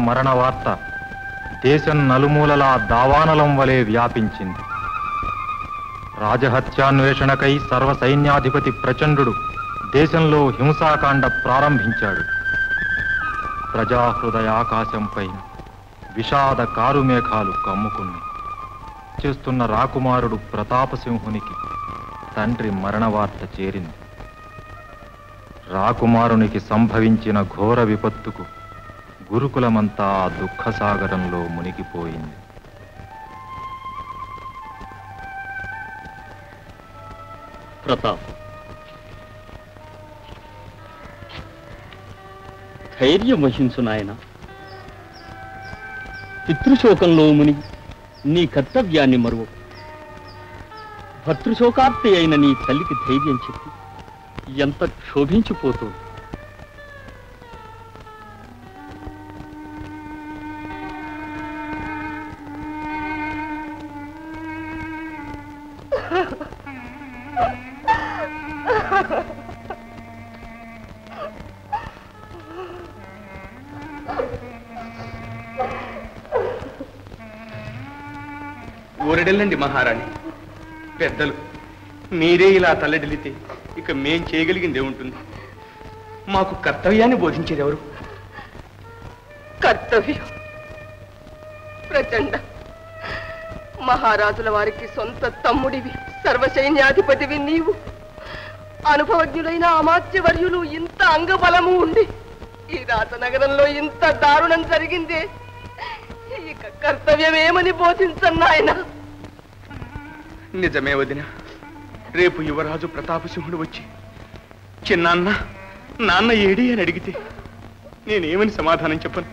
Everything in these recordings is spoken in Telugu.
మరణ వార్త దేశం నలుమూలలా దావానలం వలె వ్యాపించింది రాజహత్యాన్వేషణకై సర్వ సైన్యాధిపతి ప్రచండు దేశంలో హింసాకాండ ప్రారంభించాడు ప్రజాహృదయాకాశంపై విషాద కారుమేఘాలు కమ్ముకున్నాయి చేస్తున్న రాకుమారుడు ప్రతాపసింహునికి తండ్రి మరణ వార్త చేరింది రాకుమారునికి సంభవించిన ఘోర విపత్తుకు గురుకులమంతా ఆ దుఃఖసాగరంలో మునిగిపోయింది ప్రతాప్ ధైర్యం వహించు నాయన పితృశోకంలో మునిగి నీ కర్తవ్యాన్ని మరువు భర్తృశోకార్తి అయిన నీ తల్లికి ధైర్యం చెప్పి ఎంత క్షోభించిపోతుంది ఊరడెళ్ళండి మహారాణి పెద్దలు మీరే ఇలా తల్లడిల్లితే ఇక మేం చేయగలిగింది ఏముంటుంది మాకు కర్తవ్యాన్ని బోధించేది ఎవరు కర్తవ్యం ప్రచండ మహారాజుల వారికి సొంత తమ్ముడివి సర్వసైన్యాధిపతివి నీవు అనుభవజ్ఞులైన అమాత్యవర్యులు ఇంత అంగబలము ఉండి ఈ రాతనగరంలో ఇంత దారుణం జరిగిందే ఇక కర్తవ్యమేమని బోధించన్నాయన నిజమే వదిన రేపు యువరాజు ప్రతాపసింహుడు వచ్చి చిన్నాన్న నాన్న ఏడి అని అడిగితే నేనేమని సమాధానం చెప్పను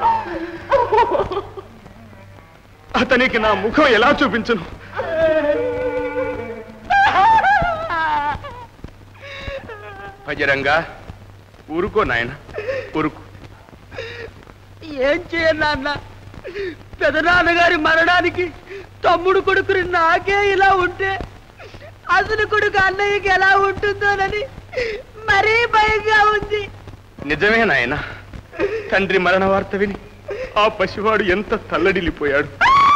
అతనికి నా ముఖం ఎలా చూపించను భజరంగా ఊరుకో నాయన ఊరుకో ఏం చేయన్నా పెదనాన్నగారి మరణానికి తమ్ముడు కొడుకుని నాకే ఇలా ఉంటే అసలు కొడుకు అన్నయ్యకి ఎలా ఉంటుందోనని మరీ భయంగా ఉంది నిజమే నాయన తండ్రి మరణ వార్త విని ఆ పసివాడు ఎంత తల్లడిల్లిపోయాడు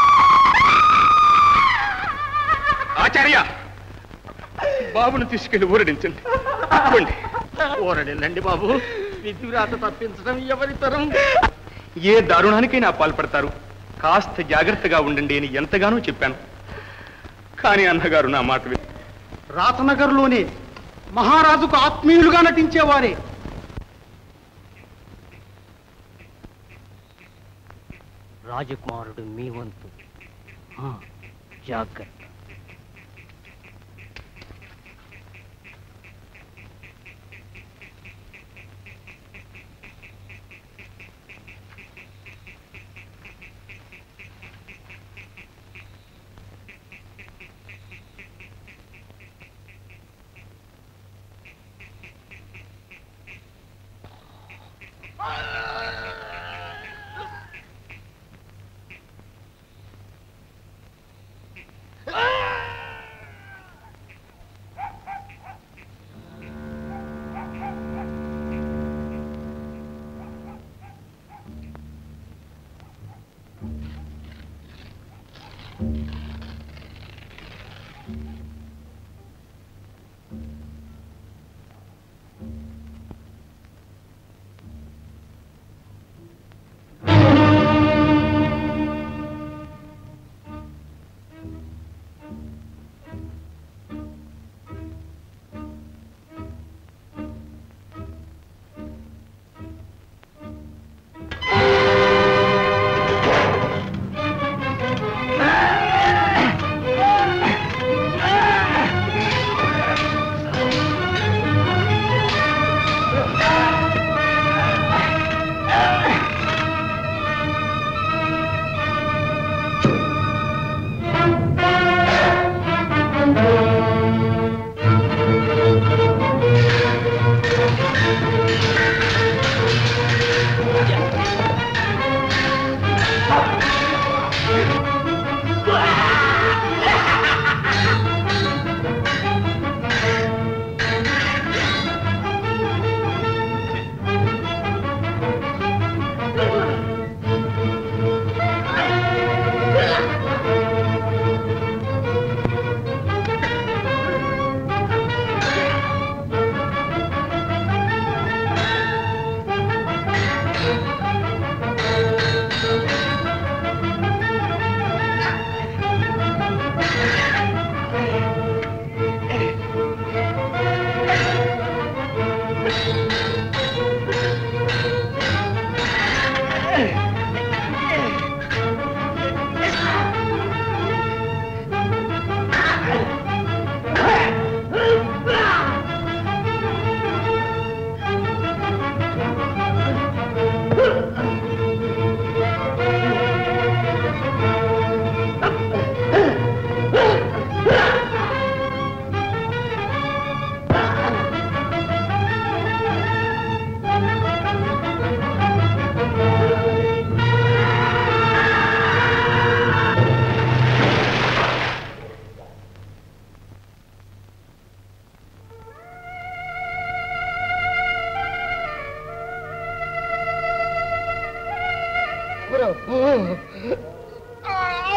ఆచార్య బాబును తీసుకెళ్లి ఊరడించండి పోండి. ఊరడెళ్ళండి బాబు విధివ్రాత తప్పించడం ఎవరి తరం ఏ దారుణానికైనా పాల్పడతారు కాస్త జాగ్రత్తగా ఉండండి అని ఎంతగానో చెప్పాను కానీ అన్నగారు నా మాట విని రాతనగర్లోనే మహారాజుకు ఆత్మీయులుగా నటించేవారే రాజకుమారుడు మీ వంతు ఆ, జాగ్రత్త ఆ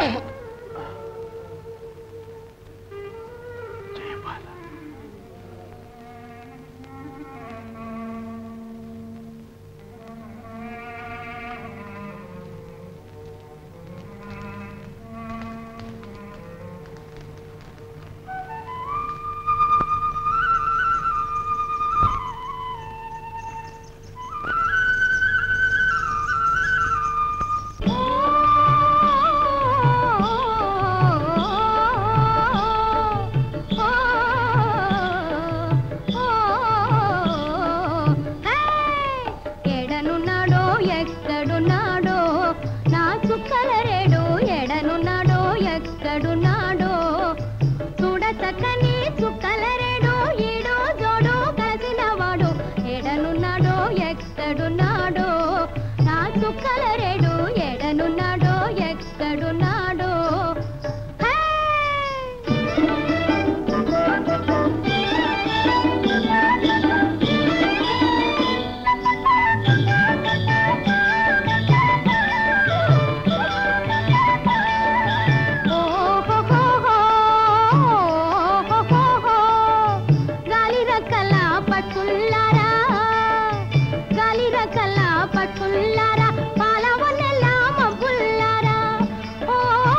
జయమాల ఎడనున్నాడో ఎక్కడున్నాడో నా చుక్కలరేడు ఎడనున్నాడో ఎక్కడున్నాడో చూడ చక్కని చుక్కలరేడు ఈడు జోడు కలిసినవాడు ఎడనున్నాడో ఎక్కడున్నాడో నా చుక్కలరేడు ఎడనున్నాడో ఎక్కడున్నాడో హే! గాలి రకల పట్టుల్లారా గాలి రకల పట్టుల్లారా పాలవనెల మబ్బుల్లారా ఓ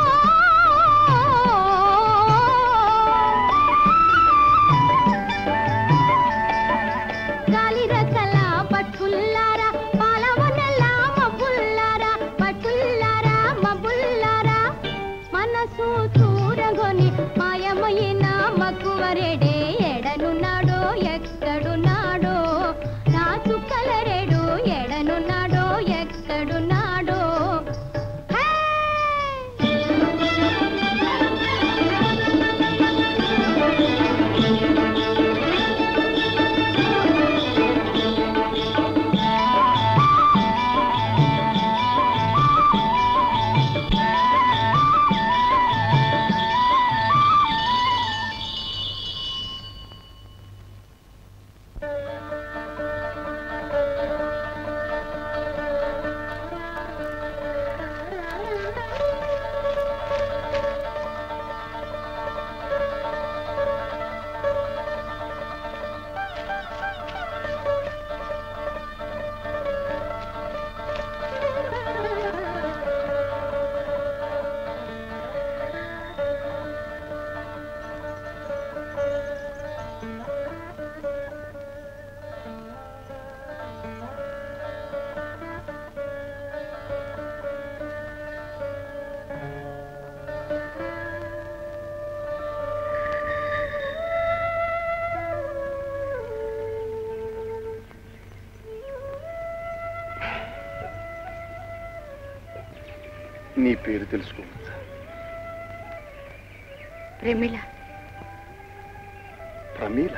గాలి రకల పట్టుల్లారా పాలవనెల మబ్బుల్లారా పట్టుల్లారా మబ్బుల్లారా మనసు చూరగొని మాయమైన మక్కువరేడే ఎడనున్నాడో ఎక్కడున్నాడో నా చుక్కలరేడు ఎడనున్నాడో ఎక్కడున్నాడో హే! నీ పేరు తెలుసుకోవచ్చా ప్రమిళ ప్రమీల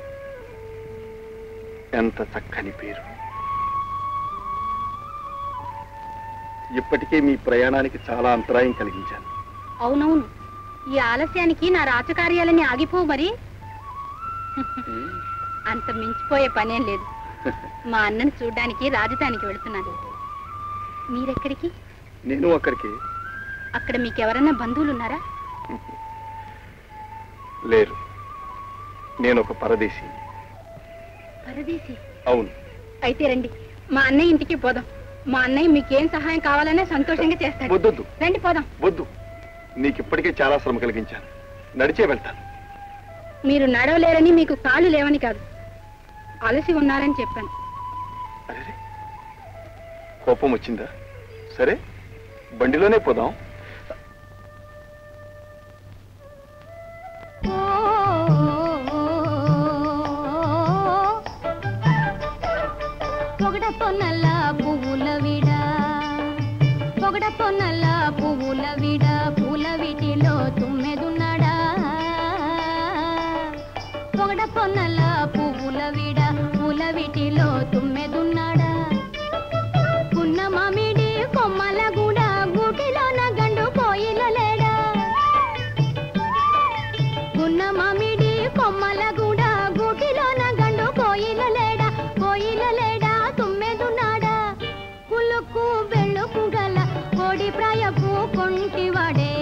ఎంత చక్కని పేరు ఇప్పటికే మీ ప్రయాణానికి చాలా అంతరాయం కలిగించాను అవునవును ఈ ఆలస్యానికి నా రాజకార్యాలన్నీ ఆగిపోవు మరి అంత మించిపోయే పనేం లేదు మా అన్నని చూడ్డానికి రాజధానికి వెళుతున్నాను మీరెక్కడికి నేను అక్కడికి అక్కడ మీకెవరన్నా బంధువులు ఉన్నారా లేరు నేను ఒక పరదేశి పరదేశి అవును అయితే రండి మా అన్నయ్య ఇంటికి పోదాం మా అన్నయ్య మీకేం సహాయం కావాలనే సంతోషంగా చేస్తాడు వద్దొద్దు రండి పోదాం వద్దు నీకు ఇప్పటికే చాలా శ్రమ కలిగించాను నడిచే వెళ్తాను మీరు నడవలేరని మీకు కాళ్ళు లేవని కాదు అలసి ఉన్నారని చెప్పాను అరే కోపం వచ్చిందా సరే బండిలోనే పోదాం పొగడ పొన్నల్ల పువ్వుల విడ పొగడ పొన్నల్ల పువ్వుల విడ పూల వీటిలో తుమ్మెదున్నాడా పొగడ పొన్నల్ల పువ్వుల విడ పూల వీటిలో తుమ్మెదున్నాడా పున్న మామిడి కొమ్మల గూడ గూటిలోన గండు కోయిల లేడా గున్న మామిడి కొమ్మల గూడ గూటిలోన గండు కోయిల లేడా కోయిల లేడా తుమ్మెదున్నాడా కులుకు బెళ్ళుకు గల కోడి ప్రాయపు కొంటివాడే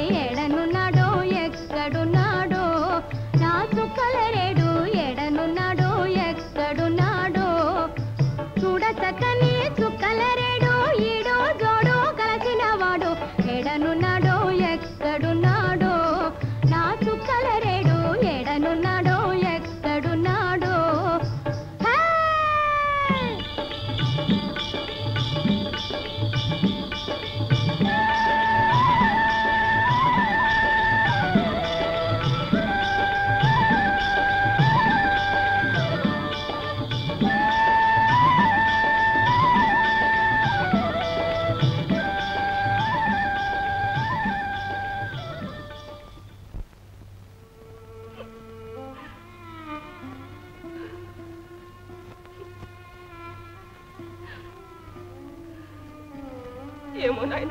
ఏమో నాయన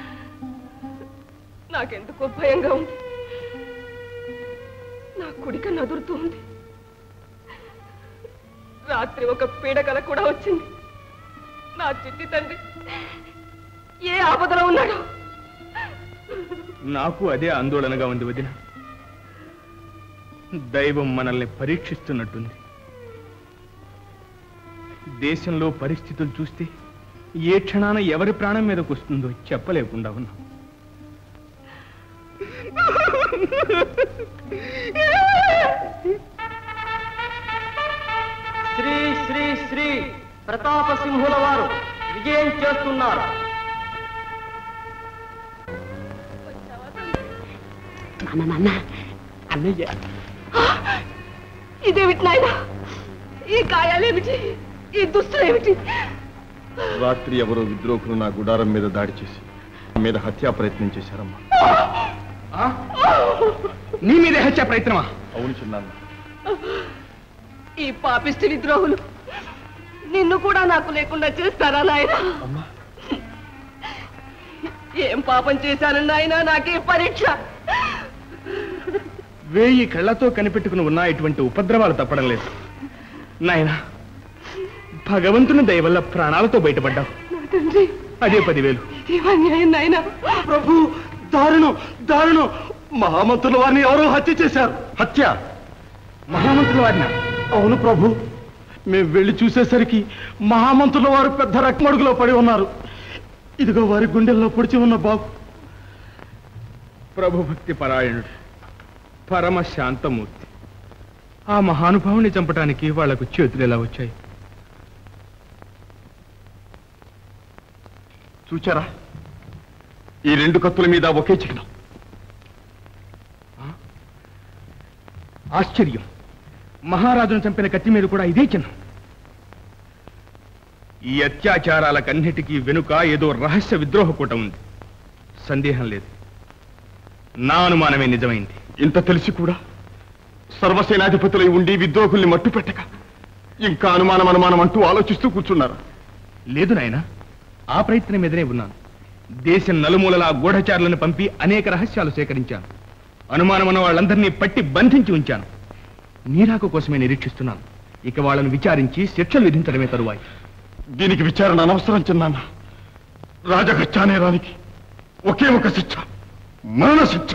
నాకెందుకో భయంగా ఉంది నా కుడిక నదురుతూ ఉంది రాత్రి ఒక పీడకల కూడా వచ్చింది నా చిట్టి తండ్రి ఏ ఆపదలో ఉన్నాడు నాకు అదే ఆందోళనగా ఉంది వదిన దైవం మనల్ని పరీక్షిస్తున్నట్టుంది దేశంలో పరిస్థితులు చూస్తే ఏ క్షణాన ఎవరి ప్రాణం మీదకు వస్తుందో చెప్పలేకుండా ఉన్నాం శ్రీ శ్రీ శ్రీ ప్రతాప సింహుల వారు విజయం చేస్తున్నారు ఇదేమిటి నాయన ఈ గాయాలేమిటి ఈ దుస్తులేమిటి రాత్రి ఎవరో విద్రోహులు నా గుడారం మీద దాడి చేసి నా మీద హత్యా ప్రయత్నం చేశారమ్మా ఆ? నీ మీదే హత్యా ప్రయత్నమా అవును చిన్నాన్న ఈ పాపిష్టి విద్రోహులు నిన్ను కూడా నాకు లేకుండా చేస్తారా నాయన ఏం పాపం చేశాను నాయన నాకే పరీక్ష వేయి కళ్ళతో కనిపెట్టుకుని ఉన్నా ఇటువంటి ఉపద్రవాలు తప్పడం లేదు నాయనా భగవంతుని దయ వల్ల ప్రాణాలతో బయటపడ్డావు నా తండ్రి అదే పదివేలు ఇదేం అన్యాయం నాయన ప్రభు దారుణం దారుణం మహామంతుల వారిని ఎవరో హత్య చేశారు హత్య మహామంత్రుల వారిన అవును ప్రభు మేము వెళ్ళి చూసేసరికి మహామంతుల వారు పెద్ద రక్మడుగులో పడి ఉన్నారు ఇదిగో వారి గుండెల్లో పొడిచి ఉన్న బాబు ప్రభుభక్తి పరాయణుడు పరమ శాంతమూర్తి ఆ మహానుభావుని చంపటానికి వాళ్లకు చేతులు ఎలా వచ్చాయి చూచారా ఈ రెండు కత్తుల మీద ఒకే చిహ్నం ఆశ్చర్యం మహారాజును చంపిన కత్తి మీద కూడా ఇదే చిహ్నం ఈ అత్యాచారాలకన్నిటికీ వెనుక ఏదో రహస్య విద్రోహ కూట ఉంది సందేహం లేదు నా అనుమానమే నిజమైంది ఇంత తెలిసి కూడా సర్వసేనాధిపతులై ఉండి విద్రోహుల్ని మట్టు పెట్టక ఇంకా అనుమానం అనుమానం అంటూ ఆలోచిస్తూ కూర్చున్నారు లేదు నాయనా ఆ ప్రయత్నం మీదనే ఉన్నాను దేశం నలుమూలలా గూఢచారులను పంపి అనేక రహస్యాలు సేకరించాను అనుమానమున్న వాళ్ళందరినీ పట్టి బంధించి ఉంచాను నీరాకు కోసమే నిరీక్షిస్తున్నాను ఇక వాళ్ళను విచారించి శిక్షలు విధించడమే తరువాయి దీనికి విచారణ అనవసరం చిన్నాన్న రాజగచ్చానేరానికి ఒకే ఒక శిక్ష మరణ శిక్ష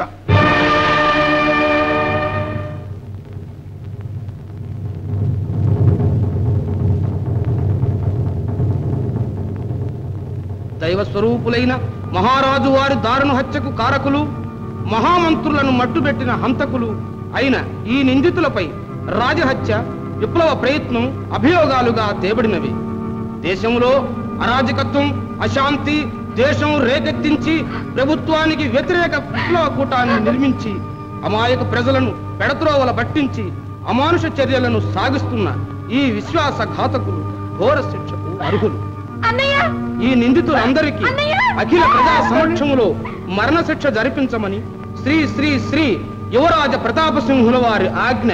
దైవ స్వరూపులైన మహారాజు వారి దారుణ హత్యకు కారకులు మహామంత్రులను మట్టుబెట్టిన హంతకులు అయిన ఈ నిందితులపై రాజహత్య విప్లవ ప్రయత్నం అభియోగాలుగా తేబడినవి దేశంలో అరాజకత్వం అశాంతి దేశం రేకెత్తించి ప్రభుత్వానికి వ్యతిరేక విప్లవ కూటాన్ని నిర్మించి అమాయక ప్రజలను పెడత్రోవల పట్టించి అమానుష చర్యలను సాగిస్తున్న ఈ విశ్వాస ఘాతకులు ఘోర శిక్షకు అర్హులు అన్నయ్య ఈ నిందితులందరికీ అన్నయ్య! అఖిల ప్రజా సమక్షములో మరణశిక్ష జరిపించమని శ్రీ శ్రీ శ్రీ యువరాజ ప్రతాప సింహుల వారి ఆజ్ఞ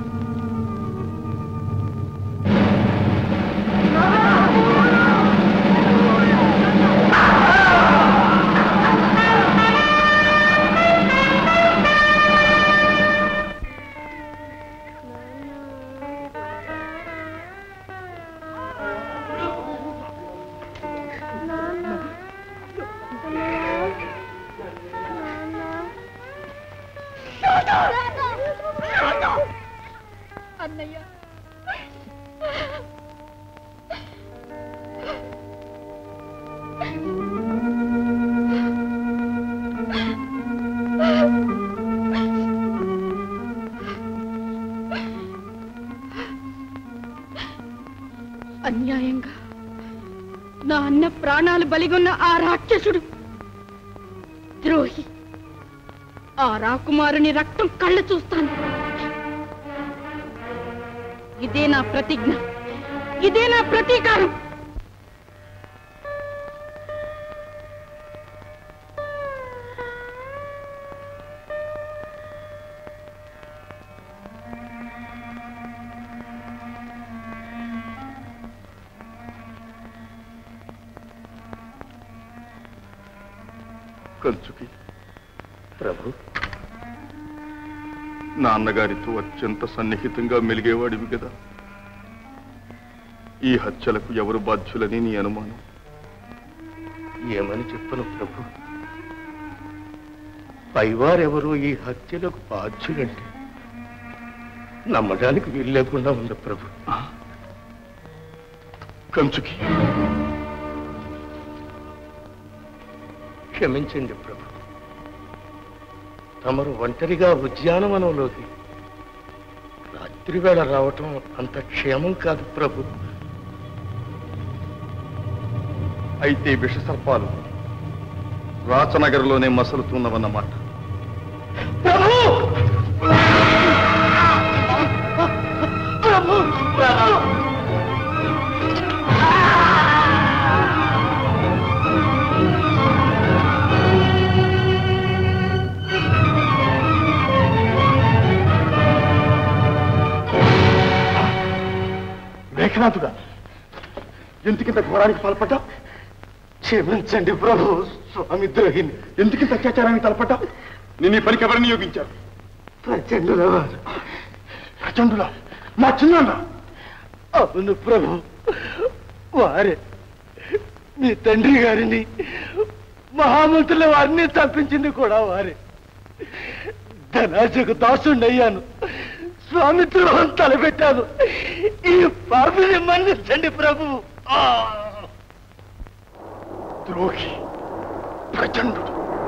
అన్నయ్య అన్యాయంగా నా అన్న ప్రాణాలు బలిగొన్న ఆ రాక్షసుడు ద్రోహి ఆ రాకుమారుని రక్తం కళ్ళ చూస్తాను ఇదే నా ప్రతిజ్ఞ ఇదే నా ప్రతీకారం కంచుకి ప్రభు నాన్నగారితో అత్యంత సన్నిహితంగా మెలిగేవాడివి కదా ఈ హత్యలకు ఎవరు బాధ్యులని నీ అనుమానం ఏమని చెప్పను ప్రభు పైవారెవరు ఈ హత్యలకు బాధ్యులంటే నమ్మడానికి వీలు లేకుండా ఉంది ప్రభు కంచుకి క్షమించండి ప్రభు తమరు ఒంటరిగా ఉద్యానవనంలోకి రాత్రి వేళ రావటం అంత క్షేమం కాదు ప్రభు అయితే విషసర్పాలు రాచనగర్లోనే మసలుతున్నవన్నమాట మేఘనాథుగా ఎందుకింత ఘోరానికి పాల్పడ్డా క్షమించండి ప్రభు స్వామి ద్రోహిని ఎందుకింత అత్యాచారానికి తలపడ్డా నేను ఈ పనికి ఎవరిని నియోగించారు ప్రచండుల వారు ప్రచండుల మా చిన్న అవును ప్రభు వారే మీ తండ్రి గారిని మహామంత్రుల వారిని తప్పించింది కూడా వారే ధనాశకు దాసుండయ్యాను స్వామి ద్రోహం తలపెట్టాను ఈ పాపిని మన్నించండి ప్రభు ఆ! ద్రోహి ప్రచండు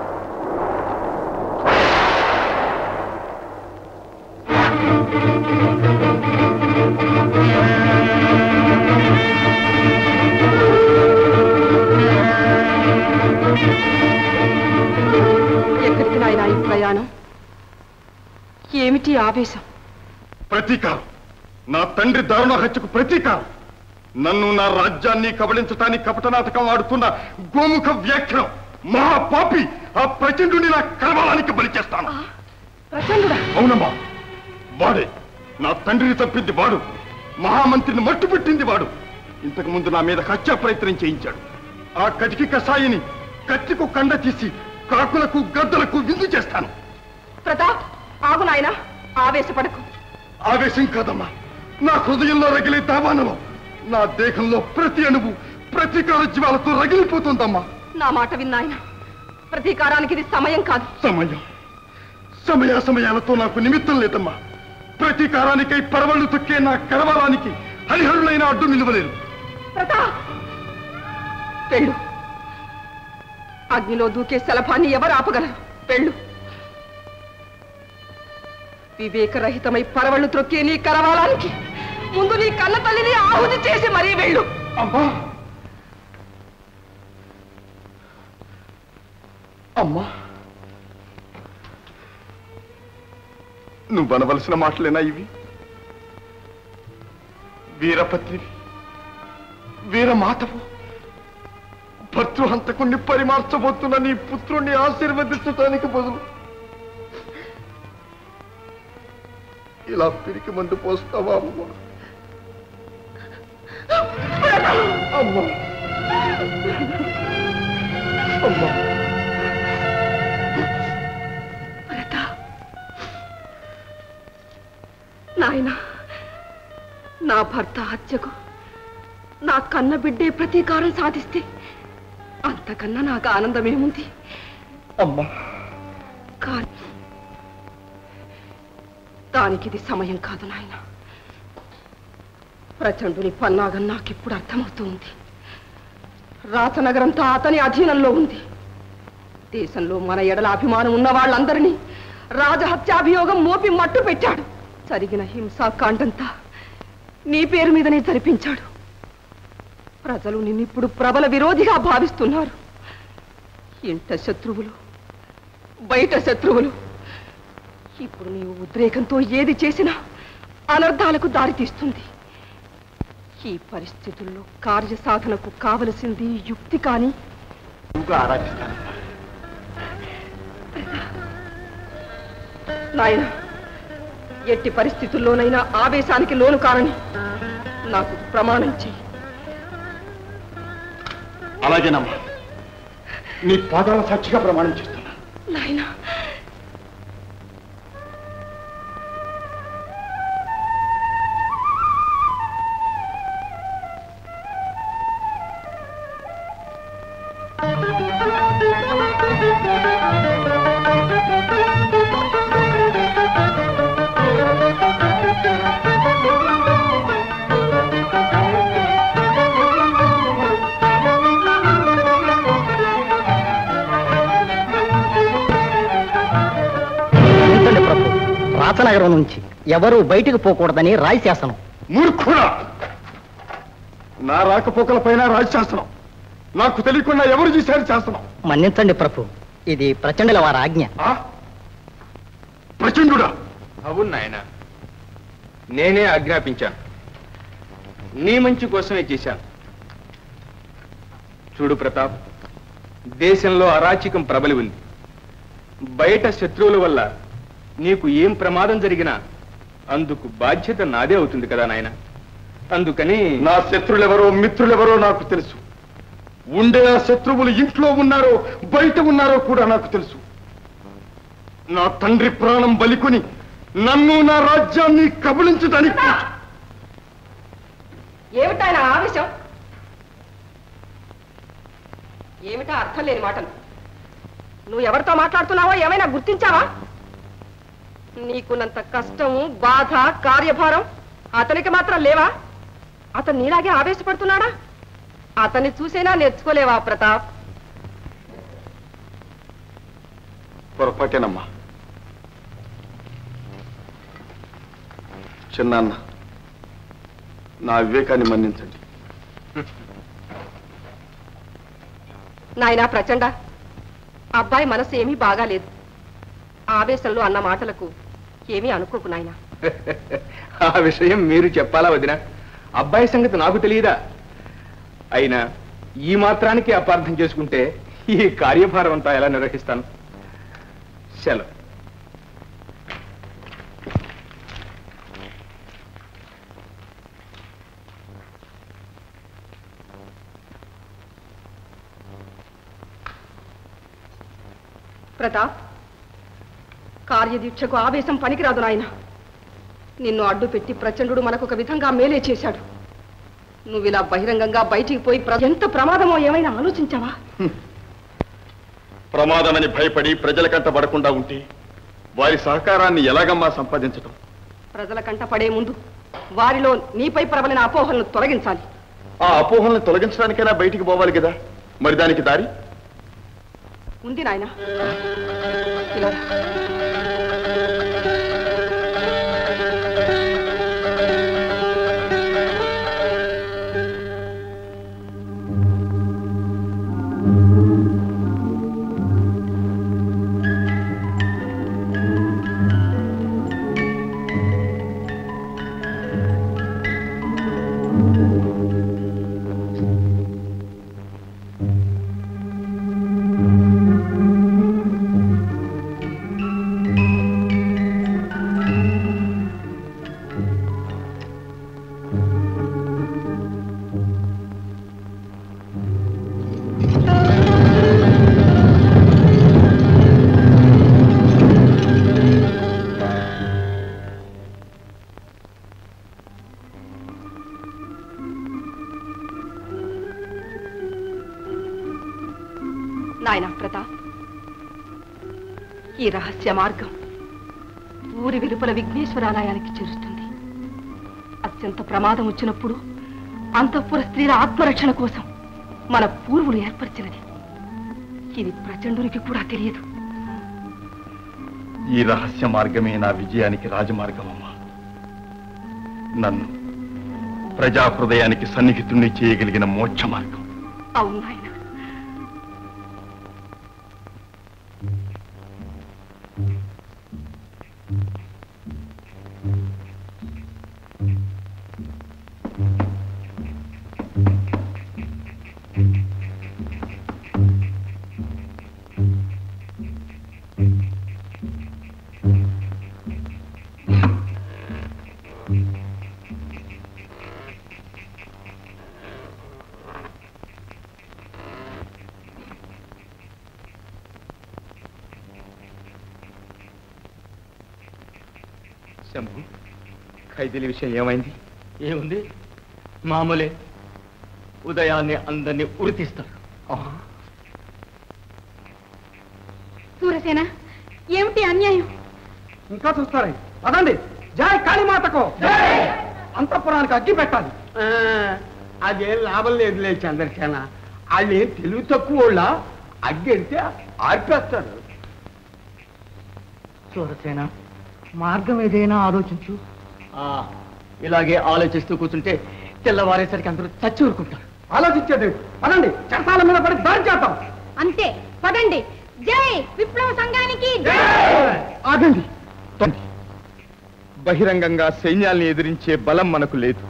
ఎక్కడికి నాయనా ఈ ప్రయాణం ఏమిటి ఆవేశం ప్రతీకారం నా తండ్రి దారుణ హత్యకు ప్రతీకారం నన్ను నా రాజ్యాన్ని కబళించటానికి కపట నాటకం ఆడుతున్న గోముఖ వ్యాఖ్యం మహాపాపి ఆ ప్రచండుని నా కలవాలానికి బలి చేస్తాను ప్రచండుడా అవునమ్మా వాడే నా తండ్రిని తప్పింది వాడు మహామంత్రిని మట్టు పెట్టింది వాడు ఇంతకు ముందు నా మీద హత్యా ప్రయత్నం చేయించాడు ఆ కటికి కషాయిని కత్తికు కండ తీసి కాకులకు గద్దలకు విందు చేస్తాను ప్రతాప్ ఆగు నాయనా ఆవేశపడకు ఆవేశం కాదమ్మా నా హృదయంలో రగిలే దావానలో నా దేహంలో ప్రతి అణువు ప్రతీకార జీవాలతో రగిలిపోతుందమ్మా నా మాట విన్నాయన ప్రతీకారానికి ఇది సమయం కాదు సమయం సమయ సమయాలతో నాకు నిమిత్తం లేదమ్మా ప్రతీకారానికై పరవళ్ళు తొక్కే నా కరవాలానికి హరిహరులైన అడ్డు నిలవలేరు ప్రతాప్ వెళ్ళు అగ్నిలో దూకే శలభాన్ని ఎవరు ఆపగలరు వెళ్ళు వివేకరహితమై పరవళ్ళు త్రొక్కే నీ కరవాలానికి ముందు నీ కన్న తల్లిని ఆహుతి చేసి మరీ వెళ్ళు అమ్మా అమ్మా నువ్వు అనవలసిన మాటలేనా ఇవి వీరపత్నివి వీరమాతవు భర్తృహంతకుణ్ణి పరిమార్చబోతున్న నీ పుత్రుణ్ణి ఆశీర్వదించడానికి బదులు ఇలా పిరికి మందు పోస్తావా అమ్మా అమ్మా అమ్మా నాయనా నా భర్త హత్యకు నా కన్న బిడ్డే ప్రతీకారం సాధిస్తే అంతకన్నా నాకు ఆనందమేముంది అమ్మా కానీ దానికిది సమయం కాదు నాయన ప్రచండుని పన్నాగం నాకిప్పుడు అర్థమవుతూ ఉంది రాచనగరంతా అతని అధీనంలో ఉంది దేశంలో మన ఎడల అభిమానం ఉన్న వాళ్ళందరినీ రాజహత్యాభియోగం మోపి మట్టు పెట్టాడు జరిగిన హింసాకాండంతా నీ పేరు మీదనే జరిపించాడు ప్రజలు నిన్నిప్పుడు ప్రబల విరోధిగా భావిస్తున్నారు ఇంట శత్రువులు బయట శత్రువులు ఇప్పుడు నీవు ఉద్రేకంతో ఏది చేసినా అనర్థాలకు దారితీస్తుంది ఈ పరిస్థితుల్లో కార్యసాధనకు కావలసింది యుక్తి కానీ ఆరాధిస్తాను నాయన ఎట్టి పరిస్థితుల్లోనైనా ఆవేశానికి లోను కారని నాకు ప్రమాణం చెయ్యి అలాగేనమ్మా నీ పాదాల సాక్షిగా ప్రమాణం చేస్తున్నా నాయనా క్షమించండి ప్రభు రాచనగరం నుంచి ఎవరు బయటికి పోకూడదని రాయి శాసనం మూర్ఖుడా నా రాకపోకల పైన రాజశాస్త్రం నాకు తెలియకుండా ఎవరు చేశారు శాస్త్రం మన్నించండి ప్రభు ఇది ప్రచండుల వారి ఆజ్ఞ ఆ? ప్రచండుడా అవును నాయన నేనే ఆజ్ఞాపించాను నీ మంచి కోసమే చేశాను చూడు ప్రతాప్ దేశంలో అరాచకం ప్రబలి ఉంది బయట శత్రువుల వల్ల నీకు ఏం ప్రమాదం జరిగినా అందుకు బాధ్యత నాదే అవుతుంది కదా నాయన అందుకని నా శత్రులెవరో మిత్రులెవరో నాకు తెలుసు ఉండే ఆ శత్రువులు ఇంట్లో ఉన్నారో బయట ఉన్నారో కూడా నాకు తెలుసు నా తండ్రి ప్రాణం బలికొని నన్ను నా రాజ్యాన్ని కబలించడానికి ఏమిటాయన ఆవేశం ఏమిటా అర్థం లేని మాటలు నువ్వు ఎవరితో మాట్లాడుతున్నావో ఏమైనా గుర్తించావా నీకున్నంత కష్టము బాధ కార్యభారం అతనికి మాత్రం లేవా అతను నీలాగే ఆవేశపడుతున్నాడా అతన్ని చూసేనా నేర్చుకోలేవా ప్రతాప్ పొరపాటేనమ్మా చిన్నాన్న నా వివేకాన్ని మన్నించండి నాయనా ప్రచండ అబ్బాయి మనసు ఏమీ బాగాలేదు ఆవేశంలో అన్న మాటలకు ఏమీ అనుకోకు నాయనా ఆ విషయం మీరు చెప్పాలా వదిన అబ్బాయి సంగతి నాకు తెలియదా అయినా ఈ మాత్రానికి అపార్థం చేసుకుంటే ఈ కార్యభారం అంతా ఎలా నిర్వహిస్తాను సెలవు ప్రతాప్ కార్యదీక్షకు ఆవేశం పనికిరాదు నాయన నిన్ను అడ్డు పెట్టి ప్రచండు మనకు ఒక విధంగా మేలే చేశాడు నువ్వు ఇలా బహిరంగంగా బయటికి పోయి ప్ర- ఎంత ప్రమాదమో ఏమైనా ఆలోచించావా ప్రమాదమని భయపడి ప్రజల కంట పడకుండా ఉంటే వారి సహకారాన్ని ఎలాగమ్మా సంపాదించటం ప్రజల కంట పడే ముందు వారిలో నీపై ప్రబలిన అపోహలను తొలగించాలి ఆ అపోహలను తొలగించడానికైనా బయటికి పోవాలి కదా మరి దానికి దారి ఉంది నాయన ఇలా రా. నాయన ప్రతాప్ ఈ రహస్య మార్గం ఊరి వెలుపల విఘ్నేశ్వరాలయానికి చేరుస్తుంది అత్యంత ప్రమాదం వచ్చినప్పుడు అంతఃపుర స్త్రీల ఆత్మరక్షణ కోసం మన పూర్వులు ఏర్పరిచినది ఇది ప్రచండునికి కూడా తెలియదు ఈ రహస్య మార్గమే నా విజయానికి రాజమార్గమమ్మా నన్ను ప్రజా హృదయానికి సన్నిహితుణ్ణి చేయగలిగిన మోక్ష మార్గం అవును నాయన శంభు ఖైదీల విషయం ఏమైంది ఏముంది మామూలే ఉదయాన్నే అందరినీ ఉరితీస్తారు సూరసేన ఏమిటి అన్యాయం ఇంకా చూస్తారే పదండి జై కాళీమాతకు అంతఃపురానికి అగ్గి పెట్టాలి అదేం లాభం లేదులే చంద్రసేన వాళ్ళు ఏం తెలివి తక్కువ వాళ్ళ అగ్గి ఎడితే ఆర్పేస్తారు సూరసేన మార్గం ఏదైనా ఆలోచించు ఆ, ఇలాగే ఆలోచిస్తూ కూర్చుంటే తెల్లవారేసరికి అందరూ చచ్చి ఊరుకుంటారు ఆలోచించేది పదండి చట్టాల మీద పడి దాడి చేద్దాం అంతే పదండి జై విప్లవ సంఘానికి జై ఆగండి బహిరంగంగా సైన్యాల్ని ఎదిరించే బలం మనకు లేదు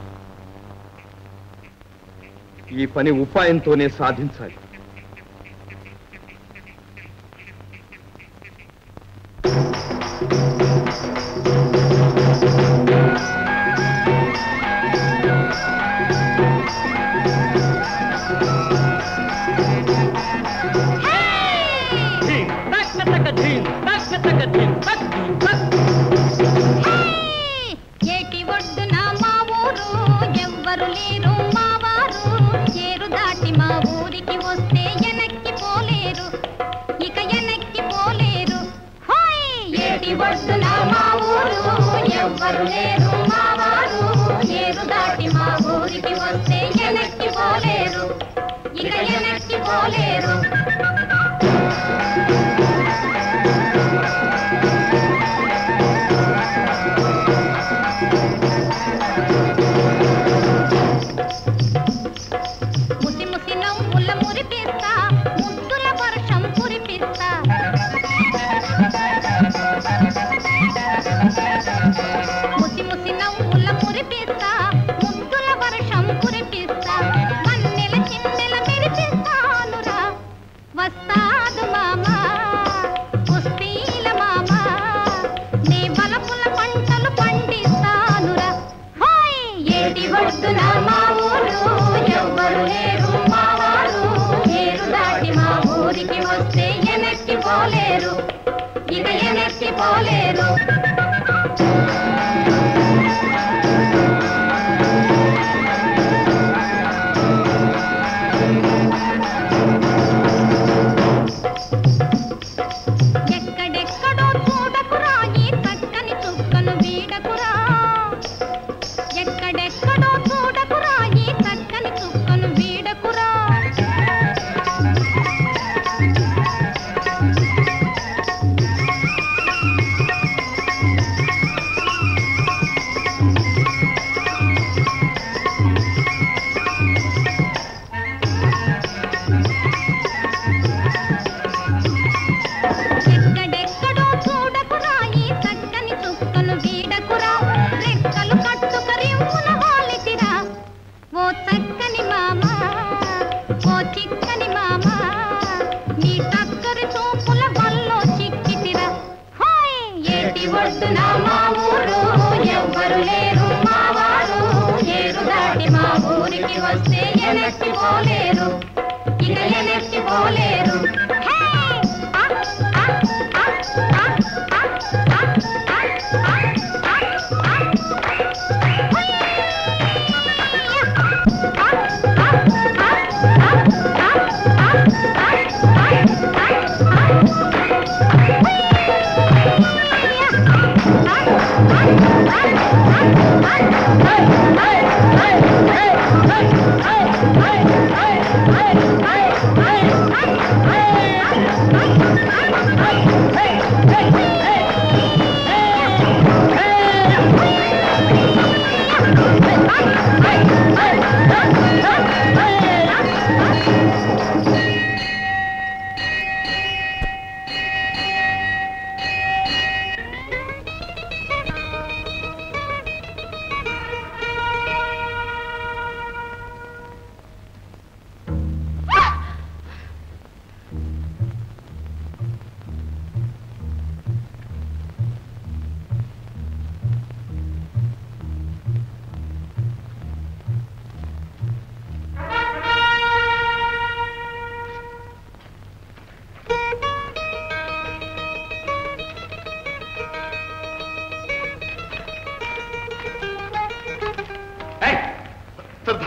ఈ పని ఉపాయంతోనే సాధించాలి ఏటి ఒడ్డున మా ఊరు ఎవ్వరు లేరు మా వారు ఏరు దాటి మా ఊరికి వస్తే వెనక్కి పోలేరు ఇక వెనక్కి పోలేరు హోయ్! ఏటి ఒడ్డున మా ఊరు ఎవ్వరు లేరు మా వారు ఏరు దాటి మా ఊరికి వస్తే వెనక్కి పోలేరు ఇక వెనక్కి పోలేరు ముసి ముసి నవ్వుల మురిపిస్తా ముద్దుల వర్షం కురిపిస్తా ముసి ముసి నవ్వుల మురిపిస్తా ముద్దుల వర్షం కురిపిస్తా వన్నెల చిన్నెల మెరిపిస్తానురా వస్తాదు మామా కుస్తీల మామా నీ బలపుల పంటలు పండిస్తానురా హాయ్ ఏటి ఒడ్డున మా ఊరు ఎవ్వరు లేరు మా వారు ఏరు దాటి మా ఊరికి వస్తే వెనక్కి పోలేరు ఇక వెనక్కి పోలేరు ఎక్కడెక్కడో చూడకురా ఈ చక్కని చుక్కను వీడకురా ఎక్కడెక్కడో చూడకురా ఈ చక్కని చుక్కను వీడకురా ఎక్కడెక్కడో చూడకురా ఈ చక్కని చుక్కను వీడకురా రెక్కలు కట్టుక రిమ్మున హాలితిరా ఓ చక్కని మామ ఓ చిక్కని మామ నీ చక్కరి చూపుల వల్లో చిక్కితిరా హాయ్ ఏటి ఒడ్డున మా ఊరు ఎవ్వరు లేరు మా వారు ఏరు దాటి మా ఊరికి వస్తే వెనక్కి పోలేరు ఇక వెనక్కి పోలేరు హే! ఆ, ఆ, ఆ, ఆ, ఆ, ఆ, ఆ, ఆ, ఆ, ఆ.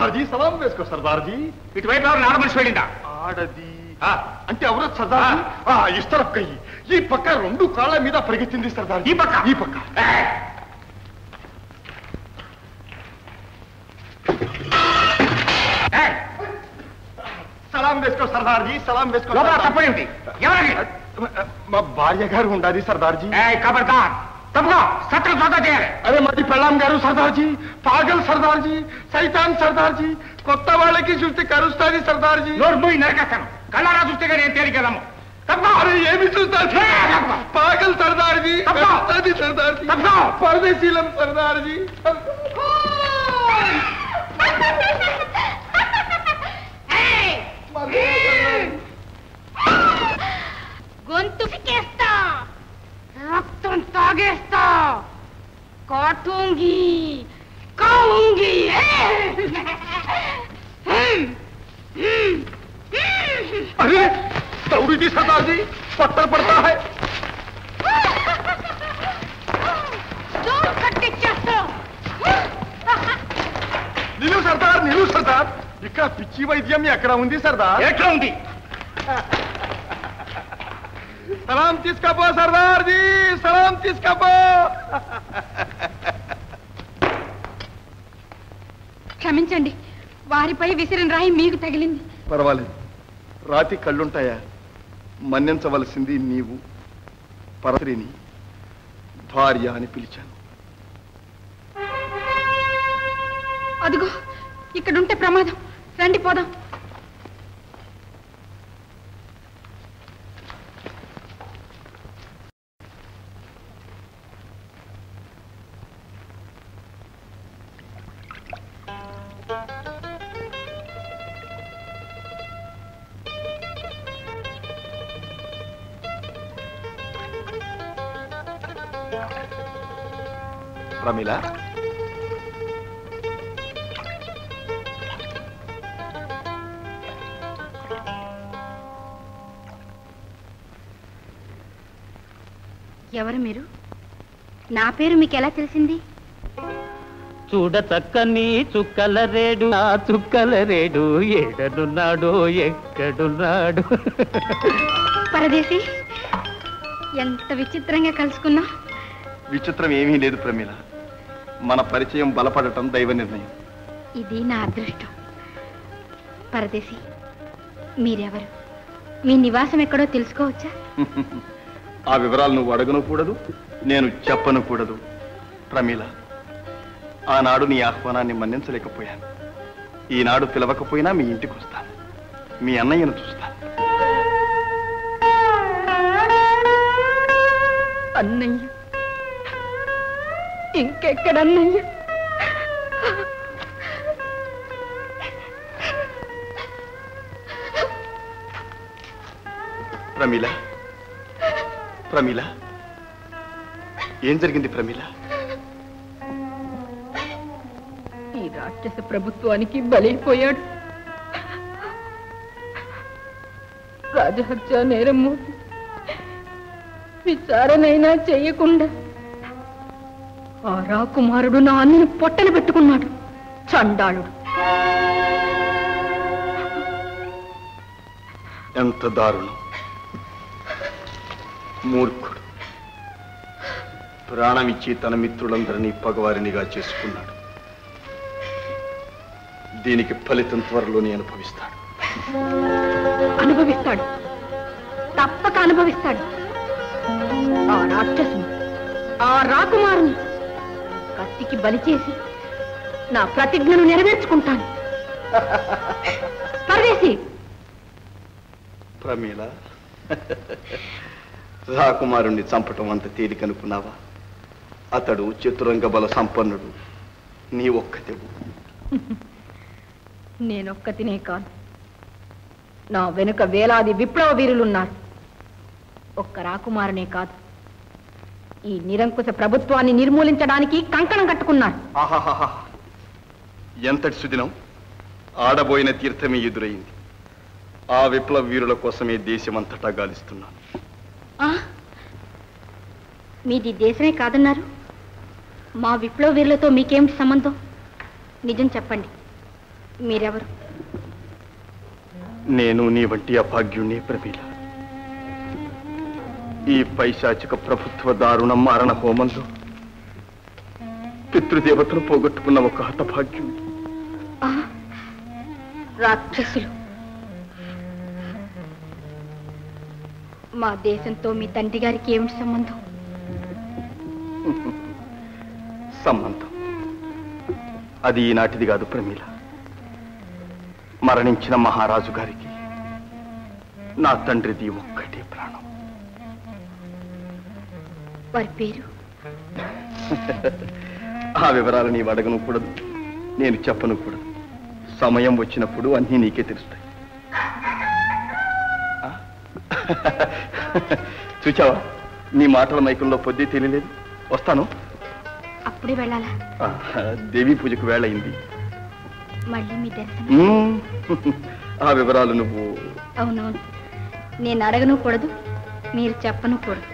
సర్దార్జీ సలాం వేసుకో సర్దార్జీ ఇటువైపు ఎవరు నాడమనిషి వెళ్ళిందా ఆడది అంటే ఎవరో సర్దార్జీ ఆ, ఇస్తారు కయ్యి ఈ పక్క రెండు కాళ్ళ మీద పరిగెత్తింది సర్దార్జీ ఈ పక్క ఈ పక్క ఏయ్! ఏయ్! సలాం వేసుకో సర్దార్జీ సలాం వేసుకో లోపల సర్దార్జీ. తప్పేమిటి ఎవరది మా భార్య గారు ఉండాలి సర్దార్జీ ఏయ్ ఖబర్దార్ తప్పుకో సత్రం సోదా చేయాలి అదే మాది పెళ్ళాం గారు సర్దార్జీ పాగల్ సర్దార్జీ సైతాన్ సర్దార్జీ కొత్త వాళ్ళకి చూస్తే కరుస్తాది సర్దార్జీ నోరు మూయి నరికేస్తాను కళ్ళారా చూస్తే కానీ నేను తేలికెళ్ళము తప్పుకో అరే ఏమి చూస్తారు పాగల్ సర్దార్జీ తప్పుకో. కరుస్తాది సర్దార్జీ తప్పుకో. పరదేశీలం సర్దార్జీ గొంతు పికేస్తా రక్తం తాగేస్తా కాటూంగి కావుంగి अरे दौड़ी थी सरदार जी पत्थर पड़ता है జోరు కట్టిచ్చేస్తా నిలు సర్దార్ నిలు సర్దార్ ఇక్కడ పిచ్చి వైద్యం ఎక్కడ ఉంది సర్దార్ ఎట్లా ఉంది సలాం తీసుకపో సర్దార్ జీ సలాం తీసుకపో క్షమించండి వారిపై విసిరిన రాయి మీకు తగిలింది పర్వాలేదు రాతి కళ్ళుంటాయా మన్నించవలసింది నీవు పరస్త్రీని భార్య అని పిలిచాను అదిగో ఇక్కడుంటే ప్రమాదం రండి పోదాం ప్రమిళ ఎవరు మీరు నా పేరు మీకు ఎలా తెలిసింది చూడ చక్కని చుక్కల రేడు ఆ చుక్కల రేడు ఏడనున్నాడో ఎక్కడున్నాడు పరదేశి ఎంత విచిత్రంగా కలుసుకున్నాం విచిత్రం ఏమీ లేదు ప్రమీల మన పరిచయం బలపడటం దైవ నిర్ణయం ఇది నా అదృష్టం పరదేశి మీరెవరు మీ నివాసం ఎక్కడో తెలుసుకోవచ్చా ఆ వివరాలు నువ్వు అడగను కూడదు నేను చెప్పను కూడదు ప్రమీల ఆనాడు నీ ఆహ్వానాన్ని మన్నించలేకపోయాను ఈనాడు పిలవకపోయినా మీ ఇంటికి వస్తాను మీ అన్నయ్యను చూస్తాను అన్నయ్య ఇంకెక్కడన్నయ్య ప్రమీల ప్రమీల ఏం జరిగింది ప్రమీల ఈ రాక్షస ప్రభుత్వానికి బలైపోయాడు రాజహత్య నేరం మోపి విచారణైనా చెయ్యకుండా ఆ రాకుమారుడు నా అన్నను పొట్టన పెట్టుకున్నాడు చండాళుడు ఎంత దారుణం మూర్ఖుడు ప్రాణమిచ్చి తన మిత్రులందరినీ పగవారినిగా చేసుకున్నాడు దీనికి ఫలితం త్వరలోనే అనుభవిస్తాడు అనుభవిస్తాడు తప్పక అనుభవిస్తాడు ఆ రాక్షసుని ఆ రాకుమారుని కత్తికి బలి చేసి నా ప్రతిజ్ఞను నెరవేర్చుకుంటాను పరదేశి ప్రమీల రాకుమారుణ్ణి చంపటం అంత తేలికనుకున్నావా అతడు చతురంగ బల సంపన్నుడు నీ ఒక్కతెవు నేనొక్కతినే కాదు నా వెనుక వేలాది విప్లవ వీరులున్నారు ఒక్క రాకుమారునే కాదు ఈ నిరంకుశ ప్రభుత్వాన్ని నిర్మూలించడానికి కంకణం కట్టుకున్నారు ఆహాహాహా ఎంతటి సుదినం ఆడబోయిన తీర్థమే ఎదురైంది ఆ విప్లవ వీరుల కోసమే దేశమంతటా గాలిస్తున్నాను ఆ? మీది దేశమే కాదన్నారు మా విప్లవ వీరులతో మీకేమిటి సంబంధం నిజం చెప్పండి మీరెవరు నేను నీ వంటి అభాగ్యుణ్ణి ప్రమీల ఈ పైశాచిక ప్రభుత్వ దారుణ మారణ హోమంలో పితృదేవతను పోగొట్టుకున్న ఒక హతభాగ్యుణ్ణి ఆ, రాక్షసులు మా దేశంతో మీ తండ్రి గారికి ఏమిటి సంబంధం సంబంధం అది ఈనాటిది కాదు ప్రమీల మరణించిన మహారాజు గారికి నా తండ్రిది ఒక్కటే ప్రాణం వారి పేరు ఆ వివరాలు నీవు అడగను కూడదు నేను చెప్పను కూడదు సమయం వచ్చినప్పుడు అన్నీ నీకే తెలుస్తాయి ఆ? చూచావా నీ మాటల మైకంలో పొద్దు తెలియలేదు వస్తాను అప్పుడే వెళ్ళాలా ఆ, దేవీ పూజకు వేళ అయింది మళ్ళీ మీ దర్శనం మ్మ్. ఆ వివరాలు నువ్వు అవునవును నేను అడగను కూడదు మీరు చెప్పను కూడదు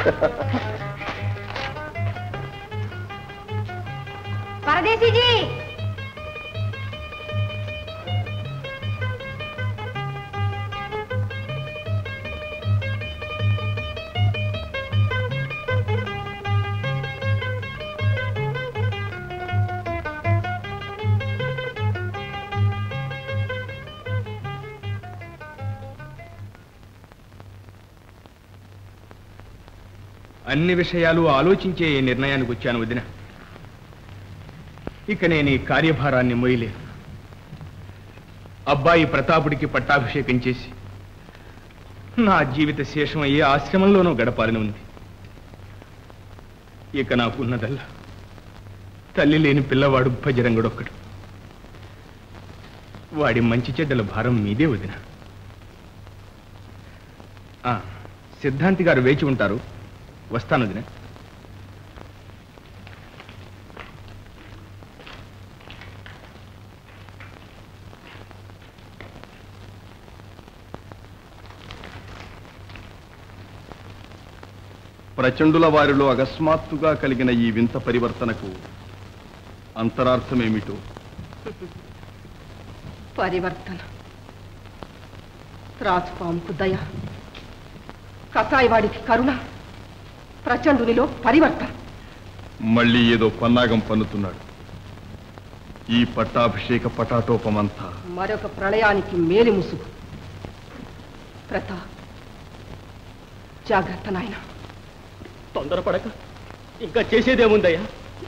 పరదేశీజీ అన్ని విషయాలు ఆలోచించే ఈ నిర్ణయానికి వచ్చాను వదిన ఇక నేను ఈ కార్యభారాన్ని మొయ్యలేను అబ్బాయి ప్రతాపుడికి పట్టాభిషేకం చేసి నా జీవిత శేషం ఏ ఆశ్రమంలోనూ గడపాలని ఉంది ఇక నాకున్నదల్లా తల్లి లేని పిల్లవాడు భజరంగుడొక్కడు వాడి మంచి చెడ్డల భారం మీదే వదిన ఆ, సిద్ధాంతి గారు వేచి ఉంటారు వస్తాను వదిన ప్రచండుల వారిలో అకస్మాత్తుగా కలిగిన ఈ వింత పరివర్తనకు అంతరార్థమేమిటో పరివర్తన త్రాచుపాముకు దయ కసాయివాడికి కరుణ ప్రచండునిలో పరివర్తన మళ్ళీ ఏదో పన్నాగం పన్నుతున్నాడు ఈ పట్టాభిషేక పటాటోపమంతా మరొక ప్రళయానికి మేలి ముసుగు ప్రతాప్ జాగ్రత్త నాయనా తొందరపడక ఇంకా చేసేదేముందయ్యా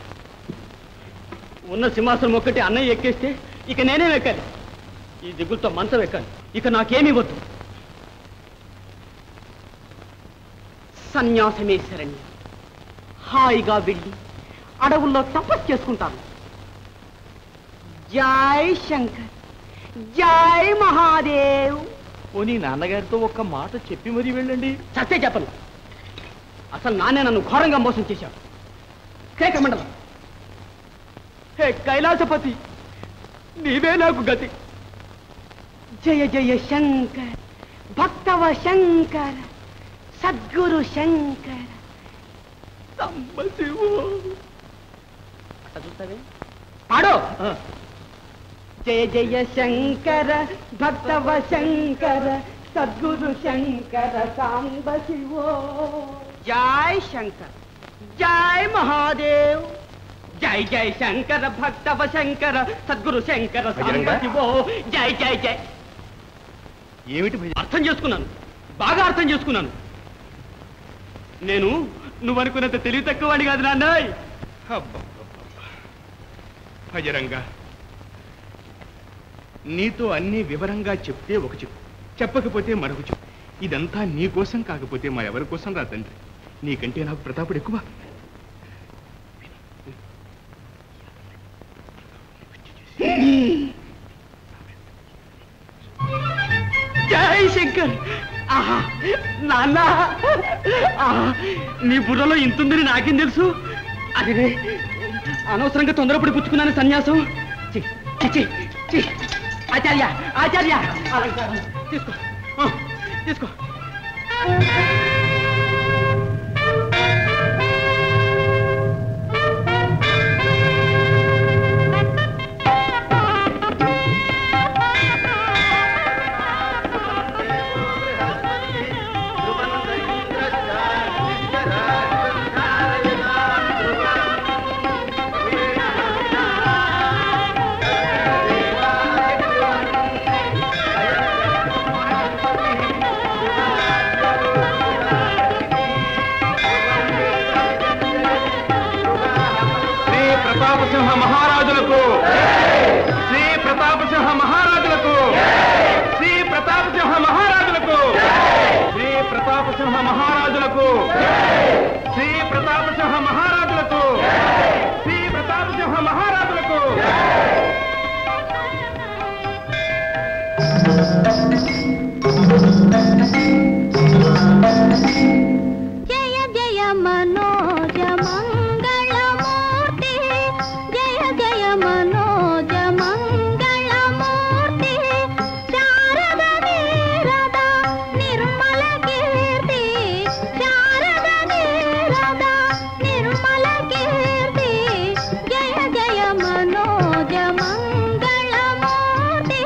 ఉన్న సింహాసనం ఒక్కటి అన్నయ్య ఎక్కేస్తే ఇక నేనే ఎక్కాలి ఈ దిగులతో మంచం ఎక్కాలి ఇక నాకేమీ వద్దు సన్యాసమే శరణ్యం హాయిగా వెళ్ళి అడవుల్లో తపస్సు చేసుకుంటాను జై శంకర్ జై మహాదేవ్ పోనీ నాన్నగారితో ఒక్క మాట చెప్పి మరీ వెళ్ళండి చస్తే చెప్పను అసలు నాన్నే నన్ను ఘోరంగా మోసం చేశాడు కేకమండలం హే కైలాసపతి నీవే నాకు గతి జయ జయ శంకర్ భక్తవ శంకర సద్గురు శంకర సంబశివో పాడో జయ జయ శంకర భక్తవ శంకర సద్గురు శంకర సాంబ శివో జై శంకర్ జై మహాదేవ్ జై జై శంకర భక్తవ శంకర సద్గురు శంకర సాంబ భజరంగా? శివో జై జై జై ఏమిటి భజ అర్థం చేసుకున్నాను బాగా అర్థం చేసుకున్నాను నేను నువ్వు అనుకున్నంత తెలివి తక్కువ వాడి కాదు నాన్నాయ్ భజరంగా నీతో అన్ని వివరంగా చెప్తే ఒక చెప్పు చెప్పకపోతే మరొక చెప్పు ఇదంతా నీ కోసం కాకపోతే మా ఎవరి కోసం రా తండ్రి నీకంటే నాకు ప్రతాపుడు ఎక్కువ జై శంకర్ ఆహా నాన్న ఆహా, నీ బుర్రలో ఇంతుందని నాకేం తెలుసు అది అనవసరంగా తొందరపడి పుచ్చుకున్నాను సన్యాసం చి, చి, చి, చి. ఆచార్య ఆచార్య అలంకారం తీసుకో ఆ, తీసుకో ప్రతాపసింహ మహారాజులకు శ్రీ ప్రతాపసింహ మహారాజులకు శ్రీ ప్రతాపసింహ మహారాజులకు శ్రీ ప్రతాపసింహ మహారాజులకు శ్రీ ప్రతాపసింహ మహారాజులకు శ్రీ ప్రతాపసింహ మహారాజులకు జయ జయ మనోజ మంగళమూర్తి జయ జయ మనోజ మంగళమూర్తి శారద నీరద నిర్మల కీర్తి శారద నీరద నిర్మల కీర్తి జయ జయ మనోజ మంగళమూర్తి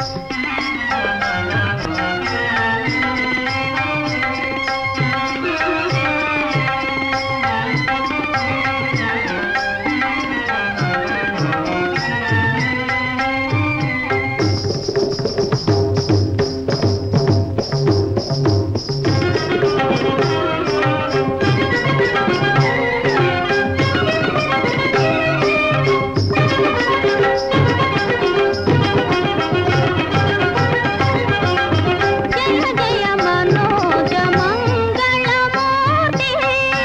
జయ జయ మనోజ మంగళమూర్తి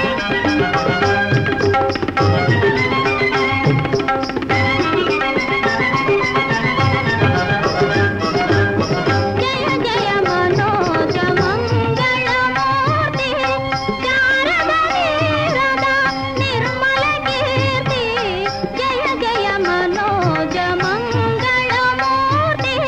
జయ జయ మనోజ మంగళమూర్తి శారద నీరద నిర్మల కీర్తి జయ జయ మనోజ మంగళమూర్తి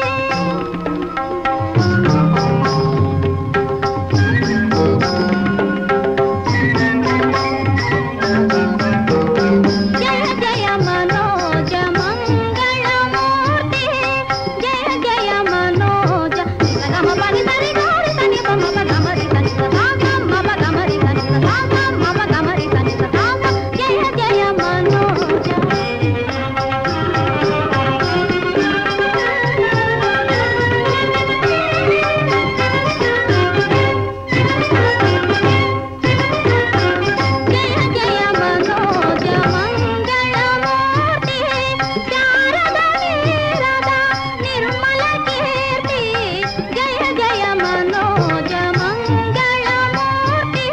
జయ జయ మనోజ మంగళమూర్తి జయ జయ మనోజ గమ పని సరి గౌరి సని మమ గమరి సని సదామ మమ గమరి సని సదామ మమ గమరి సని సదామ జయ జయ మనోజ జయ జయ మనోజ మంగళమూర్తి శారద నీరద నిర్మల కీర్తి జయ జయ మనోజ మంగళమూర్తి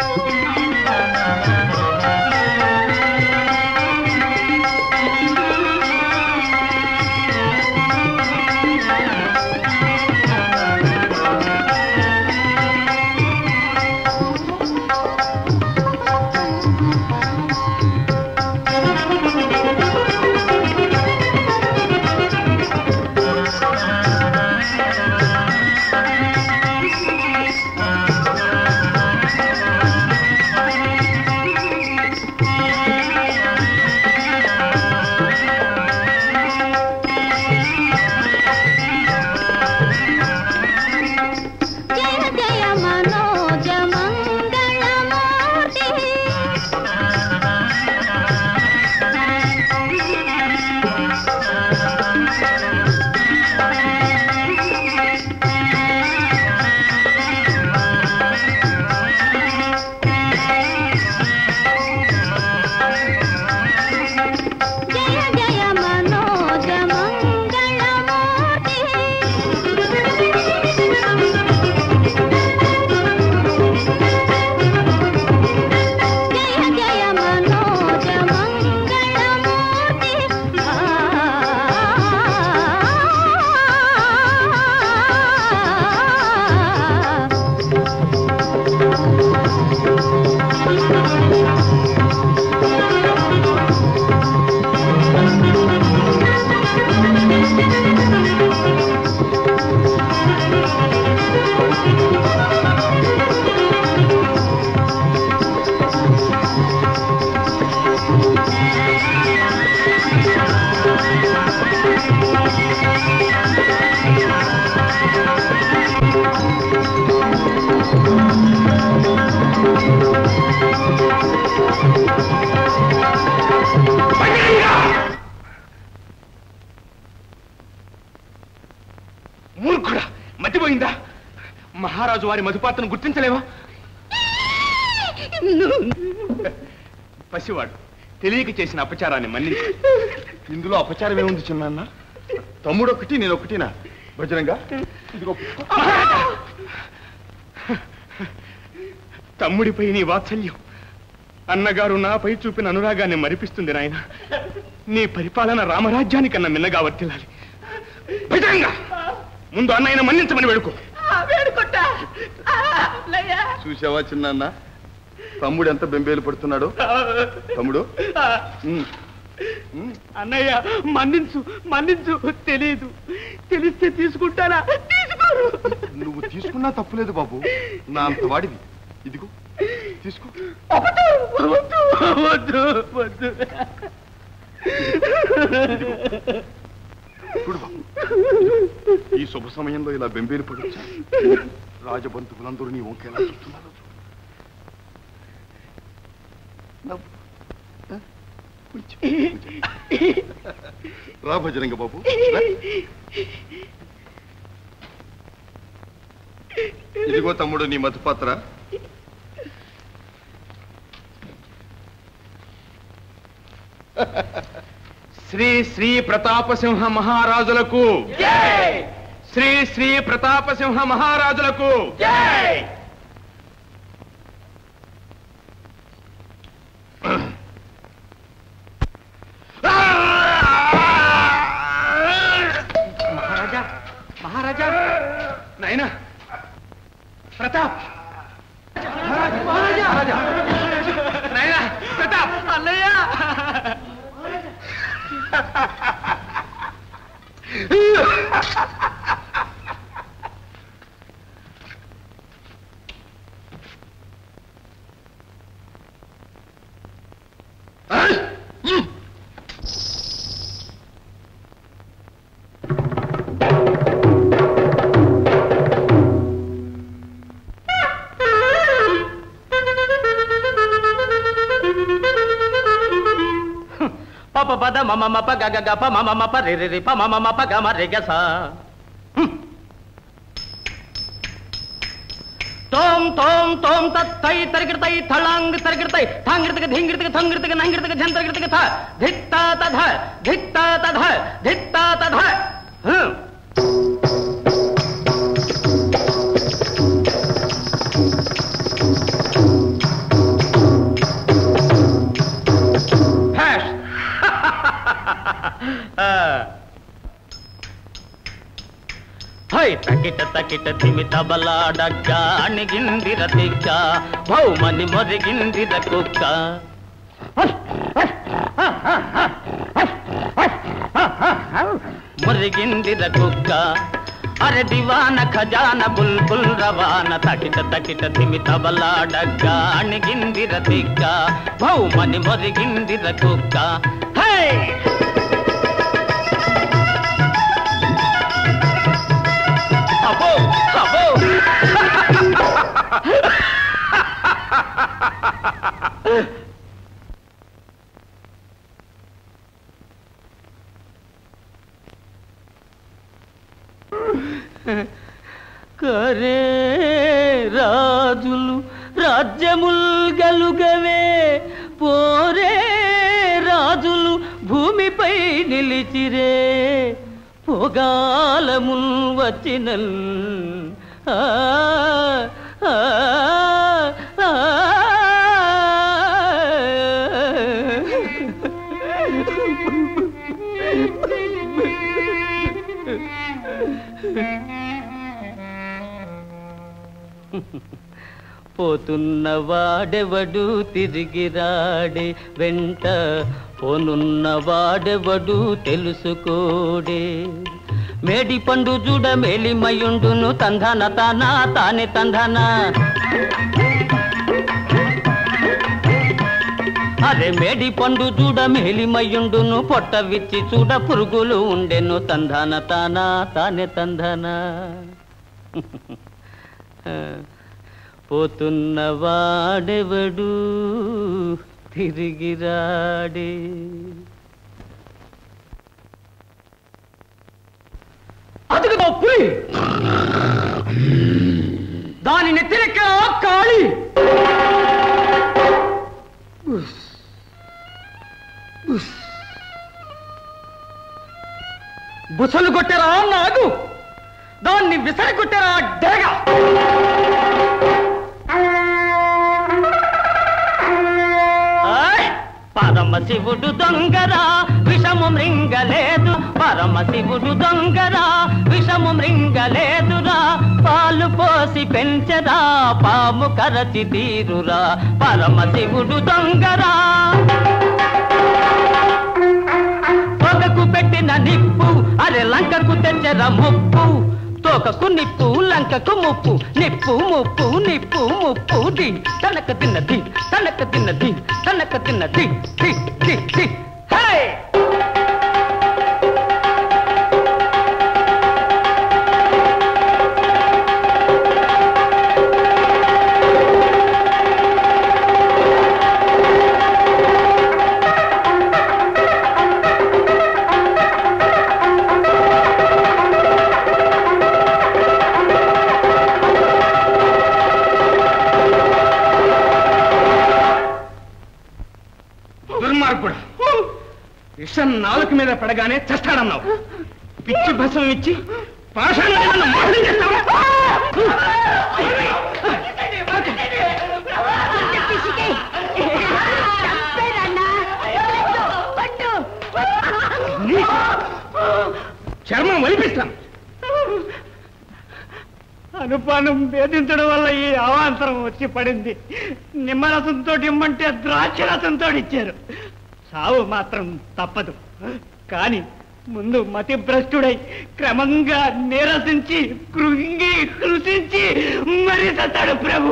జయ జయ మనోజ మంగళమూర్తి జయ జయ మనోజ మంగళమూర్తి జయ జయ మనోజ మంగళమూర్తి మూర్ఖుడా మతిపోయిందా మహారాజు వారి మధుపాత్రను గుర్తించలేవా పసివాడు తెలియక చేసిన అపచారాన్ని మన్నించు ఇందులో అపచారం ఏముంది చిన్న తమ్ముడు ఒకటి నేను ఒకటినా భజనంగా ఇదిగో తమ్ముడిపై నీ వాత్సల్యం అన్నగారు నాపై చూపిన అనురాగాన్ని మరిపిస్తుంది నాయన నీ పరిపాలన రామరాజ్యానికన్నా మిన్నగా వర్తిల్లాలి భజనంగా ముందు అన్నయ్యను మన్నించమని వేడుకో వేడుకుంటా చూసావా చిన్న తమ్ముడు ఎంత బెంబేలు పడుతున్నాడో తమ్ముడు ఉమ్. ఉమ్. అన్నయ్య మన్నించు మన్నించు తెలీదు తెలిస్తే తీసుకుంటారా తీసుకోరు నువ్వు తీసుకున్నా తప్పులేదు బాబు నా అంత వాడివి ఇదిగో తీసుకో వద్దు వద్దు వద్దు వద్దు చూడు బాబు ఈ శుభ సమయంలో ఇలా బెంబేలు పడొచ్చా రాజబంధువులందరూ నీ వంకేలా చూస్తున్నారు నవ్వు. ఆ? కొంచెం, కొంచెం. రా భజరంగ బాబు రా. ఇదిగో తమ్ముడు నీ మధుపాత్ర శ్రీ శ్రీ ప్రతాపసింహ మహారాజులకు శ్రీ శ్రీ ప్రతాపసింహ మహారాజులకు మహారాజా మహారాజా నాయనా ప్రతాప్ మహారాజా నాయనా ప్రతాప్ అన్నయ్య పప పద మమ మప గగ గప మమ మప రి రి రి ప మమ మప గమ రి గ స తోం తోం తోం తత్ తై తరిగిడతై తళాంగ్ తరిగిడతై థాంగిడతక ధింగిడతక థంగిడతక నంగిడతక జంతరిగిడతక థ ధిక్తా తధ ధిక్తా తధ ధిక్తా తధ హ్మ్. హ్యాష్ హై తకిట తకిట తిమిత బలాడగ్గ అణిగిందిర తిక్క భౌమని మొరిగిందిర కుక్క మురిగిందిర కుక్క అరే దివాన ఖజాన బుల్బుల్ రవాన తకిట తకిట తిమిత బలాడగ్గ అణిగిందిర తిక్క భౌమని మొరిగిందిర కుక్క హై అబ్బో అబ్బో కరే రాజులు రాజ్యముల్ గలుగవే పోరే రాజులు భూమిపై నిలిచిరే పొగాలముల్ వచ్చినల్ ఆ, ఆ, ఆ, పోతున్న వాడెవడు తిరిగి రాడే వెంట పోనున్న వాడెవడు తెలుసుకోడే మేడి పండు చూడ మేలిమయుండును తంధన తానా తానే తంధన అరే మేడి పండు చూడ మేలిమయుండును పొట్ట విచ్చి చూడ పురుగులు ఉండెను తంధన తానా తానే తంధన పోతున్న వాడెవడు తిరిగి రాడే అదుగుదో పులి దాని నెత్తిరెక్క కాళి బుసలు కొట్టారా నాగు దాన్ని విసరి కొట్టారా డేగ ఆయ్! పరమశివుడు దొంగరా విషము మృంగలేదు పరమశివుడు దొంగరా విషము మృంగలేదురా పాలు పోసి పెంచరా పాము కరచి తీరురా పరమశివుడు దొంగరా పొగకు పెట్టిన నిప్పు అరే లంకకు తెచ్చర ముప్పు తోకకు నిప్పు లంకకు ముప్పు నిప్పు ముప్పు నిప్పు ముప్పు ది తనక తిన్నది తనక తిన్నది తనక తిన్నది ది ది ది హే దుర్మార్గుడు విషం నాలుక మీద పడగానే చస్తాడన్నావు పిచ్చి భసం ఇచ్చి పాషాణాన్ని నన్ను మోసం చేస్తావా? నీ చర్మం వలిపిస్తాను అనుపానం వేధించడం వల్ల ఈ అవాంతరం వచ్చి పడింది నిమ్మరసంతో ఇమ్మంటే ద్రాక్ష రసంతో ఇచ్చారు సావు మాత్రం తప్పదు కానీ ముందు మతి భ్రష్టుడై క్రమంగా నీరసించి కృంగి కృషించి మరి సత్తాడు ప్రభు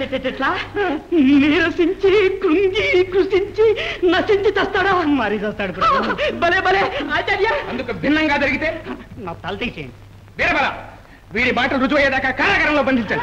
నీరసించి కృంగి కృషించి నశించి తెస్తాడా మరి సత్తాడు ప్రభు భలే భలే ఆచార్య అందుకు భిన్నంగా జరిగితే నా తల తీసేయండి వీరబల వీడి మాట రుజువు అయ్యేదాకా కారాగారంలో బంధించండి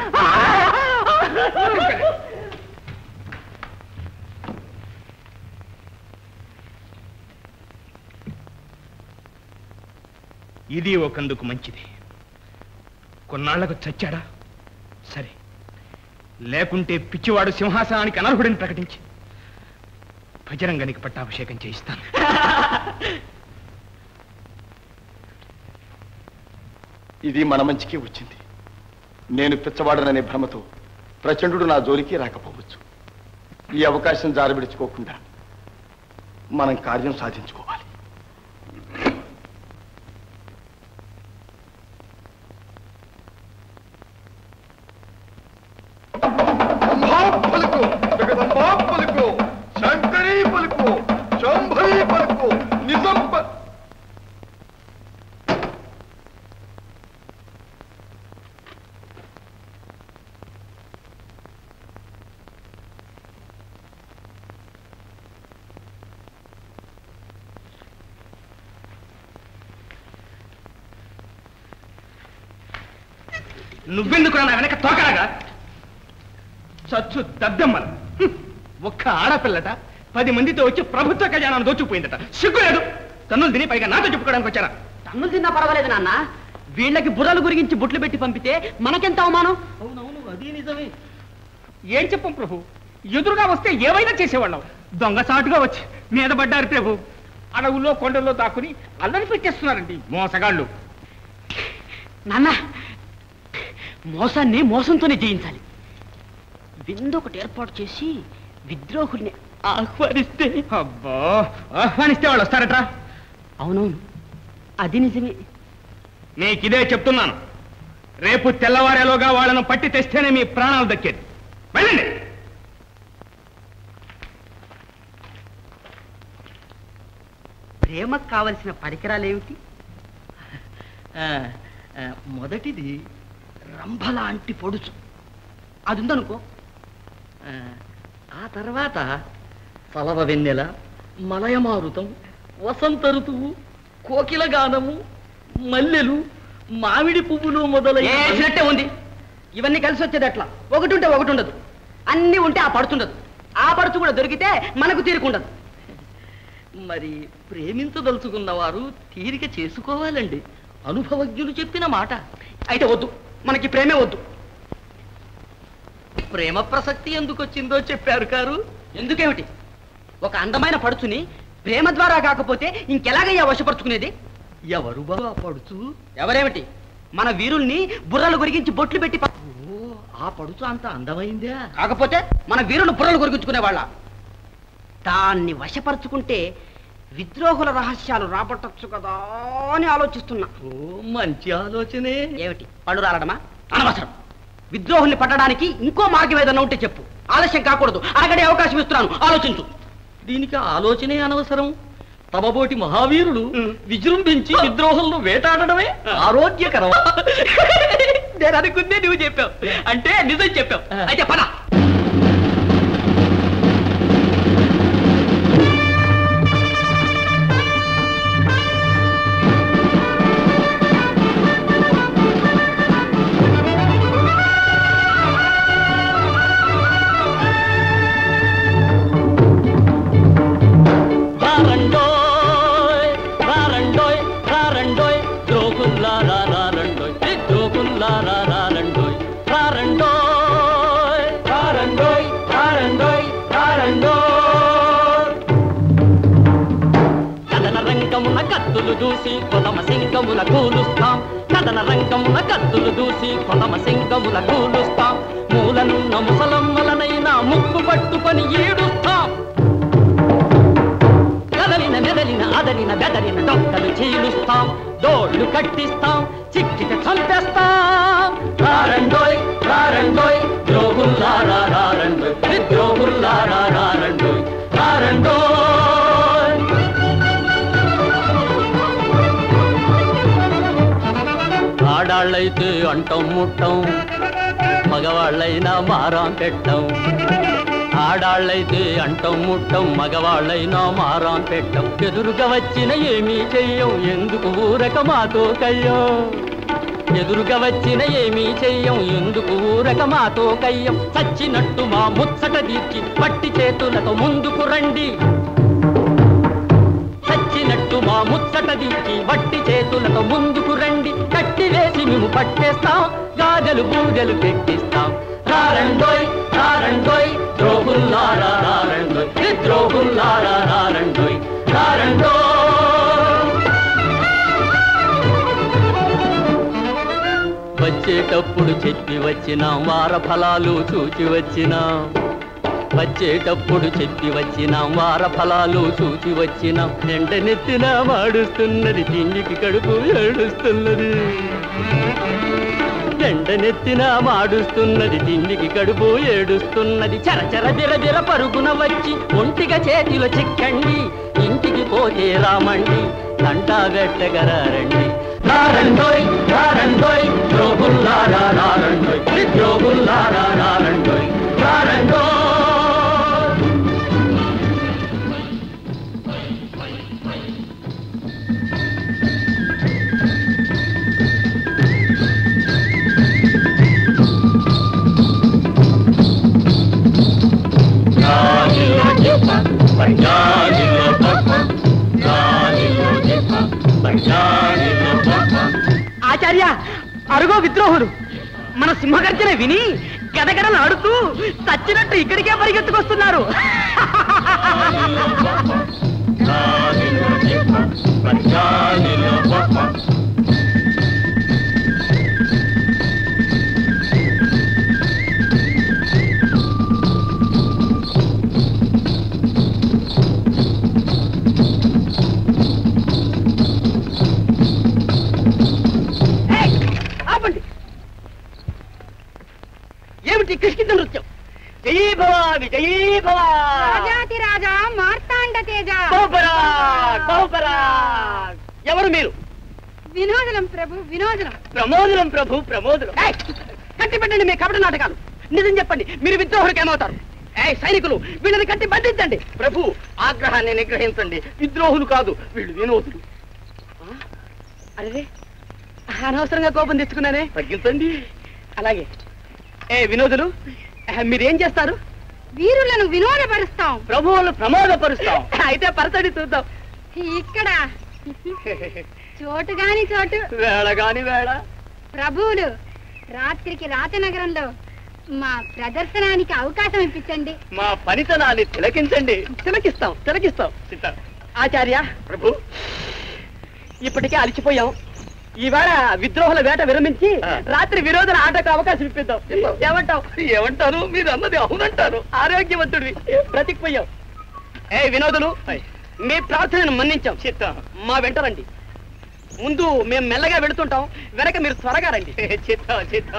ఇది ఒకందుకు మంచిది కొన్నాళ్లకు చచ్చాడా సరే లేకుంటే పిచ్చివాడు సింహాసనానికి అనర్హుడిని ప్రకటించి భజరంగానికి పట్టాభిషేకం చేయిస్తాను ఇది మన మంచికే వచ్చింది నేను పిచ్చవాడననే భ్రమతో ప్రచండు నా జోలికి రాకపోవచ్చు ఈ అవకాశం జారబిడుచుకోకుండా మనం కార్యం సాధించుకోవాలి పలుకు జగదంబా పలుకు శంకరీ పలుకు శంభరీ పలుకు నిజం ప- నువ్వెందుకు నా వెనక తోకలాగా చచ్చు దద్దమ్మల హ్మ్. ఒక్క ఆడపిల్లట పది మందితో వచ్చి ప్రభుత్వ ఖజానాను దోచుకుపోయిందట సిగ్గులేదు తన్నులు తిని పైగా నాతో చెప్పుకోవడానికి వచ్చారా తన్నులు తిన్నా పర్వాలేదు నాన్న వీళ్ళకి బుర్రలు గురించి బుట్లు పెట్టి పంపితే మనకెంత అవమానం అవునవును అది నిజమే ఏం చెప్పం ప్రభు ఎదురుగా వస్తే ఏమైనా చేసేవాళ్ళం దొంగసాటుగా వచ్చి మీద పడ్డారు ప్రభు అడవుల్లో కొండల్లో దాక్కుని అల్లరి పెట్టేస్తున్నారండి మోసగాళ్ళు నాన్న మోసాన్ని మోసంతోనే జయించాలి విందొకటి ఏర్పాటు చేసి విద్రోహుల్ని ఆహ్వానిస్తే అబ్బా ఆహ్వానిస్తే వాళ్ళు వస్తారట్రా అవునవును అది నిజమే నీకిదే చెప్తున్నాను రేపు తెల్లవారేలోగా వాళ్ళను పట్టి తెస్తేనే మీ ప్రాణాలు దక్కేది వెళ్ళండి ప్రేమకు కావలసిన పరికరాలు ఏమిటి ఆ, ఆ, మొదటిది రంభలాంటి పొడుచు అది ఉందనుకో ఆ, ఆ తర్వాత సలవ వెన్నెల మలయమారుతం వసంత ఋతువు కోకిల గానము మల్లెలు మామిడి పువ్వులు మొదలైనట్టే ఉంది ఇవన్నీ కలిసి వచ్చేది అట్లా ఒకటి ఉంటే ఒకటి ఉండదు అన్ని ఉంటే ఆ పడుతుండదు ఆ పడుచు కూడా దొరికితే మనకు తీరుకుండదు మరి ప్రేమించదలుచుకున్న వారు తీరిక చేసుకోవాలండి అనుభవజ్ఞులు చెప్పిన మాట అయితే వద్దు మనకి ప్రేమే వద్దు ప్రేమ ప్రసక్తి ఎందుకు వచ్చిందో చెప్పారు కారు ఎందుకేమిటి ఒక అందమైన పడుచుని ప్రేమ ద్వారా కాకపోతే ఇంకెలాగయ్యా వశపరుచుకునేది ఎవరు బాబా పడుచు ఎవరేమిటి మన వీరుల్ని బుర్రలు గురిగించి బొట్లు పెట్టి ప- ఓ, ఆ పడుచు అంత అందమైందా కాకపోతే మన వీరులు బుర్రలు గురిగించుకునేవాళ్ళ దాన్ని వశపరుచుకుంటే విద్రోహుల రహస్యాలు రాబట్టచ్చు కదా అని ఆలోచిస్తున్నా ఓ మంచి ఆలోచనే ఏమిటి పళ్ళు రాలడమా అనవసరం విద్రోహుల్ని పట్టడానికి ఇంకో మార్గం ఏదైనా ఉంటే చెప్పు ఆలస్యం కాకూడదు అడగడే అవకాశం ఇస్తున్నాను ఆలోచించు దీనికి ఆలోచనే అనవసరం తమబోటి మహావీరులు విజృంభించి విద్రోహంలో వేటాడడమే ఆరోగ్యకరం నేను అనుకుందే నువ్వు చెప్పావు అంటే నిజం చెప్పావు అయితే పద రారండోయ్ రారండోయ్ రారండోయ్ ద్రోగుల్లారా రారండోయ్ ద్రోగుల్లారా రారండోయ్ రారండోయ్ రారండోయ్ రారండోయ్ రారండోయ్ కథన రంగమున కత్తులు దూసి కొదమ సింగముల కూలుస్తాం కథన రంగమున కత్తులు దూసి కొదమ సింగముల కూలుస్తాం మూలనున్న ముసలమ్మలనైనా ముక్కు పట్టుకొని ఈడుస్తాం కదలిన మెదలిన అదలిన బెదలిన డొక్కలు చీలుస్తాం దోళ్లు కట్టిస్తాం చిక్కిట చంపేస్తాం రారండోయ్ రారండోయ్ ద్రోగుల్లారా రారండోయ్ ద్రోగుల్లారా రారండోయ్ రారండోయ్ ఆడాళ్ళైతే అంటం ముట్టం మగవాళ్ళైనా మారాం పెట్టం ఆడాళ్ళైతే అంటం ముట్టం మగవాళ్ళైనా మారాం పెట్టం ఎదురుగా వచ్చిన ఏమీ చెయ్యం ఎందుకు ఊరక మాతో కయ్యం ఎదురుగా వచ్చిన ఏమీ చెయ్యం ఎందుకు ఊరక మాతో కయ్యం చచ్చినట్టు మా ముచ్చట తీర్చి పట్టి చేతులతో ముందుకు రండి చచ్చినట్టు మా ముచ్చట దిక్కి వట్టి చేతులతో ముందుకు రండి కట్టి వేసి మేము పట్టేస్తాం గాజలు బూజలు పెట్టిస్తాం రారండోయ్ రారండోయ్ ద్రోహుల్లారా రారండోయ్ ఈ ద్రోహుల్లారా రారండోయ్ రారండోయ్ వచ్చేటప్పుడు చెప్పి వచ్చినాం వార ఫలాలు చూచి వచ్చినాం వచ్చేటప్పుడు చెప్పి వచ్చినాం వార ఫలాలు చూచి వచ్చినాం ఎండ నెత్తిన మాడుస్తున్నది తిండికి కడుపు ఏడుస్తున్నది ఎండ నెత్తిన మాడుస్తున్నది తిండికి కడుపు ఏడుస్తున్నది చరచర బిరబిర పరుగున వచ్చి ఒంటిగా చేతిలో చిక్కండి ఇంటికి పోతే రామండి కంటా గట్టగరారండి రారండోయ్ రారండోయ్ ద్రోగుల్లారా రారండోయ్ ద్రోగుల్లారా రారండోయ్ రారండోయ్ ఆచార్య అరుగో విద్రోహులు మన సింహగర్జన విని గదగడలు ఆడుతూ చచ్చినట్టు ఇక్కడికే పరిగెత్తుకొస్తున్నారు ఏయ్, ఆపండి ఏమిటి కిష్కింద నృత్యం జయీ భవ విజయీ భవ రాజాతి రాజా మార్తాండ తేజ బహుపరా బహుపరా ఎవరు మీరు వినోదనం ప్రభు వినోదనం ప్రమోదులం ప్రభు ప్రమోదులం ఏయ్, కట్టి పెట్టండి మీ కపట నాటకాలు నిజం చెప్పండి మీరు విద్రోహులకు ఏమవుతారు ఏ సైనికులు వీళ్ళని కట్టి బంధించండి ప్రభు ఆగ్రహాన్ని నిగ్రహించండి విద్రోహులు కాదు వీళ్ళు వినోదులు ఆ? అరే అనవసరంగా కోపం తెచ్చుకున్నానే తగ్గించండి అలాగే ఏ వినోదులు ఆ, మీరేం చేస్తారు వీరులను వినోదపరుస్తాం ప్రభువులు ప్రమాదపరుస్తాం అయితే పరచడి చూద్దాం ఇక్కడ చోటు గాని చోటు వేళ గాని వేళ ప్రభువులు రాత్రికి రాచనగరంలో మా ప్రదర్శనానికి అవకాశం ఇప్పించండి మా పనితనాన్ని తిలకించండి తిలకిస్తాం తిలకిస్తాం సిద్ధం ఆచార్య ప్రభు ఇప్పటికే అలసిపోయాం ఈవేళ విద్రోహుల వేట విరమించి రాత్రి విరోధన ఆటకు అవకాశం ఇప్పిద్దాం ఏమంటావు ఏమంటారు మీరు అన్నది అవునంటారు ఆరోగ్యవంతుడివి బ్రతికిపోయాం ఏ వినోదులు మీ ప్రార్థనను మన్నించాం చిత్తం మా వెంట రండి ముందు మేము మెల్లగా వెళుతుంటాం వెనక మీరు త్వరగా రండి చిత్తం చిత్తం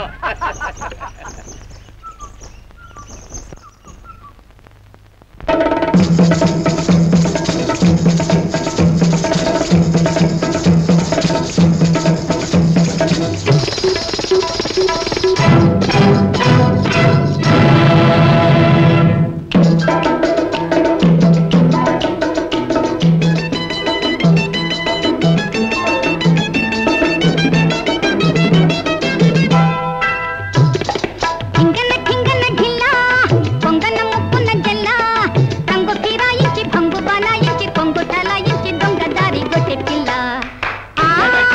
ఠింగన ఠింగన ఢిల్లా పొంగన ముప్పున జల్ల రంగు ఫిరాయించి భంగు బనాయించి కొంగు తలాయించి దొంగ దారి గొట్టె పిల్ల ఆ,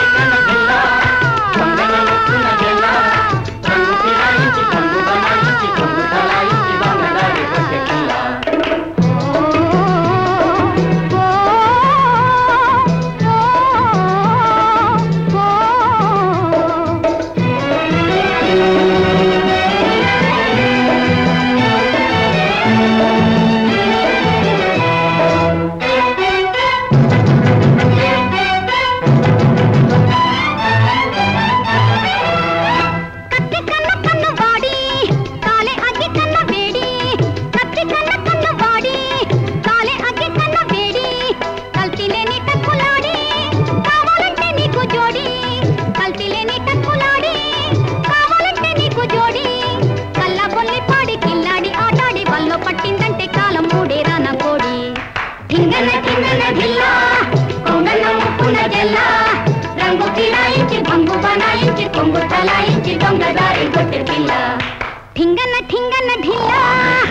కత్తి కన్న కన్ను వాడి కాలే అగ్గి కన్న వేడి కత్తి కన్న కన్ను వాడి కాలే అగ్గి కన్న వేడి కల్తీ లేని టక్కులాడి కావాలంటే నీకు జోడి కల్తీ లేని టక్కులాడి కావాలంటే నీకు జోడి కల్ల బొల్లి పాడి కిల్లాడి ఆటాడి వల్లో పట్టిందంటే కాలం మూడేరా నా కోడి ఠింగన ఠింగన ఢిల్లా కొంగన ముప్పున జల్లా రంగు ఫిరాయించి భంగు బనాయించి కొంగు తలాయించి దొంగ దారి కొట్టే పిల్ల ఠింగన ఠింగన ఢిల్లా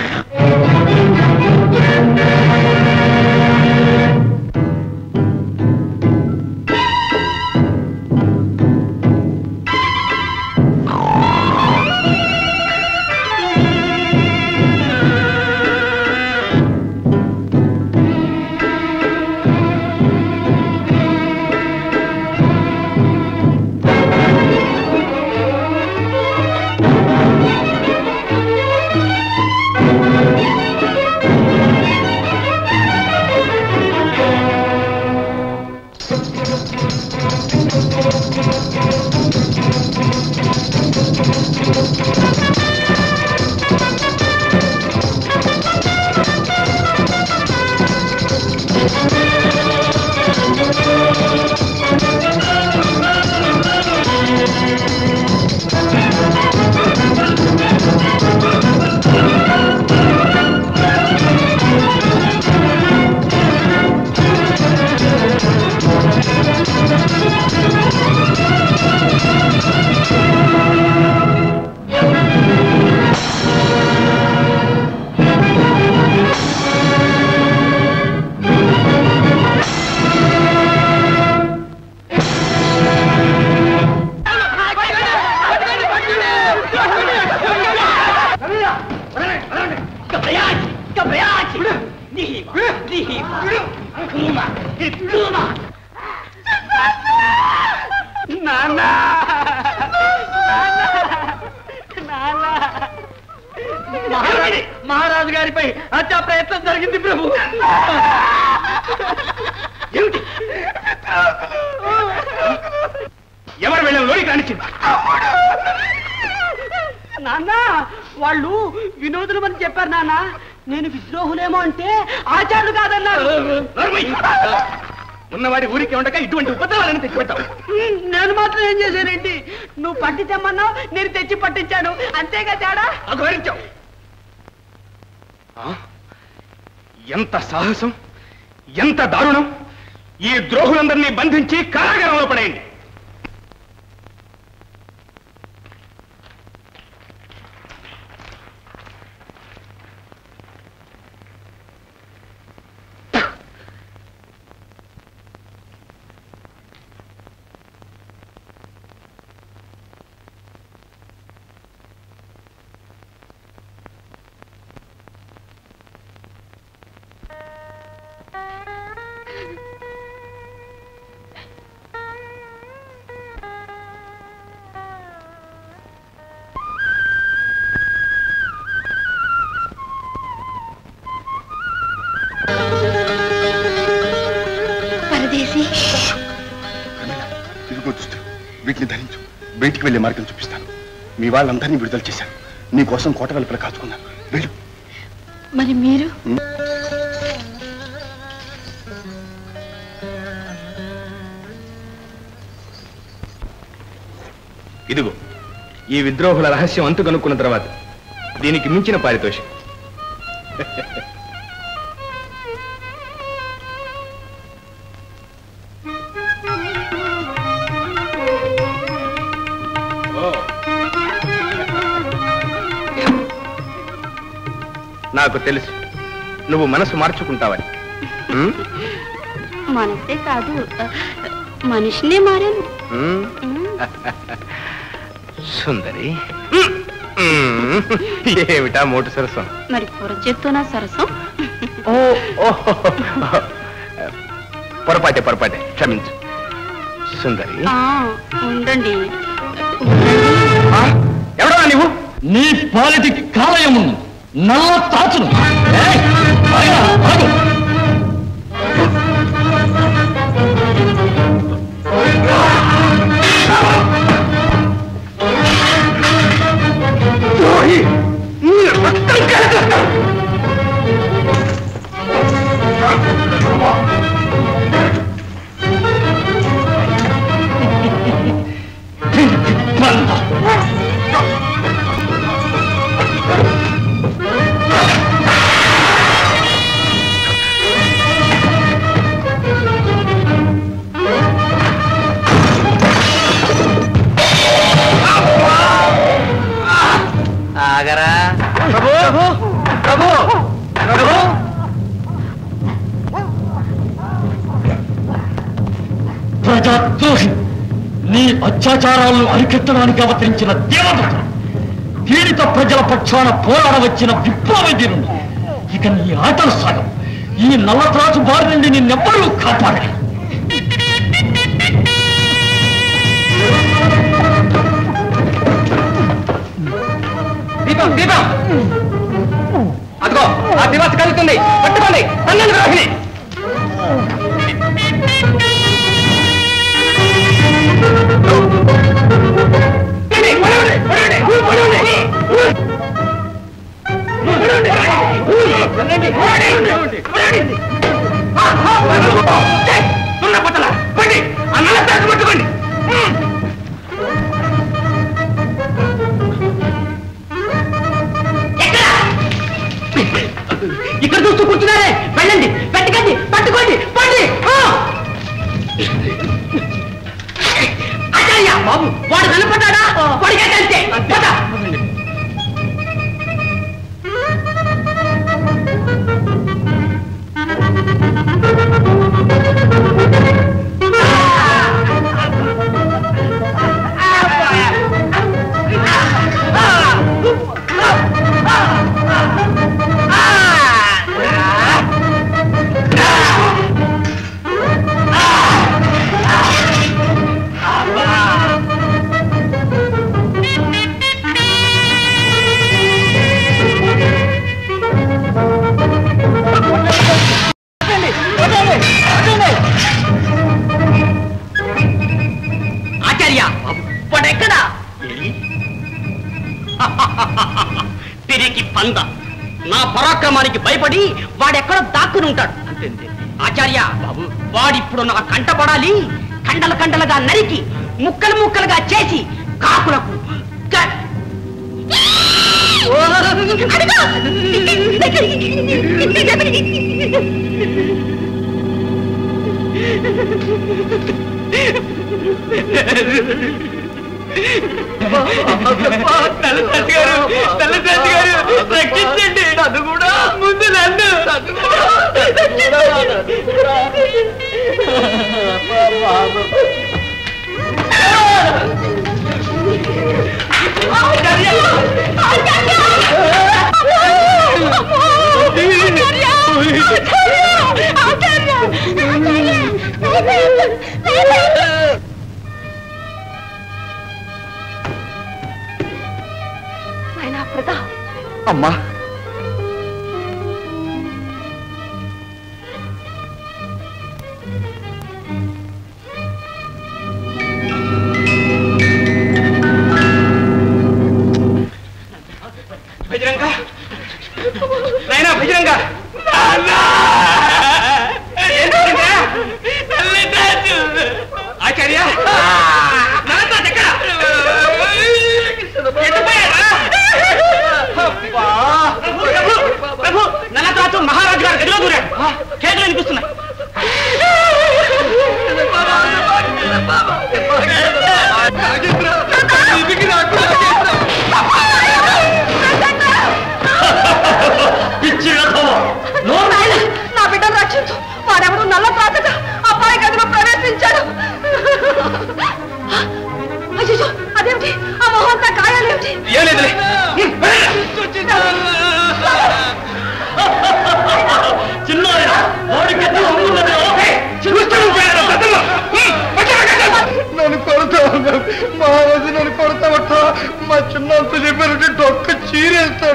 నాన్న నాన్న మహారాజు మహారాజు గారిపై హత్యా ప్రయత్నం జరిగింది ప్రభు ఏమిటి ఎవరు వెళ్ళాం లోనికి రానిచ్చింది నాన్న వాళ్ళు వినోదులు అని చెప్పారు నాన్న నేను విద్రోహులేమో అంటే ఆచార్యులు కాదన్నారు నోర్మై! ఉన్నవాడి ఊరికి ఉండక ఇటువంటి ఉపద్రవాలను తెచ్చిపెట్టావు నేను మాత్రం ఏం చేశానండి నువ్వు పట్టి తెమ్మన్నావు నేను తెచ్చి పట్టించాను అంతేగా తేడా అఘోరించావు ఆ? ఎంత సాహసం ఎంత దారుణం ఈ ద్రోహులందరినీ బంధించి కారాగారంలో పడేయండి చేసి ఇదిగో దుస్తులు వీటిని ధరించు బయటికి వెళ్ళే మార్గం చూపిస్తాను మీ వాళ్ళందరినీ విడుదల చేశాను నీ కోసం కోట వెలుపల కాచుకున్నాను వెళ్ళు మరి మీరు ఇదిగో ఈ విద్రోహుల రహస్యం అంతు కనుక్కున్న తర్వాత దీనికి మించిన పారితోషం నాకు తెలుసు నువ్వు మనసు మార్చుకుంటావని ఉమ్? మనసే కాదు మనిషినే మారాను ఉమ్? సుందరి ఉమ్. ఏమిటా మోటు సరసం మరి పురచెత్తున సరసం ఓ ఓహో. పొరపాటే పొరపాటే క్షమించు సుందరి ఆ, ఉండండి ఎవడా నీవు నీ పాలిటికి కాలయమును నల్ల తాచును ఏయ్, ఆగరా, ఆగు. ఆగరా ప్రభు ప్రభు ప్రభు ప్రజాద్రోహి నీ అత్యాచారాలను అరికెత్తడానికి అవతరించిన దేవదూత పీడిత ప్రజల పక్షాన పోరాడవచ్చిన విప్లవీరుడు ఇక నీ ఆటలు సాగం ఈ నల్లత్రాసు బారి నుండి నిన్నెవ్వరూ కాపాడలేదు దీపం దీపం అదిగో ఆ దివస్ కలుగుతుంది పట్టుకోండి తల్లని రోహిణి పట్టుకోండి ఇక్కడ చూస్తూ కూర్చున్నారే వెళ్ళండి పెట్టకండి పట్టుకోండి పండి ఆచార్య బాబు వాడు వెళ్ళిపోతాడా పడిగంటే పద ఆచార్య వాడు ఎక్కడా తిరిగి పంద నా పరాక్రమానికి భయపడి వాడెక్కడో దాక్కుని ఉంటాడు ఆచార్య బాబు వాడిప్పుడు నా కంట పడాలి కండలు కండలుగా నరికి ముక్కలు ముక్కలుగా చేసి కాకులకు క- రక్షించండి నన్ను కూడా ముందు నన్ను నాయనా ప్రతాప్ అమ్మా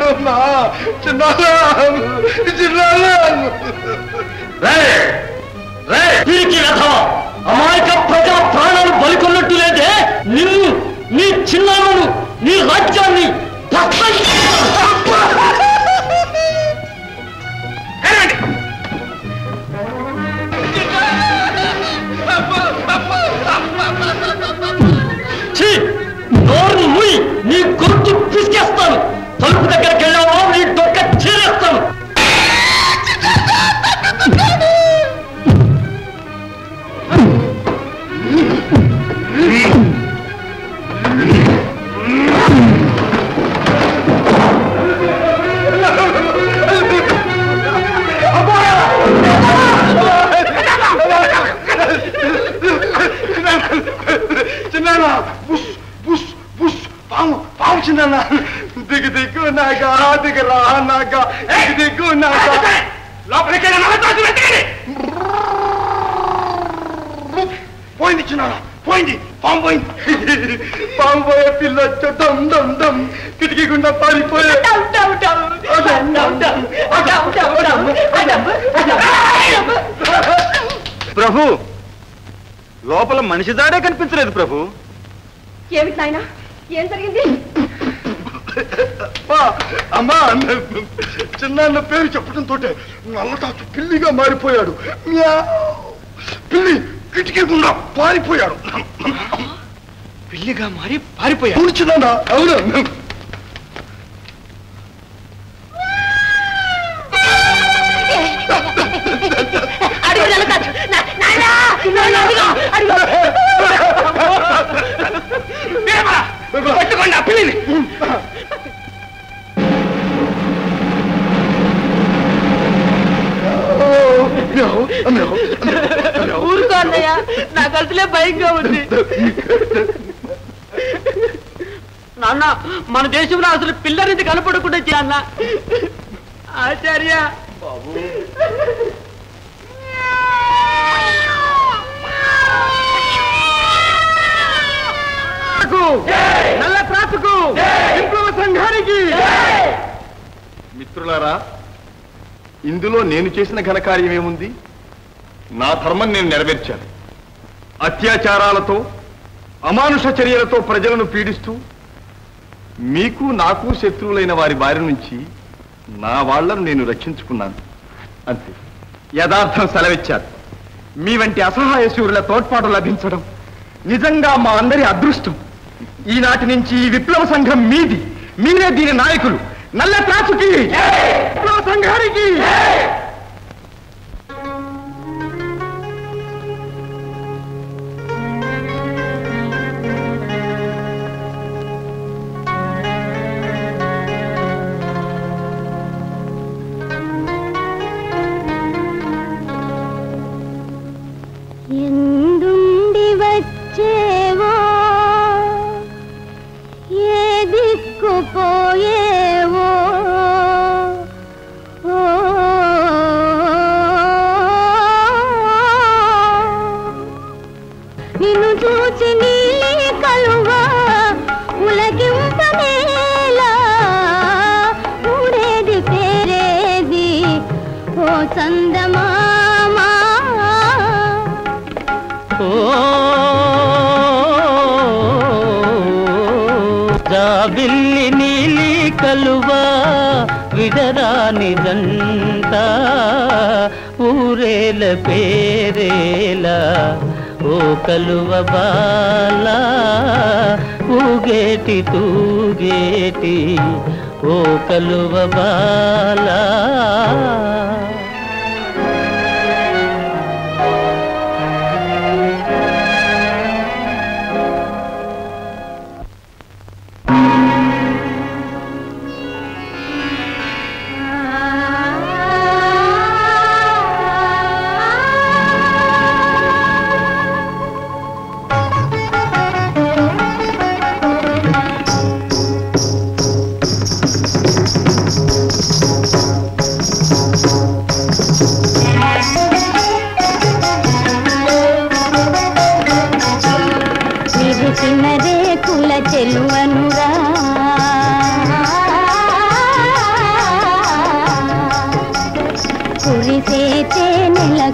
చిన్నానా చిన్నానా చిన్నానా వీరికి రథమా అమాయక ప్రజల ప్రాణాలు బలికొన్నట్టు లేదే నిన్ను నీ చిన్నాలను నీ రాజ్యాన్ని భస్మం ఛీ! నోరు ముయ్ నీ గొంతు పిసికేస్తాను తలుపు దగ్గరికి వెళ్ళావో నీ డొక్క చీరేస్తాను చిన్నానా బుస్ బుస్ బుస్ పాము పాము చిన్నానా దిగు దిగు నాగా దిగరా నాగా దిగు దిగు నాగా లోపలికి పోయింది చిన్నానా పోయింది పాము పోయింది పాము పోయే పిల్ల వచ్చి డమ్ డమ్ డమ్ కిటికీ గుండా పారిపోయే ప్రభు లోపల మనిషి దాడే కనిపించలేదు ప్రభు ఏమిటి నాయనా ఏం జరిగింది అమ్మా, అమ్మా చిన్న పేరు చెప్పడం తోటే నల్లటాచు పిల్లిగా మారిపోయాడు మ్యావ్. పిల్లి కిటికీ గుండా పారిపోయాడు పిల్లిగా మారి పారిపోయా అవును చిన్న అవును అడుగు నలకాచు. నా- నాయనా! నాయనా, అడుగు, అడుగు. పట్టుకోండి ఆ పిల్లిని ఊరుకో అన్నయ్య నా కడుపులే భయంగా ఉంది నాన్న మన దేశంలో అసలు పిల్లరించి కనపడకుండా చేయన్న ఆచార్య నల్ల త్రాసుకు విప్లవ సంఘానికి మిత్రులారా ఇందులో నేను చేసిన ఘనకార్యం ఏముంది నా ధర్మం నేను నెరవేర్చాను అత్యాచారాలతో అమానుష చర్యలతో ప్రజలను పీడిస్తూ మీకు నాకు శత్రువులైన వారి బారి నుంచి నా వాళ్లను నేను రక్షించుకున్నాను అంతే యథార్థం సెలవిచ్చారు మీ వంటి అసహాయ శూరుల తోడ్పాటు లభించడం నిజంగా మా అందరి అదృష్టం ఈనాటి నుంచి ఈ విప్లవ సంఘం మీది మీరే దీని నాయకులు నల్ల త్రాసుకి విప్లవ సంఘానికి ఎందుండి వచ్చేవో ఏ దిక్కు పోయేవో ఓ నిన్ను చూచి నీలి కలువా ఉలగింపమేలా ఊడేది పేరేది ఓ చందమామా జాబిల్లి నీలి కలువా విడరాని దంట ఊరేల పేరేల ఓ కలువ బాల ఊగేటి తూగేటి ఓ కలువ బాల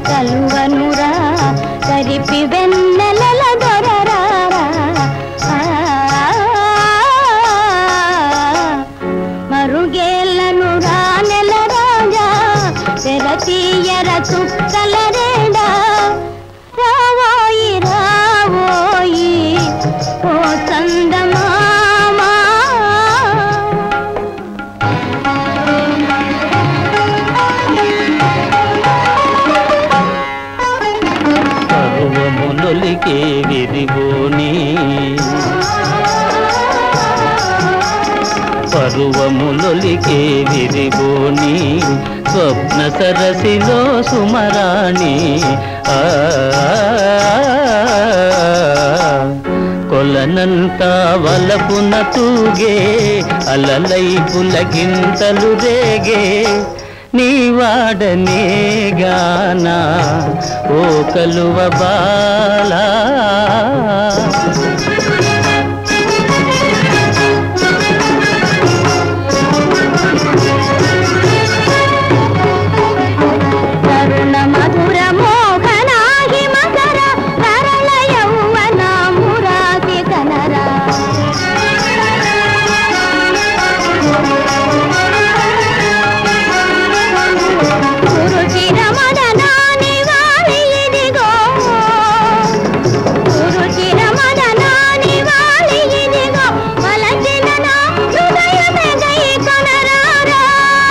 కలువనురా కరిపి వెన్నెలల దొరరారా ఆ, మరుగేళ్ళను రానెల రాజా తెర తీయర చుక్కల రేడా రావోయి రావోయి ఓ చందమామా పరువములొలికే విరిగోని పరువములొలికే విరిగోని స్వప్న సరసిలో సుమరాణి ఆ కొలనంతా వలపున తూగే అలలై పులగింతలు రేగే నీవాడనే గానా ఓ కలువ బాలా తరుణ మధుర మోహనాహి మకర తరళ యౌవన మురాసి కనరా గురుచిర మదనాని వాలి ఇదిగో గురుచిర మదనాని వాలి ఇదిగో మలచిన నా హృదయమే గై కొనరారా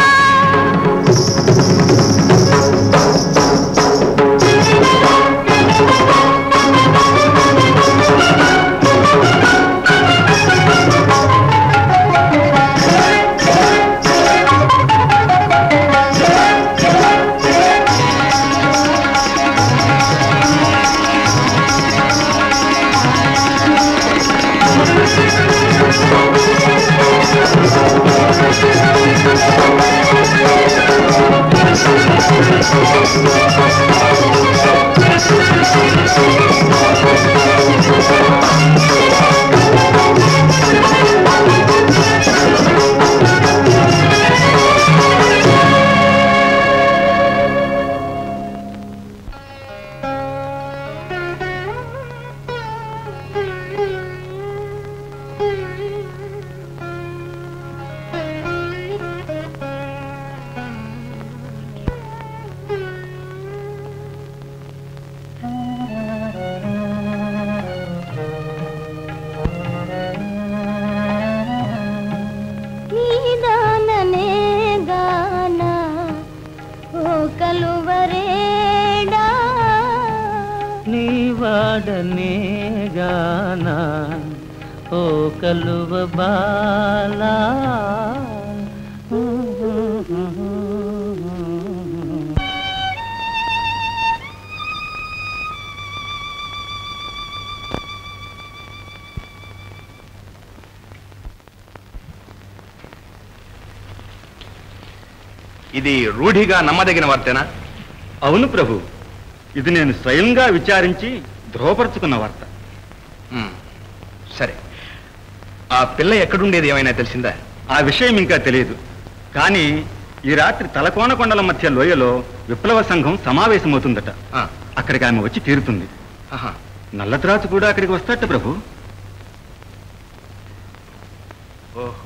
నీదాననే గాన ఓ కలువరేడా నీవాడనే గానా ఓ కలువ బాలా ఇది రూఢిగా నమ్మదగిన వార్తేనా అవును ప్రభు ఇది నేను స్వయంగా విచారించి ధృవపరుచుకున్న వార్త మ్మ్. సరే ఆ పిల్ల ఎక్కడుండేది ఏమైనా తెలిసిందా ఆ విషయం ఇంకా తెలియదు కానీ ఈ రాత్రి తలకోన కొండల మధ్య లోయలో విప్లవ సంఘం సమావేశమవుతుందట ఆ, అక్కడికి ఆమె వచ్చి తీరుతుంది ఆహా. నల్లత్రాజు కూడా అక్కడికి వస్తాట ప్రభు ఓహో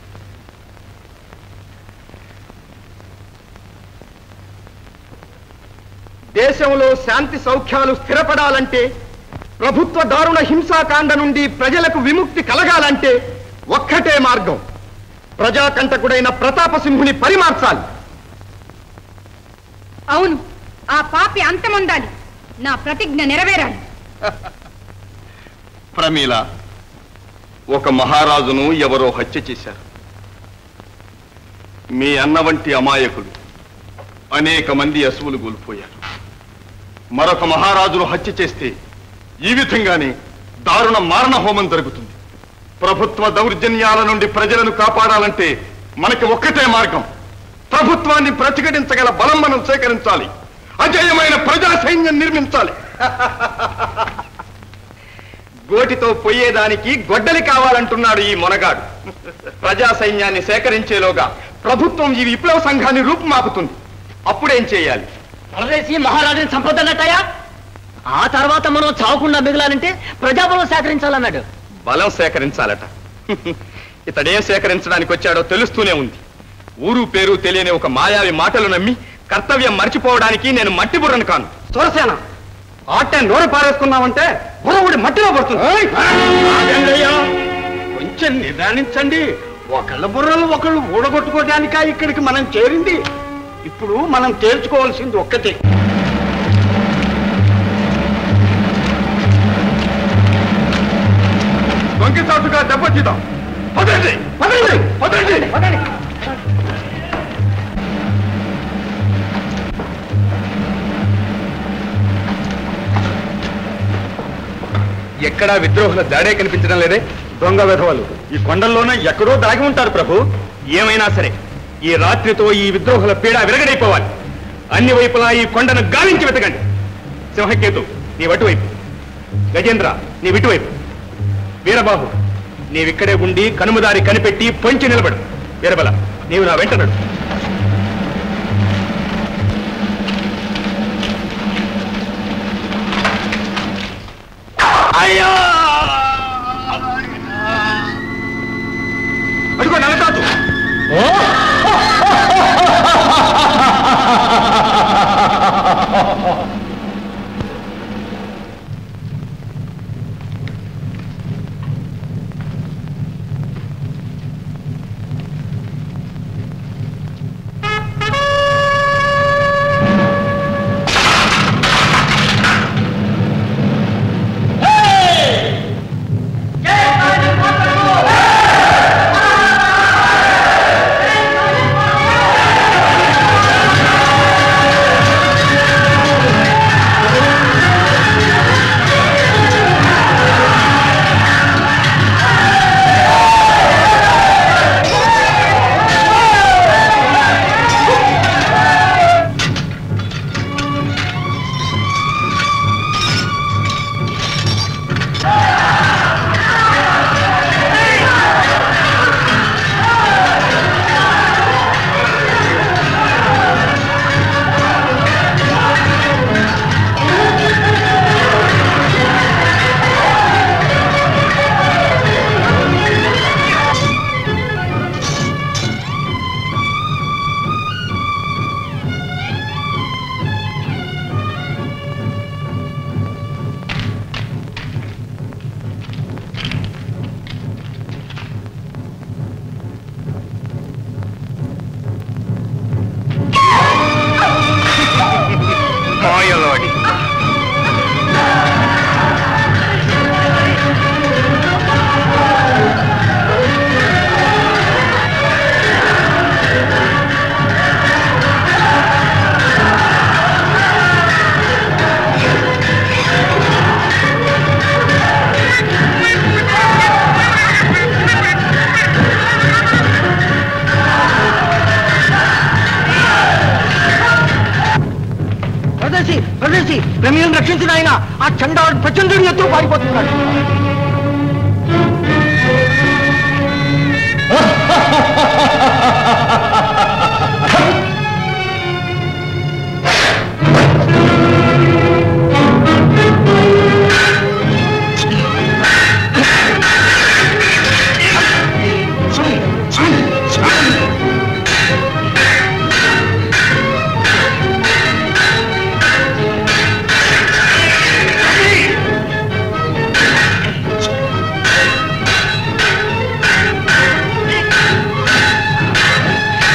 దేశంలో శాంతి సౌఖ్యాలు స్థిరపడాలంటే ప్రభుత్వ దారుణ హింసాకాండ నుండి ప్రజలకు విముక్తి కలగాలంటే ఒక్కటే మార్గం ప్రజాకంటకుడైన ప్రతాపసింహుని పరిమార్చాలి అవును ఆ పాపి అంతమొందాలి నా ప్రతిజ్ఞ నెరవేరాలి ప్రమీల ఒక మహారాజును ఎవరో హత్య చేశారు మీ అన్న వంటి అమాయకులు అనేక మంది అసువులు కోల్పోయారు మరొక మహారాజును హత్య చేస్తే ఈ విధంగానే దారుణ మారణ హోమం జరుగుతుంది ప్రభుత్వ దౌర్జన్యాల నుండి ప్రజలను కాపాడాలంటే మనకి ఒక్కటే మార్గం ప్రభుత్వాన్ని ప్రతిఘటించగల బలం మనం సేకరించాలి అజేయమైన ప్రజా సైన్యం నిర్మించాలి గోటితో పొయ్యేదానికి గొడ్డలి కావాలంటున్నాడు ఈ మొనగాడు ప్రజా సైన్యాన్ని సేకరించేలోగా ప్రభుత్వం ఈ విప్లవ సంఘాన్ని రూపుమాపుతుంది అప్పుడేం చేయాలి తలరేసి మహారాజుని సంపదన్నట్టయా ఆ తర్వాత మనం చావకుండా మిగలాలంటే ప్రజాబలం సేకరించాలన్నాడు బలం సేకరించాలట ఇతడేం సేకరించడానికి వచ్చాడో తెలుస్తూనే ఉంది ఊరు పేరు తెలియని ఒక మాయావి మాటలు నమ్మి కర్తవ్యం మర్చిపోవడానికి నేను మట్టి బుర్రను కాను సూరసేన ఆటే నోరు పారేసుకున్నామంటే బుర్రవుడి మట్టిలో పడుతుంది ఆగండయ్యా. కొంచెం నిదానించండి ఒకళ్ళ బుర్రలు ఒకళ్ళు ఊడగొట్టుకోవడానికా ఇక్కడికి మనం చేరింది ఇప్పుడు మనం తేల్చుకోవాల్సింది ఒక్కటే దొంగి చాటుగా దెబ్బతీద్దాం పదండి పదండి పదండి పదండి ఎక్కడా విద్రోహుల దాడే కనిపించడం లేదే దొంగ విధవలు ఈ కొండల్లోనే ఎక్కడో దాగి ఉంటారు ప్రభు ఏమైనా సరే ఈ రాత్రితో ఈ విద్రోహుల పీడ విరగడైపోవాలి అన్ని వైపులా ఈ కొండను గాలించి వెతకండి సింహకేతు నీ అటువైపు గజేంద్ర నీ ఇటువైపు వీరబాబు నీవిక్కడే ఉండి కనుమదారి కనిపెట్టి పొంచి నిలబడు వీరబల నీవు నా వెంట నడు అయ్యో అడుగో నల్లతాతు మాయలోడి ప్రదేశి ప్రదేశి ప్రమేయం రక్షించిన ఆయన ఆ చండాడు ప్రచండుడి ఎత్తు పారిపోతున్నాడు ఆ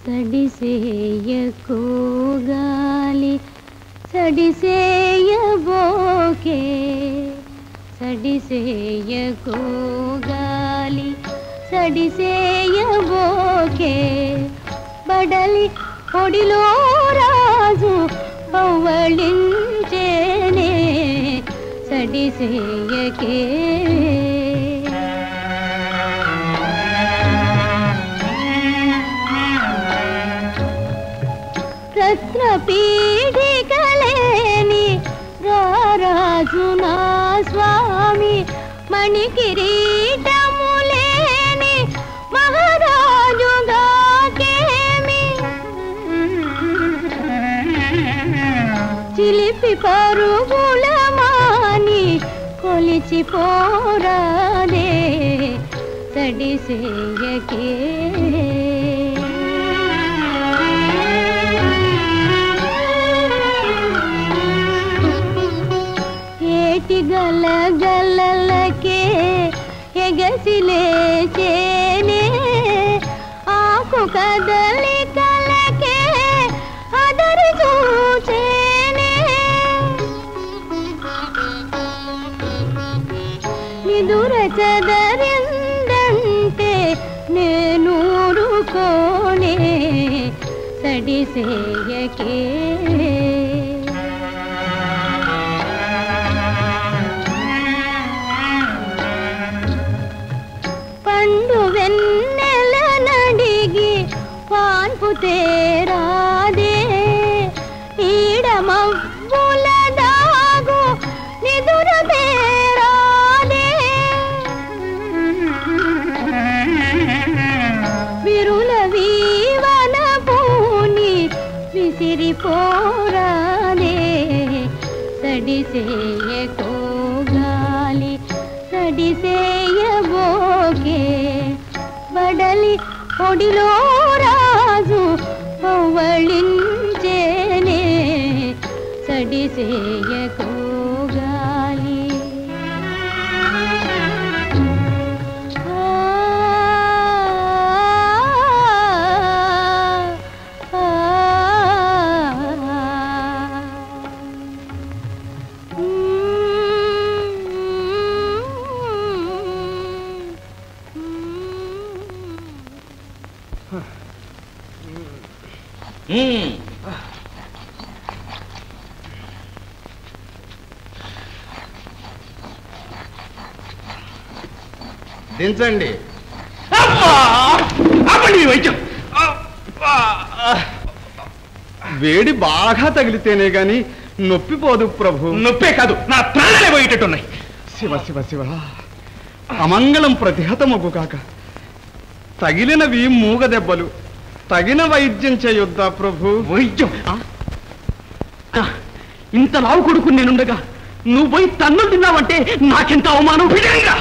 సడిసేయకోగాలి సడిసేయబోకే సడిసేయకోగాలి సడిసేయబోకే బడలి పొడిలో రాజు పవ్వళించేనే సడిసేయకే రత్న పీడికలేని రారాజు నా స్వామి మణి కిరీటములేని మహారాజుగా కేమి చిలిపి పరుగుల మాని కొలిచి పోరాదే తడిసేయకే ఏటి గల గలలకే ఎగసిలే చేనే ఆకు కదలి కలకే అదరి చూచేనే నిదుర చదరిందంటే నేను ఊరుకోనే సడిసేయకే పండు వెన్నెల నడిగి పాన్పు తేరాదే ఈడమవ్వుల దాగు నిదుర తేరాదే విరుల వీవన పూని విసిరిపోరాదే సడిసేయకోగాలి సడిసేయబోకే బడలి పొడిలో రాజు పవ్వళించేనే సడిసేయకోగాలి దించండి ఆపండి ఈ వైద్యం వేడి బాగా తగిలితేనే గాని నొప్పి పోదు ప్రభు నొప్పే కాదు నా ప్రాణాలే పోయేటట్టున్నాయి శివ శివ శివ అమంగళం ప్రతిహతమగు కాక తగిలినవి మూగ దెబ్బలు తగిన వైద్యం చేయొద్దా ప్రభు వైద్యం ఇంత లావు కొడుకు నేనుండగా నువ్వు పోయి తన్నులు తిన్నావంటే నాకెంత అవమానం విధంగా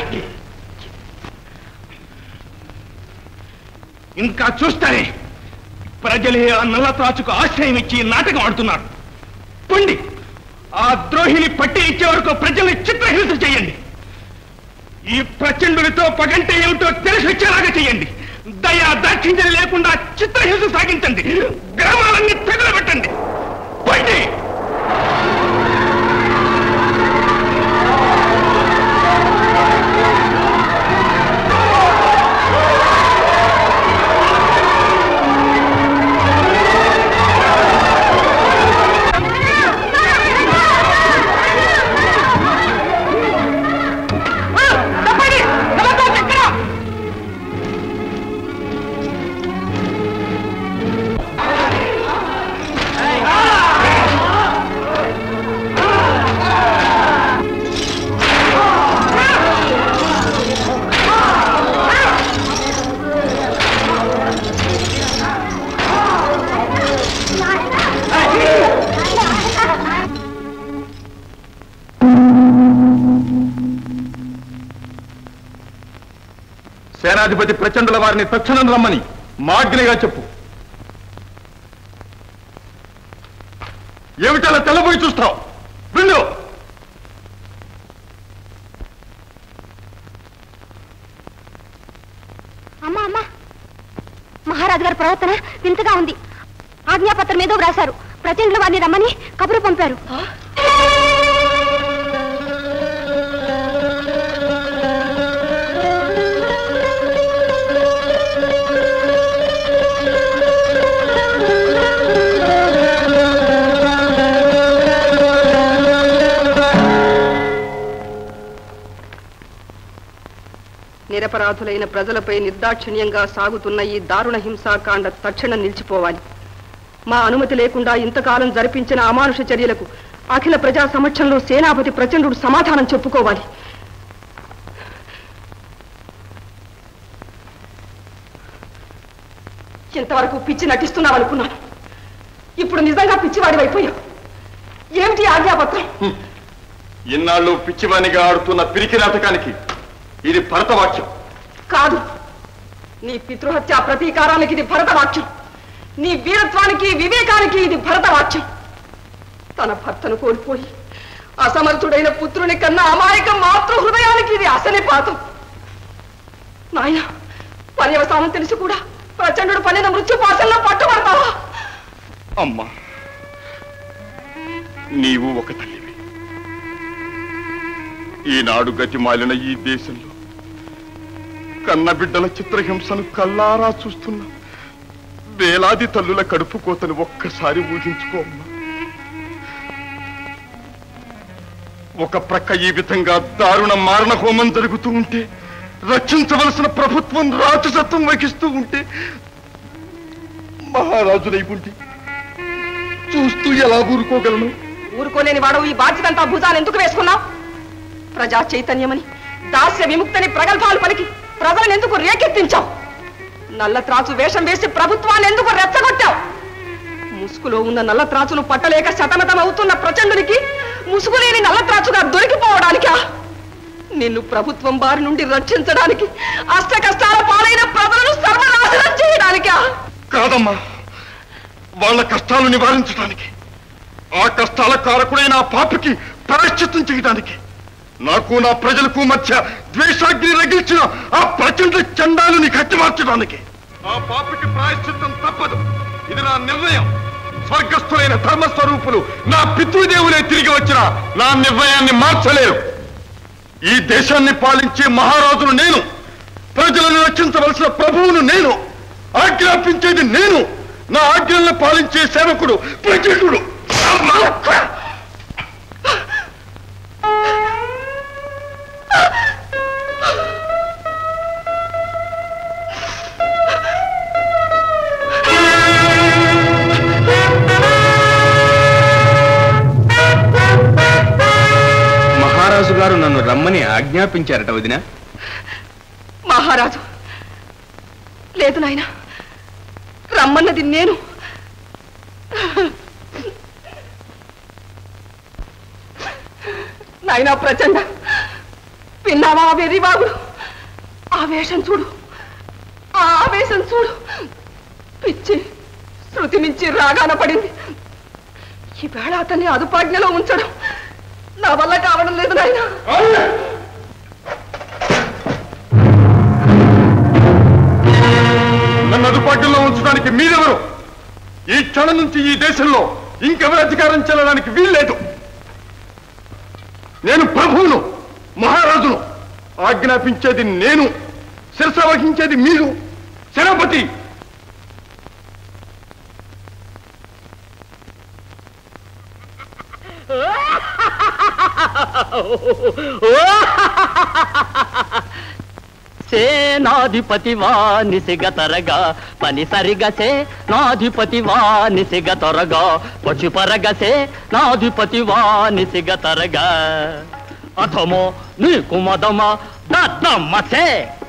ఇంకా చూస్తారే ప్రజలే ఆ నల్ల త్రాచుకు ఆశ్రయం ఇచ్చి నాటకం ఆడుతున్నారు పొండి ఆ ద్రోహిని పట్టి ఇచ్చే వరకు ప్రజల్ని చిత్రహింస చేయండి ఈ ప్రచండులతో పగంటే ఏమిటో తెలిసి వచ్చేలాగా చేయండి దయా దాక్షిణ్యం లేకుండా చిత్రహింస సాగించండి గ్రామాలన్నీ తగులబెట్టండి పోయింది సేనాధిపతి ప్రచండుల వారిని తక్షణం రమ్మని మాగ్నిగా చెప్పు ఏమిటలా తెల్లబోయి చూస్తావు విండు అమ్మా అమ్మా మహారాజా మహారాజు గారి ప్రవర్తన వింతగా ఉంది ఆజ్ఞాపత్రం ఏదో వ్రాశారు ప్రచండ్ల వారిని రమ్మని కబురు పంపారు నిరపరాధులైన ప్రజలపై నిర్దాక్షిణ్యంగా సాగుతున్న ఈ దారుణ హింసాకాండ తక్షణం నిలిచిపోవాలి మా అనుమతి లేకుండా ఇంతకాలం జరిపించిన అమానుష చర్యలకు అఖిల ప్రజా సమక్షంలో సేనాపతి ప్రచండుడు సమాధానం చెప్పుకోవాలి ఇంతవరకు పిచ్చి నటిస్తున్నావు అనుకున్నాను ఇప్పుడు నిజంగా పిచ్చివాడివైపోయావు ఏమిటి ఆజ్ఞాపత్రం ఇన్నాళ్ళు పిచ్చివానిగా ఆడుతున్న పిరికి నాటకానికి ఇది భరతవాక్యం కాదు నీ పితృహత్య ప్రతీకారానికి ఇది భరతవాక్యం నీ వీరత్వానికి వివేకానికి ఇది భరతవాక్యం తన భర్తను కోల్పోయి అసమర్థుడైన పుత్రుని కన్నా అమాయక మాతృ హృదయానికి ఇది అసనిపాతం నాయన పర్యవసానం తెలిసి కూడా ప్రచండు పనిన మృత్యు పాసంలో పట్టుబడతావా అమ్మా నీవు ఒక తల్లివి ఈనాడు గతి మాలిన ఈ దేశంలో కన్న బిడ్డల చిత్రహింసను కల్లారా చూస్తున్న వేలాది తల్లుల కడుపు కోతను ఒక్కసారి ఊహించుకో అమ్మా ఒక ప్రక్క ఈ విధంగా దారుణ మారణ హోమం జరుగుతూ ఉంటే రక్షించవలసిన ప్రభుత్వం రాజసత్వం వహిస్తూ ఉంటే మహారాజులై ఉండి చూస్తూ ఎలా ఊరుకోగలను ఊరుకోలేని వాడు ఈ బాధ్యతంతా భుజాలు ఎందుకు వేసుకున్నావు ప్రజా చైతన్యమని దాస్య విముక్తని ప్రగల్భాలు పలికి ప్రజలను ఎందుకు రేకెత్తించావు నల్ల త్రాచు వేషం వేసి ప్రభుత్వాన్ని ఎందుకు రెచ్చగొట్టావు ముసుగులో ఉన్న నల్ల త్రాచును పట్టలేక శతమతం అవుతున్న ప్రచండునికి ముసుగులేని నల్ల త్రాచుగా దొరికిపోవడానికా నిన్ను ప్రభుత్వం బారి నుండి రక్షించడానికి అష్ట కష్టాల పాలైన ప్రజలను సర్వనాశనం చేయడానికా కాదమ్మా వాళ్ళ కష్టాలు నివారించడానికి ఆ కష్టాల కారకుడైన ఆ పాపికి ప్రాయశ్చిత్తం చేయడానికి నాకు నా ప్రజలకు మధ్య ద్వేషాగ్ని రగిల్చిన ఆ ప్రచండ చండాలుని కట్టిమార్చడానికి ఆ పాపికి ప్రాయశ్చిత్తం తప్పదు ఇది నా నిర్ణయం స్వర్గస్థులైన ధర్మస్వరూపులు నా పితృదేవులే తిరిగి వచ్చిన నా నిర్ణయాన్ని మార్చలేరు ఈ దేశాన్ని పాలించే మహారాజును నేను ప్రజలను రక్షించవలసిన ప్రభువును నేను ఆజ్ఞాపించేది నేను నా ఆజ్ఞలను పాలించే సేవకుడు ప్రచండుడు మహారాజు గారు నన్ను రమ్మని ఆజ్ఞాపించారట వదిన మహారాజు లేదు నాయన రమ్మన్నది నేను నాయనా ప్రచండ విన్నావా ఆ వెర్రిబాబుడు ఆవేశం చూడు ఆ ఆవేశం చూడు పిచ్చి శృతి మించి రాగాన పడింది ఈవేళ అతన్ని అదుపాజ్ఞలో ఉంచడం నా వల్ల కావడం లేదు నాయనా నన్ను అదుపాటులో ఉంచడానికి మీరెవరు ఈ క్షణం నుంచి ఈ దేశంలో ఇంకెవరు అధికారం చెల్లడానికి వీల్లేదు నేను ప్రభువును మహారాజును ఆజ్ఞాపించేది నేను శిరస వహించేది మీరు సెనాపతి సేనాధిపతి వానిసిగ తరగా పని సరిగసే నాధిపతి వానిసిగ తొరగా పశుపరగసే నాధిపతి వానిసిగ తరగా అథమో నీకు మదమ దద్దమ్మసే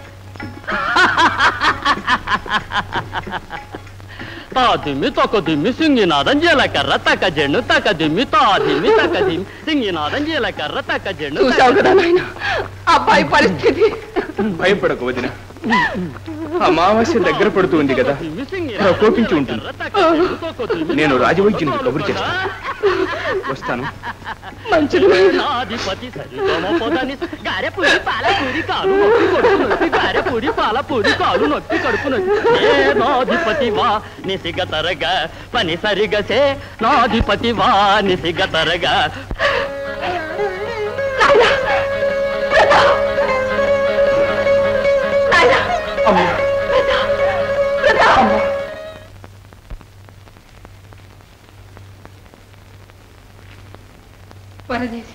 తాదిమి తొకదిమి సింగినాదం జీలకర్ర తక జెండు తక దిమ్మి తాదిమి తక దిమ్మి సింగినాదం జీలకర్ర తక జెండు చూశావు కదా నాయన అబ్బాయి పరిస్థితి భయపడకు వదిన అమావాస్య దగ్గర పడుతుంది కదా కోపించి ఉంటుంది నేను రాజవైద్యునికి కబురు చేస్తాను వస్తాను మంచిది నాధిపతి సరిగమపదని గారెపూరి పాలపూరి కాలు నొప్పి కడుపు నొప్పి గారెపూరి పాలపూరి కాలు నొప్పి కడుపు నొప్పి ఏ నాధిపతి వా నిసిగ తరగా పని సరిగసే నాధిపతి వా నిసిగ తరగా పరదేశి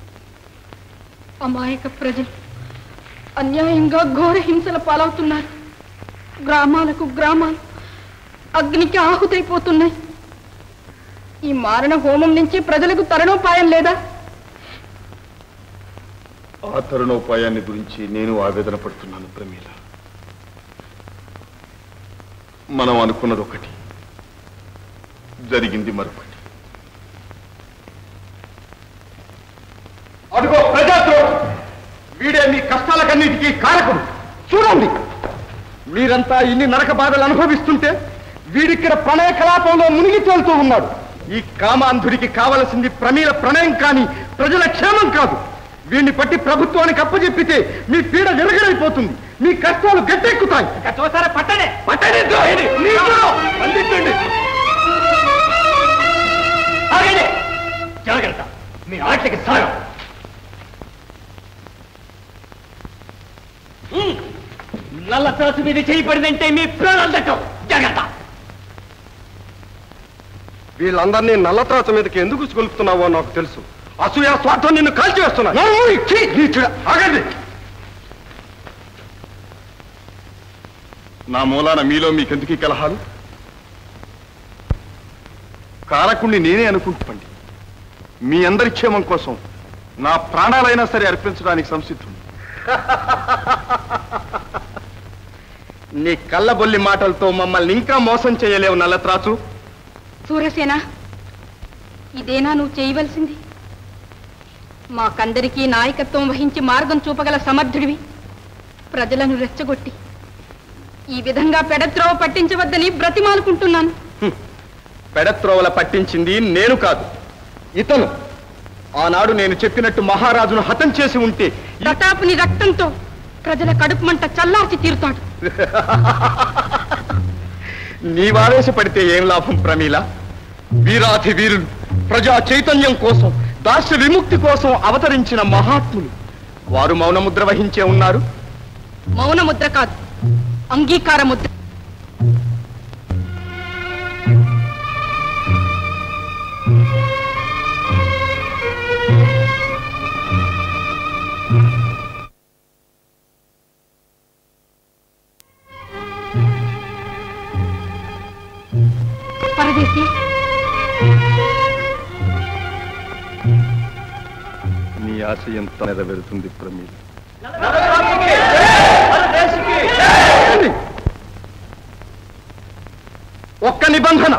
అమాయక ప్రజలు అన్యాయంగా ఘోర హింసల పాలవుతున్నారు గ్రామాలకు గ్రామాలు అగ్నికి ఆహుతైపోతున్నాయి ఈ మారణ హోమం నుంచి ప్రజలకు తరుణోపాయం లేదా ఆ తరుణోపాయాన్ని గురించి నేను ఆవేదన పడుతున్నాను ప్రమీల మనం అనుకున్నది ఒకటి జరిగింది మరొకటి అడుగో ప్రజాద్రోహి వీడే మీ కష్టాలకన్నిటికీ కారకుడు చూడండి మీరంతా ఇన్ని నరక బాధలు అనుభవిస్తుంటే వీడిక్కడ ప్రణయ కలాపంలో మునిగి తేలుతూ ఉన్నాడు ఈ కామాంధుడికి కావలసింది ప్రమీల ప్రణయం కాని ప్రజల క్షేమం కాదు వీడిని పట్టి ప్రభుత్వానికి అప్పచెప్పితే మీ పీడ విరగడైపోతుంది మీ కష్టాలు గట్టెక్కుతాయి చూసారా పట్టడే పట్టడే ద్రోహిణి నీకు బంధించండి ఆగండి జాగ్రత్త మీ ఆటలకి సాగం ఉమ్, నల్ల త్రాసు మీద చేయబడిందంటే మీ ప్రాణాలు దక్కవు జాగ్రత్త వీళ్ళందరినీ నల్లత్రాచ మీదకి ఎందుకు కొలుపుతున్నావో నాకు తెలుసు అసూయ స్వార్థం నిన్ను కాల్చివేస్తున్నా ఆగండి నా మూలాన మీలో మీకెందుకు ఈ కలహాలు కారకుణ్ణి నేనే అనుకుంటుపండి మీ అందరి క్షేమం కోసం నా ప్రాణాలైనా సరే అర్పించడానికి సంసిద్ధం నీ కళ్ళబొల్లి మాటలతో మమ్మల్ని ఇంకా మోసం చేయలేవు నల్లత్రాచు సూర్యసేన ఇదేనా నువ్వు చేయవలసింది మాకందరికీ నాయకత్వం వహించి మార్గం చూపగల సమర్థుడివి ప్రజలను రెచ్చగొట్టి ఈ విధంగా పెడత్రోవ పట్టించవద్దని బ్రతిమాలుకుంటున్నాను పెడత్రోవల పట్టించింది నేను కాదు ఇతను ఆనాడు నేను చెప్పినట్టు మహారాజును హతం చేసి ఉంటే ప్రతాపుని రక్తంతో ప్రజల కడుపు మంట చల్లార్చి తీరుతాడు నీవావేశపడితే ఏం లాభం ప్రమీల వీరాధి వీరులు ప్రజా చైతన్యం కోసం దాస్య విముక్తి కోసం అవతరించిన మహాత్ములు వారు మౌనముద్ర వహించే ఉన్నారు మౌన ముద్ర కాదు అంగీకార ముద్ర పరదేశి నీ ఆశ ఎంత నెరవేరుతుంది ప్రమీల ఒక్క నిబంధన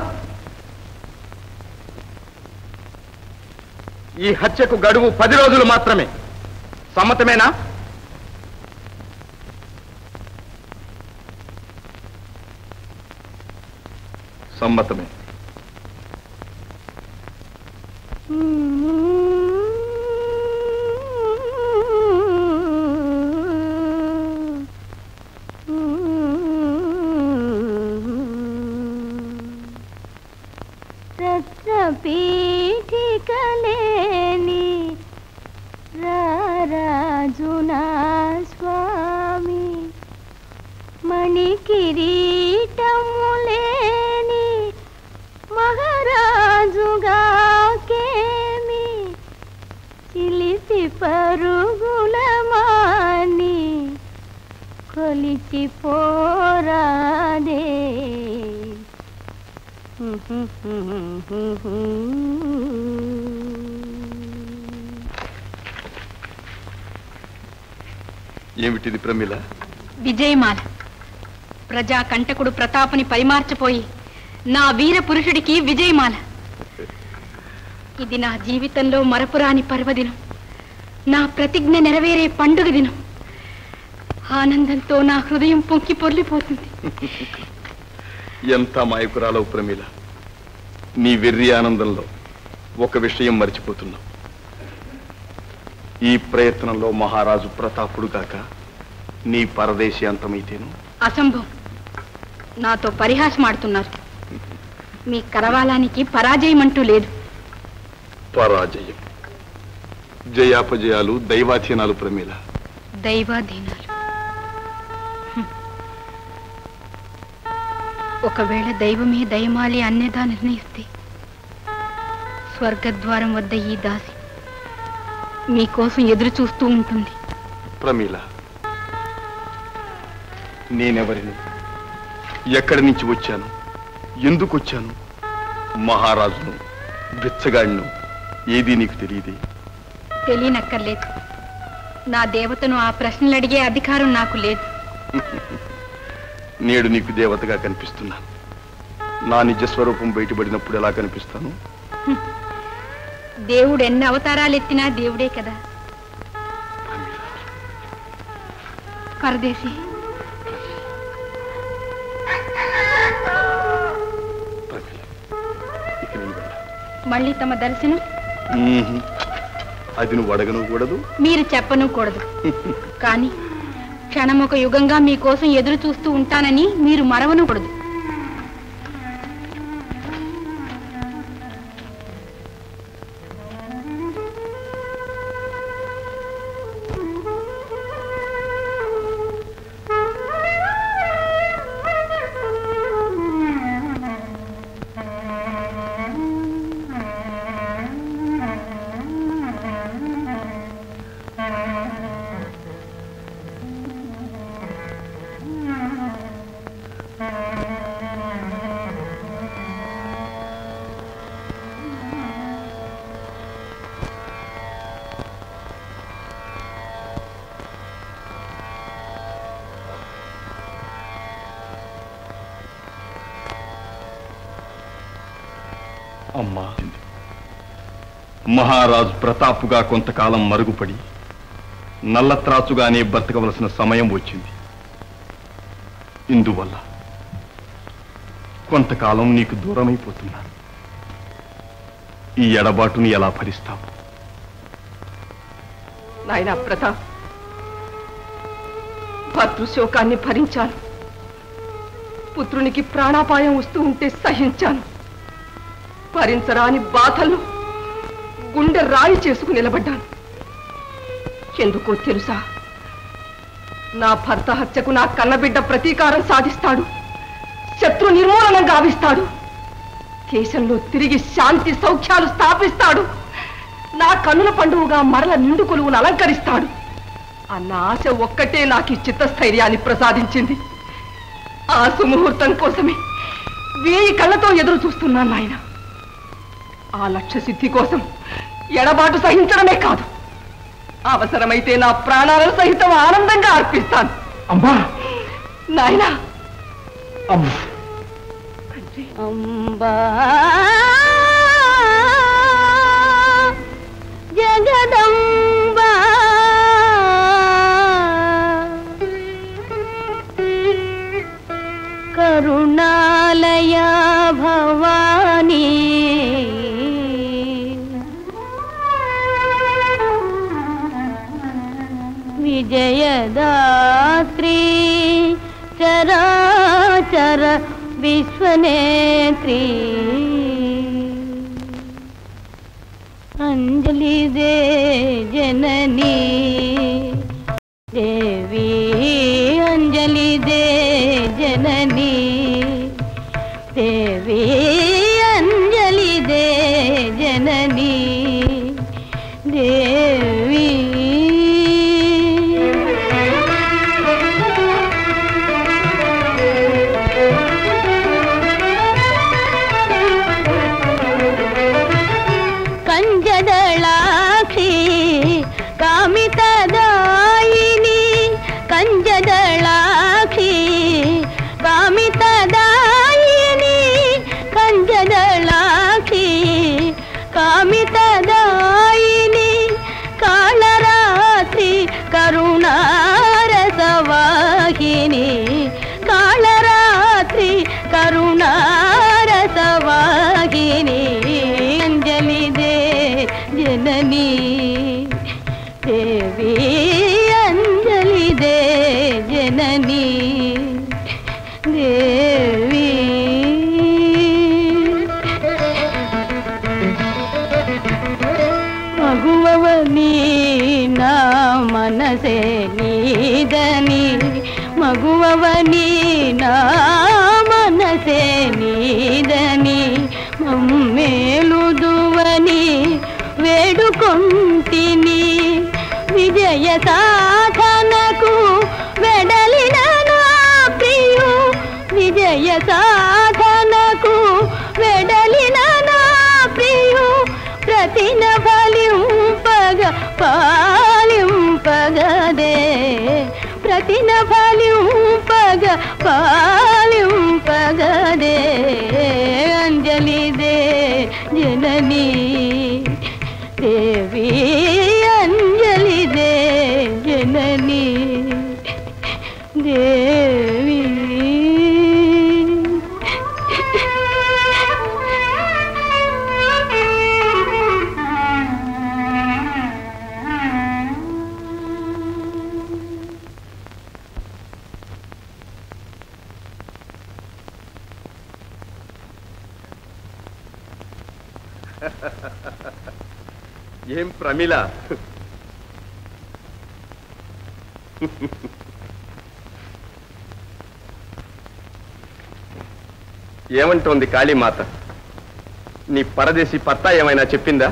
ఈ హత్యకు గడువు పది రోజులు మాత్రమే సమ్మతమేనా సమ్మతమే రత్నపీఠికలేని రారాజునా స్వామి మణి కిరీటములేని మహారాజుగా కేమి చిలిపి పరుగుల మాని కొలిచి పోరాదే ఏమిటిది ప్రమీల విజయమాల ప్రజా కంటకుడు ప్రతాపుని పరిమార్చపోయి నా వీర పురుషుడికి విజయమాల ఇది నా జీవితంలో మరపురాని పర్వదినం నా ప్రతిజ్ఞ నెరవేరే పండుగ దినం ఆనందంతో నా హృదయం పొంకి పొర్లిపోతుంది ఎంత మాయకురాలవు ప్రమీల నీ వెర్రి ఆనందంలో ఒక విషయం మర్చిపోతున్నావు ఈ ప్రయత్నంలో మహారాజు ప్రతాపుడు గాక నీ పరదేశీ అంతమైతేను అసంభవం నాతో పరిహాసమాడుతున్నారు మీ కరవాలానికి పరాజయం అంటూ లేదు పరాజయం జయాపజయాలు దైవాధీనాలు ప్రమీల దైవాధీనాలు హ్మ్. ఒకవేళ దైవమే దయమాలి అన్యదా నిర్ణయిస్తే స్వర్గద్వారం వద్ద ఈ దాసి మీకోసం ఎదురు చూస్తూ ఉంటుంది ప్రమీల నేనెవరిని ఎక్కడి నుంచి వచ్చాను ఎందుకు వచ్చాను మహారాజును బిచ్చగాడిను ఏదీ నీకు తెలియదే తెలియనక్కర్లేదు నా దేవతను ఆ ప్రశ్నలు అడిగే అధికారం నాకు లేదు నేడు నీకు దేవతగా కనిపిస్తున్నాను నా నిజ స్వరూపం బయటపడినప్పుడు ఎలా కనిపిస్తాను దేవుడు ఎన్ని అవతారాలు ఎత్తినా దేవుడే కదా పరదేశి ఇక నీ వెళ్ళ. మళ్ళీ తమ దర్శనం మ్మ్హ్. అది నువ్వు అడగను కూడదు మీరు చెప్పను కూడదు కానీ క్షణం ఒక యుగంగా మీకోసం ఎదురు చూస్తూ ఉంటానని మీరు మరవను కూడదు అమ్మా మహారాజు ప్రతాపుగా కొంతకాలం మరుగుపడి నల్లత్రాచుగానే బతకవలసిన సమయం వచ్చింది ఇందువల్ల కొంతకాలం నీకు దూరమైపోతున్నాను ఈ ఎడబాటుని ఎలా భరిస్తావు నాయనా ప్రతాప్ భర్తృశోకాన్ని భరించాను పుత్రునికి ప్రాణాపాయం వస్తూ ఉంటే సహించాను భరించరాని బాధలు గుండె రాయి చేసుకు నిలబడ్డాను ఎందుకో తెలుసా నా భర్త హత్యకు నా కన్నబిడ్డ ప్రతీకారం సాధిస్తాడు శత్రు నిర్మూలనం గావిస్తాడు దేశంలో తిరిగి శాంతి సౌఖ్యాలు స్థాపిస్తాడు నా కన్నుల పండుగగా మరల నిండు కొలువును అలంకరిస్తాడు అన్న ఆశ ఒక్కటే నాకు ఈ చిత్తస్థైర్యాన్ని ప్రసాదించింది ఆ సుముహూర్తం కోసమే వేయి కళ్ళతో ఎదురు చూస్తున్నాను నాయన ఆ లక్ష్య సిద్ధి కోసం ఎడబాటు సహించడమే కాదు అవసరమైతే నా ప్రాణాలను సహితం ఆనందంగా అర్పిస్తాను అమ్మా నాయనా అమ్మా అంబా జగదంబా కరుణాలయ భవానీ విజయదాత్రి చరాచర విశ్వనేత్రి అంజలి దే జననీ దేవి అంజలి దే జననీ దేవి అంజలి దే జననీ దేవి కంజదళాక్షి కామితదాయిని నీదని మగువవని నా మనసే నీదని మమ్మేలుదువని వేడుకొంటిని విజయ సాధనకు వెడలిన నా ప్రియు విజయ సాధనకు వెడలిన నా ప్రియు ప్రతిన ఫలింపగ పాలింపగదే ప్రతిన ఫలింపగ పాలింపగదే అంజలిదే జననీ దేవి అంజలిదే జననీ దేవి ఏం ప్రమిళ ఏమంటోంది కాళీమాత నీ పరదేశి పత్తా ఏమైనా చెప్పిందా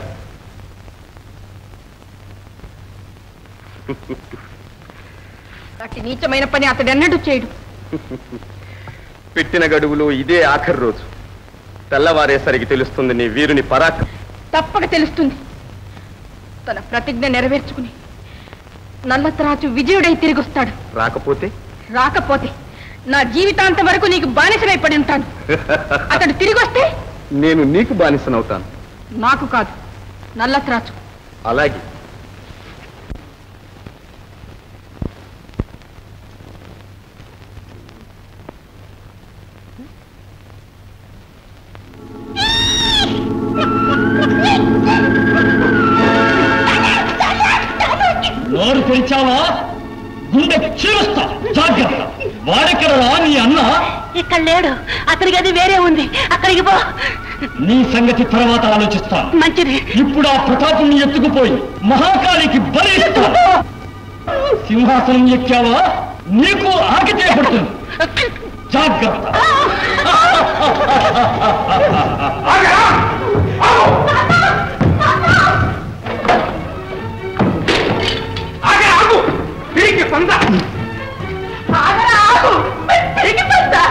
అట్టి నీచమైన పని అతడెన్నడూ చేయడు పెట్టిన గడువులో ఇదే ఆఖరి రోజు తెల్లవారేసరికి తెలుస్తుంది నీ వీరుని పరాక్ తప్పక తెలుస్తుంది తన ప్రతిజ్ఞ నెరవేర్చుకుని నల్లతరాజు విజయుడై తిరిగొస్తాడు రాకపోతే రాకపోతే నా జీవితాంతం వరకు నీకు బానిసనై పడి ఉంటాను అతడు తిరిగొస్తే నేను నీకు బానిసనవుతాను నాకు కాదు నల్లత్రాజు అలాగే నోరు తెరిచావా గుండె చీరుస్తా జాగ్రత్త వాడెక్కడరా నీ అన్న ఇక్కడ లేడు అతనికి అది వేరే ఉంది అక్కడికి పో నీ సంగతి తర్వాత ఆలోచిస్తాను మంచిది ఇప్పుడు ఆ ప్రతాపం ఎత్తుకుపోయి మహాకాళికి బలి ఇస్తాను సింహాసనం ఎక్కావా నీకు ఆగితే పడుతుంది జాగ్రత్త తిరిగి పొంద తిరిగి పొందా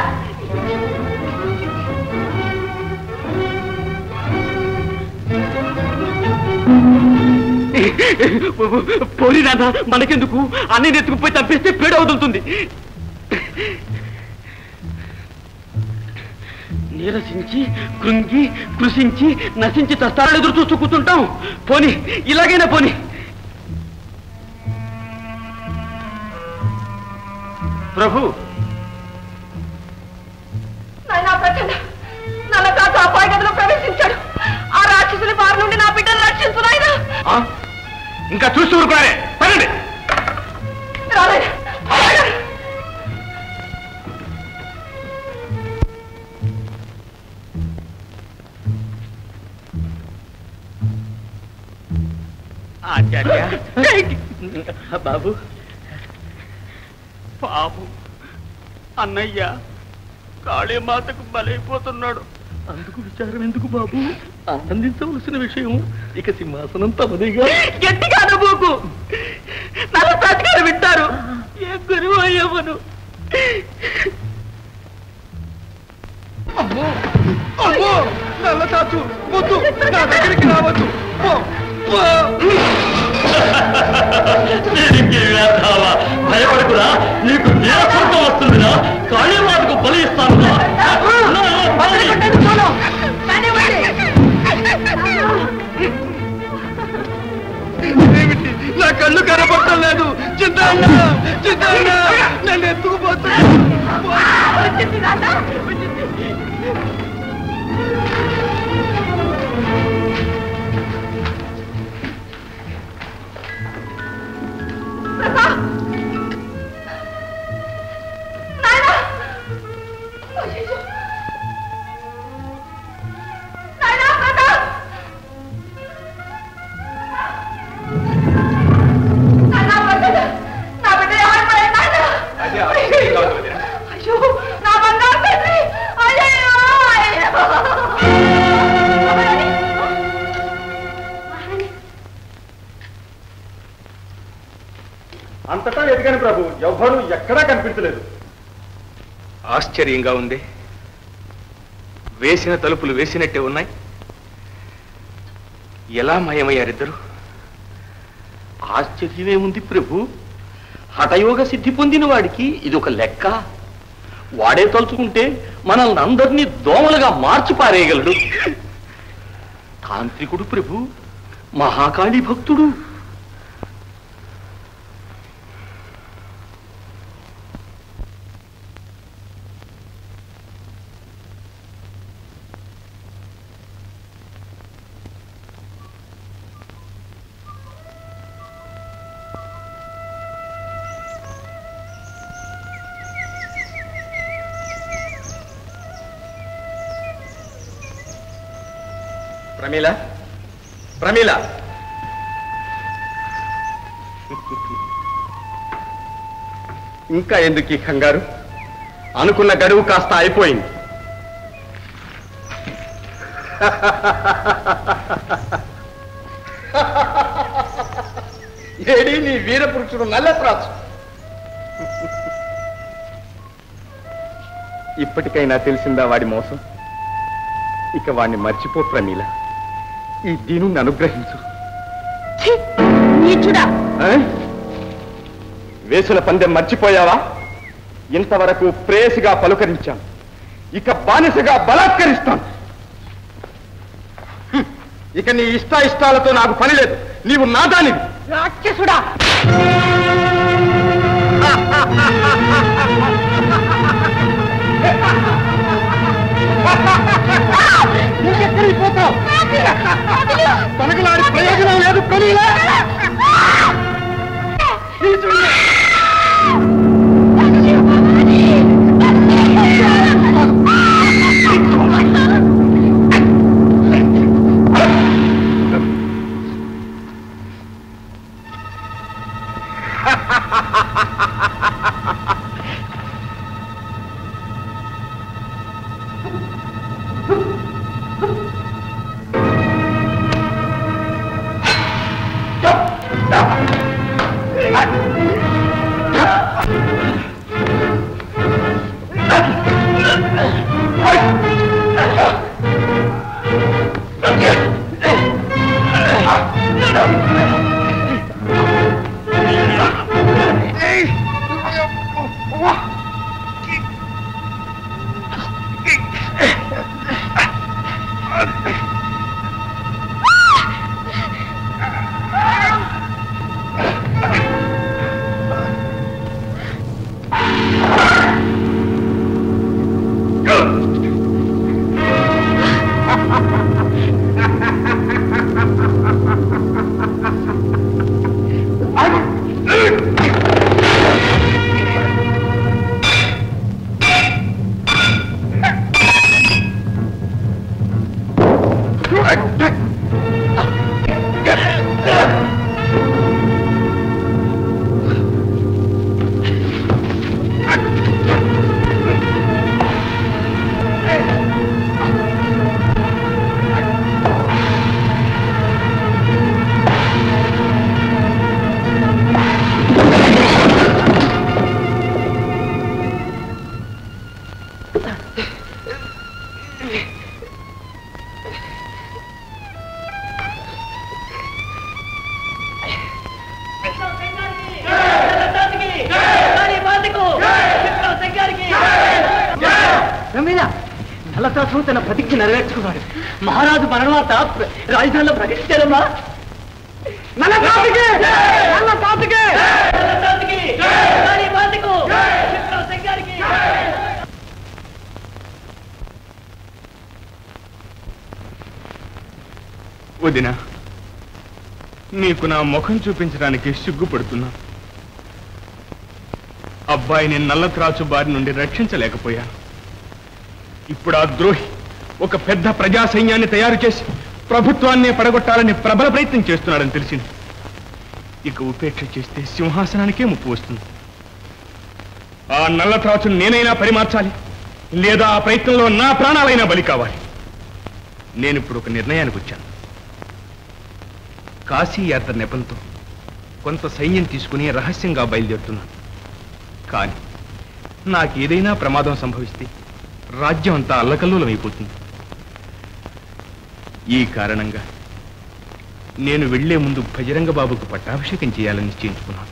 పోలినాదా మనకెందుకు అన్నయ్య ఎత్తుకుపోయి తప్పిస్తే పేడ వదులుతుంది నీరసించి కృంగి కృషించి నశించి తస్తారాలు ఎదురు చూస్తూ కూర్చుంటాం పోని ఇలాగైనా పోని ప్రభు నాయనా ప్రచండ నల్లత్రాజు అబ్బాయి గదిలో ప్రవేశించాడు ఆ రాక్షసుని బారి నుండి నా బిడ్డను రక్షించు నాయనా ఆ? ఇంకా చూస్తూ ఊరుకున్నారే పదండి రాలేదు ఆచార్య బాబు పాపం అన్నయ్య కాళీమాతకు బలైపోతున్నాడు అందుకు విచారం ఎందుకు బాబు ఆనందించవలసిన విషయం ఇక సింహాసనం తమదిగా గట్టిగా అనబోకు నలసాటి గారు వింటారు ఏ గురువు అయ్యవను అమ్మో అమ్మో నల్ల తాచు వద్దు నా దగ్గరికి రావద్దు పో, పో. భయపడకురా నీకు నీరసత్వం వస్తుందిరా కాళీమాతకు బలి ఇస్తాను ఏమిటి నా కళ్ళు కనపడటం లేదు చిత్తాన్న చిత్తాన్న నన్ను ఎత్తుకుపోతున్నా నా బిడ్డ ఎవరి ఆశ్చర్యంగా ఉంది వదినా. అయ్యో నా బంగారు తండ్రి అయ్యయ్యో అయ్యో అంతటా ఎదిగాను ప్రభు ఎవ్వరూ ఎక్కడా కనిపించలేదు ఆశ్చర్యంగా ఉంది వేసిన తలుపులు వేసినట్టే ఉన్నాయి ఎలా మాయమయ్యారిద్దరు ఆశ్చర్యమేముంది ప్రభు హఠయోగ సిద్ధి పొందిన వాడికి ఇది ఒక లెక్క వాడే తలుచుకుంటే మనల్ని అందరినీ దోమలుగా మార్చి పారేయగలడు తాంత్రికుడు ప్రభు మహాకాళి భక్తుడు ప్రమీల ప్రమీల ఇంకా ఎందుకు ఈ కంగారు అనుకున్న గడువు కాస్త అయిపోయింది ఏడి నీ వీరపురుషుడు నల్లత్రాసు ఇప్పటికైనా తెలిసిందా వాడి మోసం ఇక వాణ్ణి మర్చిపో ప్రమీల ఈ దీనుని అనుగ్రహించు నీచుడా ఆ? వేసుల పందెం మర్చిపోయావా ఇంతవరకు ప్రేయసిగా పలుకరించాను ఇక బానిసగా బలాత్కరిస్తాను హ్మ్. ఇక నీ ఇష్ట ఇష్టాలతో నాకు పని లేదు నీవు నాదానివి రాక్షసుడా నువ్వెక్కడికి పోతావు తనకలాడి ప్రయోజనం లేదు ప్రమీల రమీల నల్లతాసు తన ప్రతిజ్ఞ నెరవేర్చుకున్నాడు మహారాజు మరణవాత ప్ర- రాజధానిలో ప్రకటించారమ్మా వదిన నీకు నా ముఖం చూపించడానికి సిగ్గుపడుతున్నా అబ్బాయిని నల్లత్రాచు బారి నుండి రక్షించలేకపోయాను ఇప్పుడు ఆ ద్రోహి ఒక పెద్ద ప్రజా సైన్యాన్ని తయారు చేసి ప్రభుత్వాన్నే పడగొట్టాలని ప్రబల ప్రయత్నం చేస్తున్నాడని తెలిసింది ఇక ఉపేక్ష చేస్తే సింహాసనానికే ముప్పు వస్తుంది ఆ నల్ల త్రాచును నేనైనా పరిమార్చాలి లేదా ఆ ప్రయత్నంలో నా ప్రాణాలైనా బలి కావాలి నేను ఇప్పుడు ఒక నిర్ణయానికి వచ్చాను కాశీ యాత్ర నెపంతో కొంత సైన్యం తీసుకుని రహస్యంగా బయలుదేరుతున్నాను కానీ నాకు ఏదైనా ప్రమాదం సంభవిస్తే రాజ్యం అంతా అల్లకల్లోలమైపోతుంది ఈ కారణంగా నేను వెళ్లే ముందు భజరంగ బాబుకు పట్టాభిషేకం చేయాలని నిశ్చయించుకున్నాను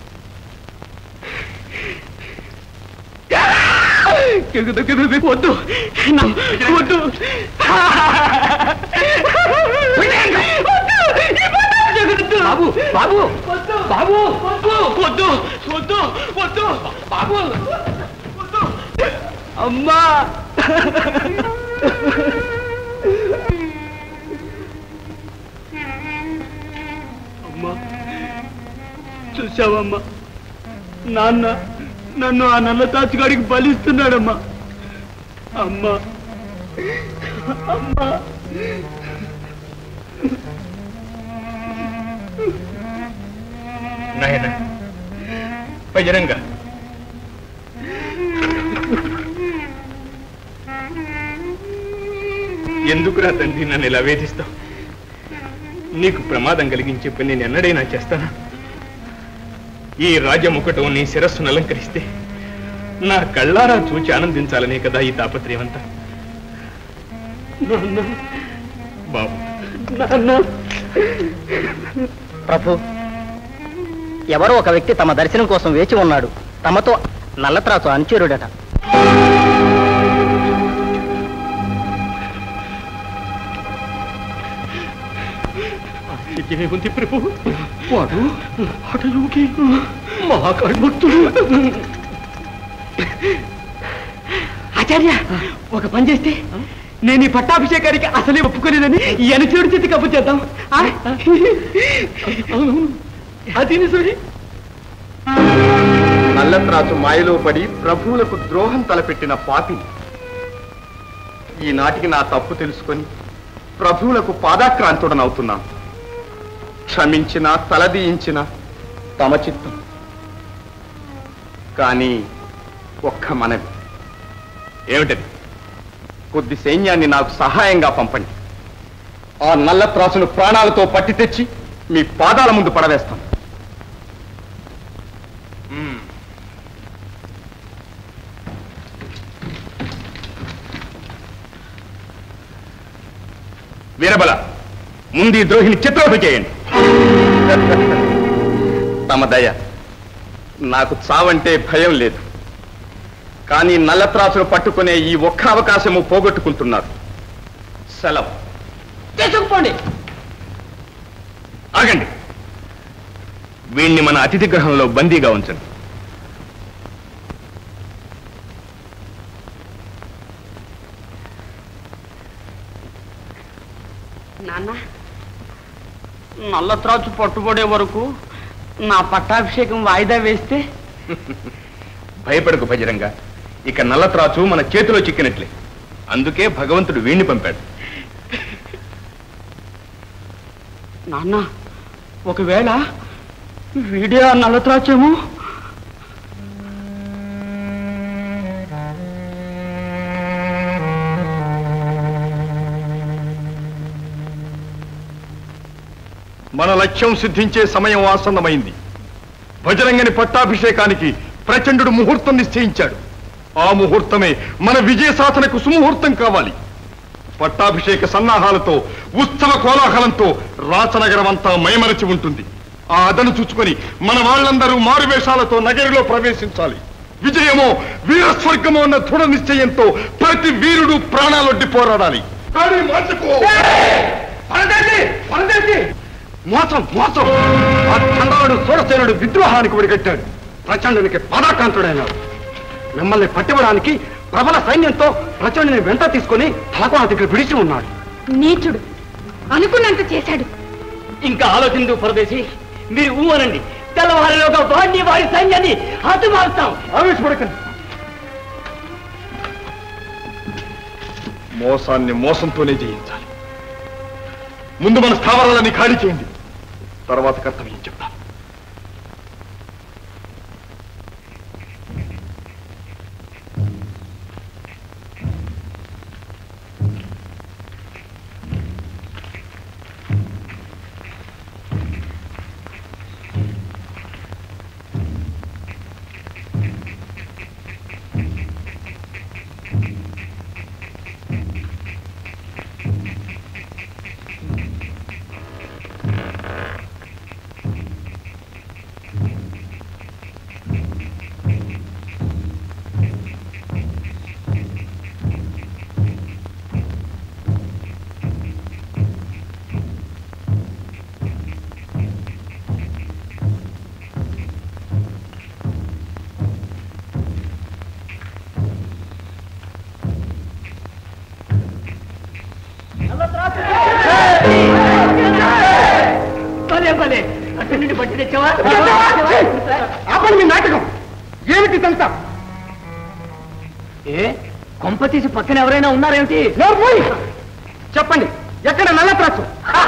వద్దు నా- వద్దు బాబు బాబు బాబు వద్దు వద్దు వద్దు బాబు వద్దు అమ్మా అమ్మా చూసావమ్మా నాన్న నన్ను ఆ నల్ల తాచుగాడికి బలిస్తున్నాడమ్మా అమ్మా అమ్మా నాయన బజరంగ ఎందుకురా తండ్రి నన్ను ఇలా వేధిస్తావు నీకు ప్రమాదం కలిగించే పని నేను ఎన్నడైనా చేస్తానా ఈ రాజముకటం నీ శిరస్సును అలంకరిస్తే నా కళ్ళారా చూచి ఆనందించాలనే కదా ఈ తాపత్రయం అంతా నాన్న బాబు నాన్న ప్రభు ఎవరో ఒక వ్యక్తి తమ దర్శనం కోసం వేచి ఉన్నాడు తమతో నల్లత్రాసు అనుచరుడట ఏముంది ప్రభు వాడు హఠయోగి మహాకాళి భక్తుడు ఆచార్య ఒక పని చేస్తే నేను ఈ పట్టాభిషేకానికి అసలే ఒప్పుకోలేదని ఈ అనుచరుడి చేతి కప్పు చేద్దాం ఆ? అవునవును. అది నిజమే నల్లత్రాసు మాయలో పడి ప్రభువులకు ద్రోహం తలపెట్టిన పాపి ఈనాటికి నా తప్పు తెలుసుకొని ప్రభువులకు పాదాక్రాంతుడనవుతున్నాను క్షమించిన తలదీయించిన తమ చిత్తం కానీ ఒక్క మనవి ఏమిటది కొద్ది సైన్యాన్ని నాకు సహాయంగా పంపండి ఆ నల్లత్రాసును ప్రాణాలతో పట్టి తెచ్చి మీ పాదాల ముందు పడవేస్తాను వీరబల ముందు ఈ ద్రోహిని చిత్రవధ చేయండి తమ దయ నాకు చావంటే భయం లేదు కానీ నల్లత్రాసును పట్టుకునే ఈ ఒక్క అవకాశము పోగొట్టుకుంటున్నారు సెలవు చేసుకుపోండి ఆగండి వీణ్ణి మన అతిథి గృహంలో బందీగా ఉంచండి నాన్న నల్లత్రాచు పట్టుబడే వరకు నా పట్టాభిషేకం వాయిదా వేస్తే భయపడకు భజరంగా ఇక నల్లత్రాచు మన చేతిలో చిక్కినట్లే అందుకే భగవంతుడు వీణ్ణి పంపాడు నాన్న ఒకవేళ వీడే ఆ నల్లత్రాచేమో మన లక్ష్యం సిద్ధించే సమయం ఆసన్నమైంది భజరంగని పట్టాభిషేకానికి ప్రచండు ముహూర్తం నిశ్చయించాడు ఆ ముహూర్తమే మన విజయ సాధనకు సుముహూర్తం కావాలి పట్టాభిషేక సన్నాహాలతో ఉత్సవ కోలాహలంతో రాచనగరం అంతా మైమరచి ఉంటుంది ఆ అదను చూచుకొని మన వాళ్ళందరూ మారువేషాలతో నగరిలో ప్రవేశించాలి విజయమో వీరస్వర్గమో అన్న దృఢ నిశ్చయంతో ప్రతి వీరుడు ప్రాణాలొడ్డి పోరాడాలి కానీ మార్చుకో మోసం మోసం ఆ చంద్రుడు సూరసేనుడు విద్రోహానికి ఒడిగట్టాడు ప్రచండునికి పదాకాంతుడైనాడు మిమ్మల్ని పట్టివ్వడానికి ప్రబల సైన్యంతో ప్రచండుని వెంట తీసుకుని తలకోన దగ్గర విడిచి ఉన్నాడు నీచుడు అనుకున్నంత చేశాడు ఇంకా ఆలోచించు పరదేశి మీరు ఊ అనండి తెల్లవారిలోగా వాడిని వారి సైన్యాన్ని హతమారుతాం ఆవేశపడకండి మోసాన్ని మోసంతోనే జయించాలి ముందు మన స్థావరాలని ఖాళీ చేయండి తర్వాత కర్తవ్యం చెప్తాను మీకంతా ఏ కొంప తీసి పక్కన ఎవరైనా ఉన్నారేమిటి నోర్మోయ్! చెప్పండి ఎక్కడ నల్లత్రాసు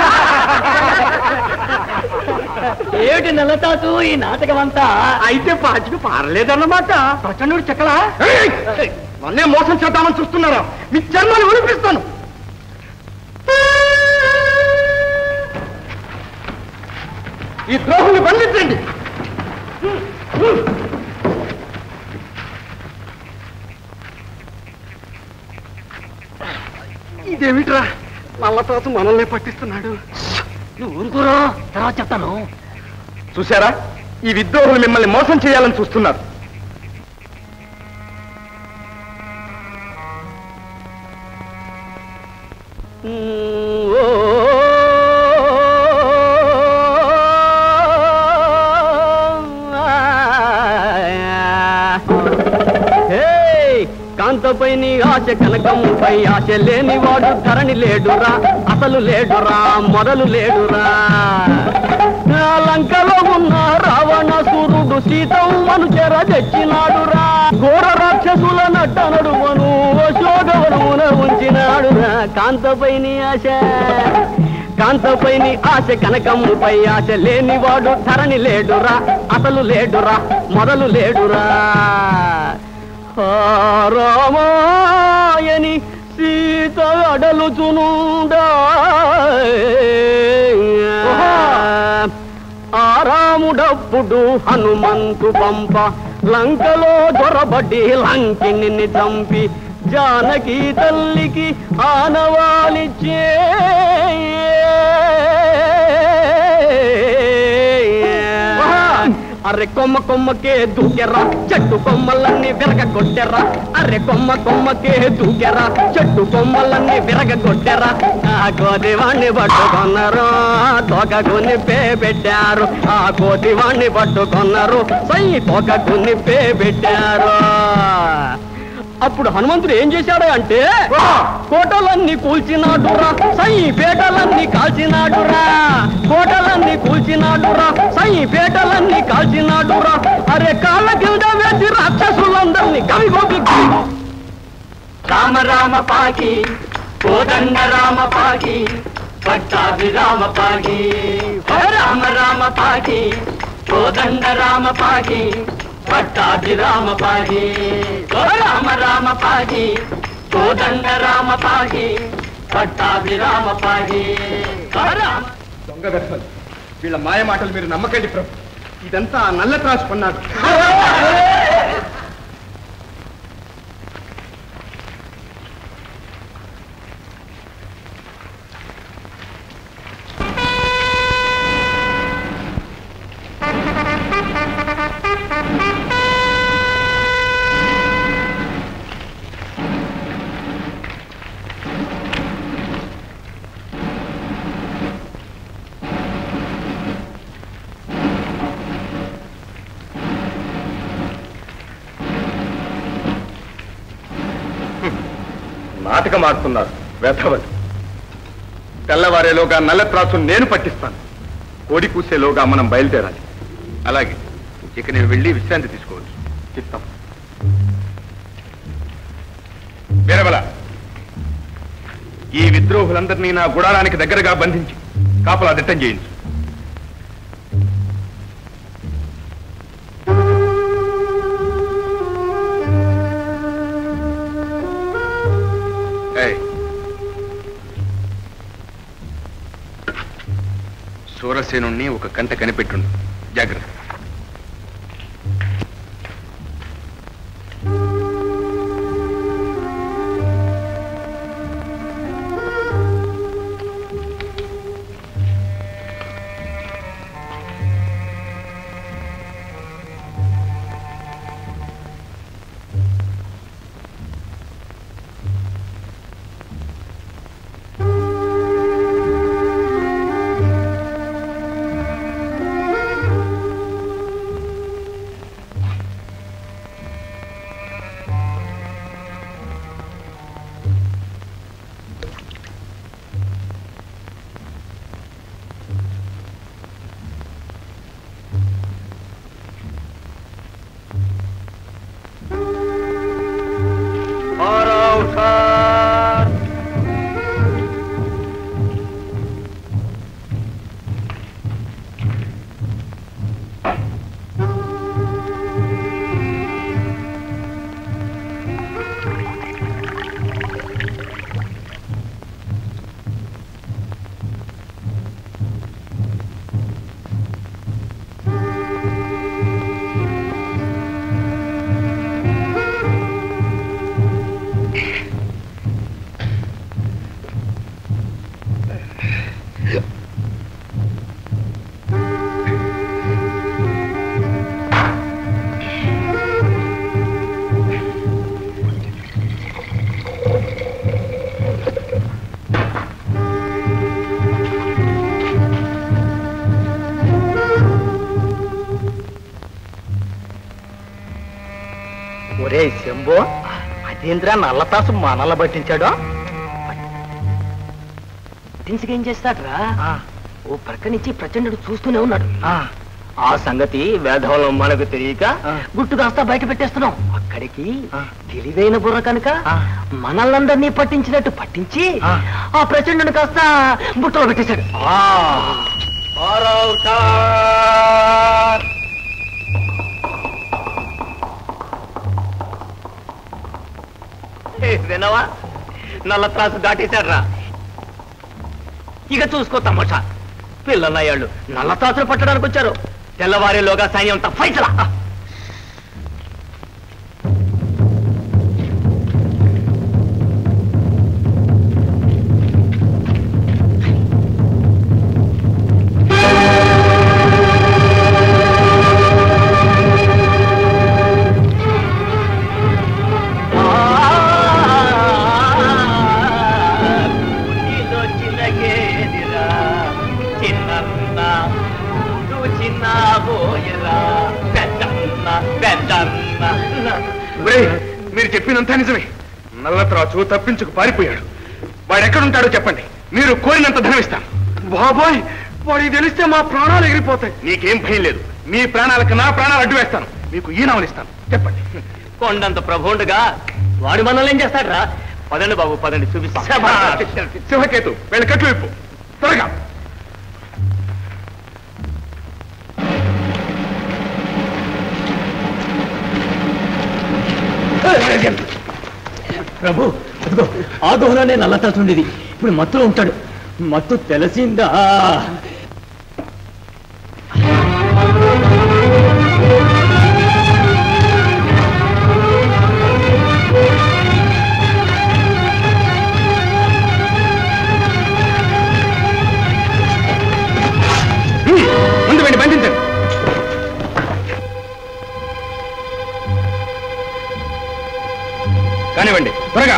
ఏమిటి నల్లతాతు ఈ నాటకం అంతా అయితే పాచికి పారలేదన్నమాట ప్రచండుడు చెక్కలా నన్నే మోసం చేద్దామని చూస్తున్నారా మీ చర్మాన్ని ఒలిపిస్తాను ఈ ద్రోహుని బంధించండి ఇదేమిట్రా నల్లతాసు మనల్ని పట్టిస్తున్నాడు నువ్వు ఊరుకోరో తర్వాత చెప్తాను చూశారా ఈ విద్రోహులు మిమ్మల్ని మోసం చేయాలని చూస్తున్నారు కాంతపై నీ ఆశ కనకముపై ఆశ లేనివాడు ధరణి లేడురా అసలు లేడురా మొదలు లేడురా ఆ లంకలో ఉన్న రావణాసురుడు సీతమ్మను చెర తెచ్చినాడురా ఘోర రాక్షసుల నట్టనడువను అశోకవనమున ఉంచినాడురా కాంతపై నీ ఆశ కాంతపై నీ ఆశ కనకమ్ముపై ఆశ లేనివాడు ధరణి లేడురా అసలు లేడురా మొదలు లేడురా ఆ రామాయని సీత అడలుచునుండా ఆరాముడప్పుడు హనుమంతు పంప లంకలో దొరబడి లంకిని చంపి జానకి తల్లికి ఆనవాలిచ్చే అరె కొమ్మ కొమ్మకే దూకెరా చెట్టు కొమ్మలన్నీ విరగొట్టెరా అరె కొమ్మ కొమ్మకే దూకెరా చెట్టు కొమ్మలన్నీ విరగొట్టెరా ఆ కోతివాణ్ణి పట్టుకున్నారు తోకకు నిప్పే పెట్టారు ఆ కోతివాణ్ణి పట్టుకున్నారు సై తోకకు నిప్పే పెట్టారు అప్పుడు హనుమంతుడు ఏం చేశాడు అంటే కోటలన్నీ కూల్చినాడురా సై పేటలన్నీ కాల్చినాడురా కోటలన్నీ కూల్చినాడురా సై పేటలన్నీ కాల్చినాడురా అరే కాళ్ళ కింద వేసి రాక్షసులందరినీ కవి గోపి రామ రామ పాకి కోదండ రామ పాకి పట్టాభి రామ పాకి రామ రామ పాకి కోదండ రామ పాకి పట్టాభి రామ పాకి రామ రామ పాకి కోదండ రామ పాకి పట్టాభి రామ పాకి రామ దొంగ వ్యర్థాలు వీళ్ళ మాయ మాటలు మీరు నమ్మకండి ప్రభు ఇదంతా ఆ నల్ల త్రాసు కొన్నాడు నాటకం ఆడుతున్నారు వ్యర్థవతి తెల్లవారేలోగా నల్ల త్రాసు నేను పట్టిస్తాను కోడి కూసేలోగా మనం బయలుదేరాలి అలాగే ఇక నేను వెళ్ళి విశ్రాంతి తీసుకోవచ్చు చిత్తం వీరబల ఈ విద్రోహులందరినీ నా గుడారానికి దగ్గరగా బంధించి కాపలా దిట్టం చేయించు ఏయ్. సూరసేనుణ్ణి ఒక కంట కనిపెట్టుండు జాగ్రత్త ఒరే శంభో అదేంద్రా నల్లతాసు మనల్ని పట్టించాడు పట్టించుకేం చేస్తాడ్రా ఓ ప్రక్క నుంచి ప్రచండుడు చూస్తూనే ఉన్నాడు ఆ సంగతి వేధంలో మనకు తెలియక గుట్టు కాస్త బయట పెట్టేస్తున్నాం అక్కడికి తెలివైన బుర్ర కనుక మనల్నందరినీ పట్టించినట్టు పట్టించి ఆ ప్రచండుని కాస్త బుట్టలో పెట్టేశాడు వినవా నల్ల త్రాసు దాటేశాడ్రా ఇక చూసుకో తమాషా పిల్లలయ్యాళ్ళు నల్ల త్రాసులు పట్టడానికి వచ్చారు తెల్లవారేలోగా సైన్యం అంతా ఫైసలా చిన్న నువ్వు చిన్న పోయరా పెద్దన్న పెద్దన్న ఒరేయ్, మీరు చెప్పినంత నిజమే నల్లత్రాచు తప్పించుకు పారిపోయాడు వాడు ఎక్కడుంటాడో చెప్పండి మీరు కోరినంత ధనం ఇస్తాను బాబాయ్ వాడికి తెలిస్తే మా ప్రాణాలు ఎగిరిపోతాయి నీకేం భయం లేదు మీ ప్రాణాలకు నా ప్రాణాలు అడ్డు వేస్తాను మీకు ఈ నావలు ఇస్తాను చెప్పండి కొండంత ప్రభుండగా వాడు మనల్ని ఏం చేస్తాడ్రా పదండి బాబు పదండి చూపిస్తా శివకేతు వీళ్ళ కట్లు విప్పు త్వరగా ప్రభు అదిగో ఆ గుహలోనే నల్లతాసు ఉండేది ఇప్పుడు మత్తులో ఉంటాడు మత్తు తెలిసిందా ముందు వెళ్ళి బంధించండి కానివ్వండి త్వరగా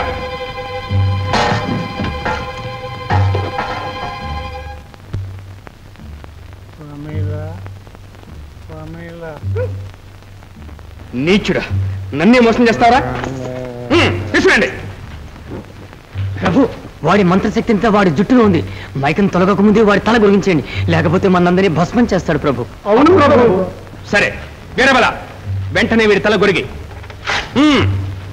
నీచుడా నన్నే మోసం చేస్తారా తీసుకురండి ప్రభు వాడి మంత్రశక్తి అంతా వాడి జుట్టులో ఉంది మైకం తొలగక ముందే వాడి తల గురించండి లేకపోతే మనందరినీ భస్మం చేస్తాడు ప్రభు అవును ప్రభు సరే వీరబల వెంటనే వీడి తల గొరిగి హ్మ్.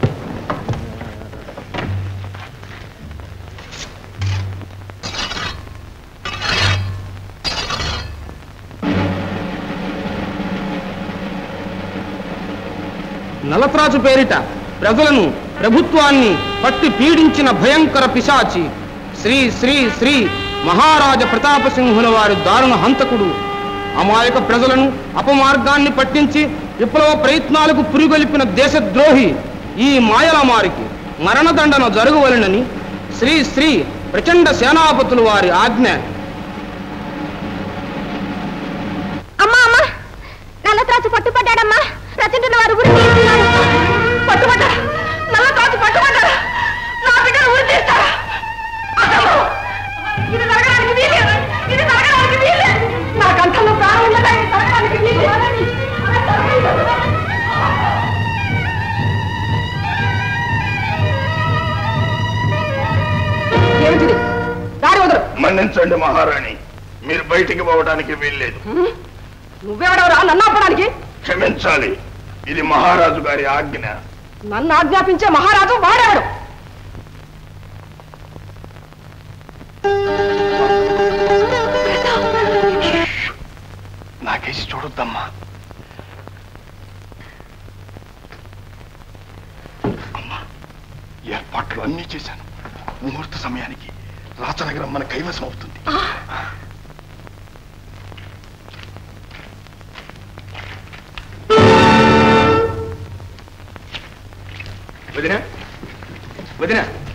నలత్రాజు పేరిట ప్రజలను ప్రభుత్వాన్ని పట్టి పీడించిన భయంకర పిశాచి శ్రీ శ్రీ శ్రీ మహారాజ ప్రతాపసింహుల వారి దారుణ హంతకుడు అమాయక ప్రజలను అపమార్గాన్ని పట్టించి విప్లవ ప్రయత్నాలకు పురిగొలిపిన దేశద్రోహి ఈ మాయలమారికి మరణదండన జరగవలెనని శ్రీ శ్రీ ప్రచండ సేనాపతులు వారి ఆజ్ఞ అమ్మా అమ్మా నల్లత్రాజు పట్టుపడ్డాడమ్మా ప్రచండుల వారు ఊరి తీస్తున్నారు పట్టుపడ్డా నల్లత్రాజు పట్టుపడ్డారా నా బిడ్డను ఊరి తీస్తారా అసలు ఇది జరగడానికి వీలే ఇది జరగడానికి వీలే నా కంఠంలో ప్రాణం ఉండగా ఇది జరగడానికి వీలే ఏమిటిది దారి వదరు మన్నించండి మహారాణి మీరు బయటికి పోవడానికి వీల్లేదు నువ్వెవడవరా నన్ను ఆపడానికి క్షమించాలి ఇది మహారాజు గారి ఆజ్ఞ నన్ను ఆజ్ఞాపించే మహారాజు వాడేవాడు నాకేసి చూడొద్దమ్మా అమ్మా ఏర్పాట్లు అన్నీ చేశాను ముహూర్త సమయానికి రాచనగరం మన కైవసం అవుతుంది వదిన వదిన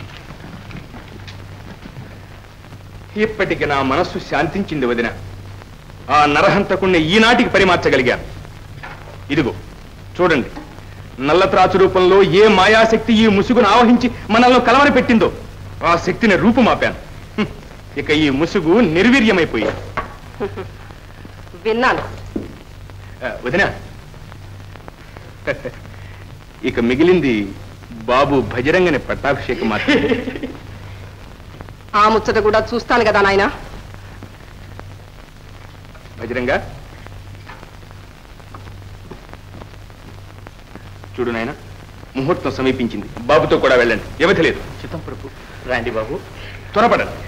ఇప్పటికి నా మనస్సు శాంతించింది వదిన ఆ నరహంతకుణ్ణి ఈనాటికి పరిమార్చగలిగాను ఇదిగో చూడండి నల్లత్రాచు రూపంలో ఏ మాయాశక్తి ఈ ముసుగును ఆవహించి మనల్ని కలవర పెట్టిందో ఆ శక్తిని రూపుమాపాను హ్మ్. ఇక ఈ ముసుగు నిర్వీర్యమైపోయింది విన్నాను ఆ, వదిన ఇక మిగిలింది బాబు భజరంగని పట్టాభిషేకం మాత్రమే ఆ ముచ్చట కూడా చూస్తాను కదా నాయనా భజరంగ చూడు నాయన ముహూర్తం సమీపించింది బాబుతో కూడా వెళ్ళండి వ్యవధి లేదు చిత్తం ప్రభు రాండి బాబు త్వరపడండి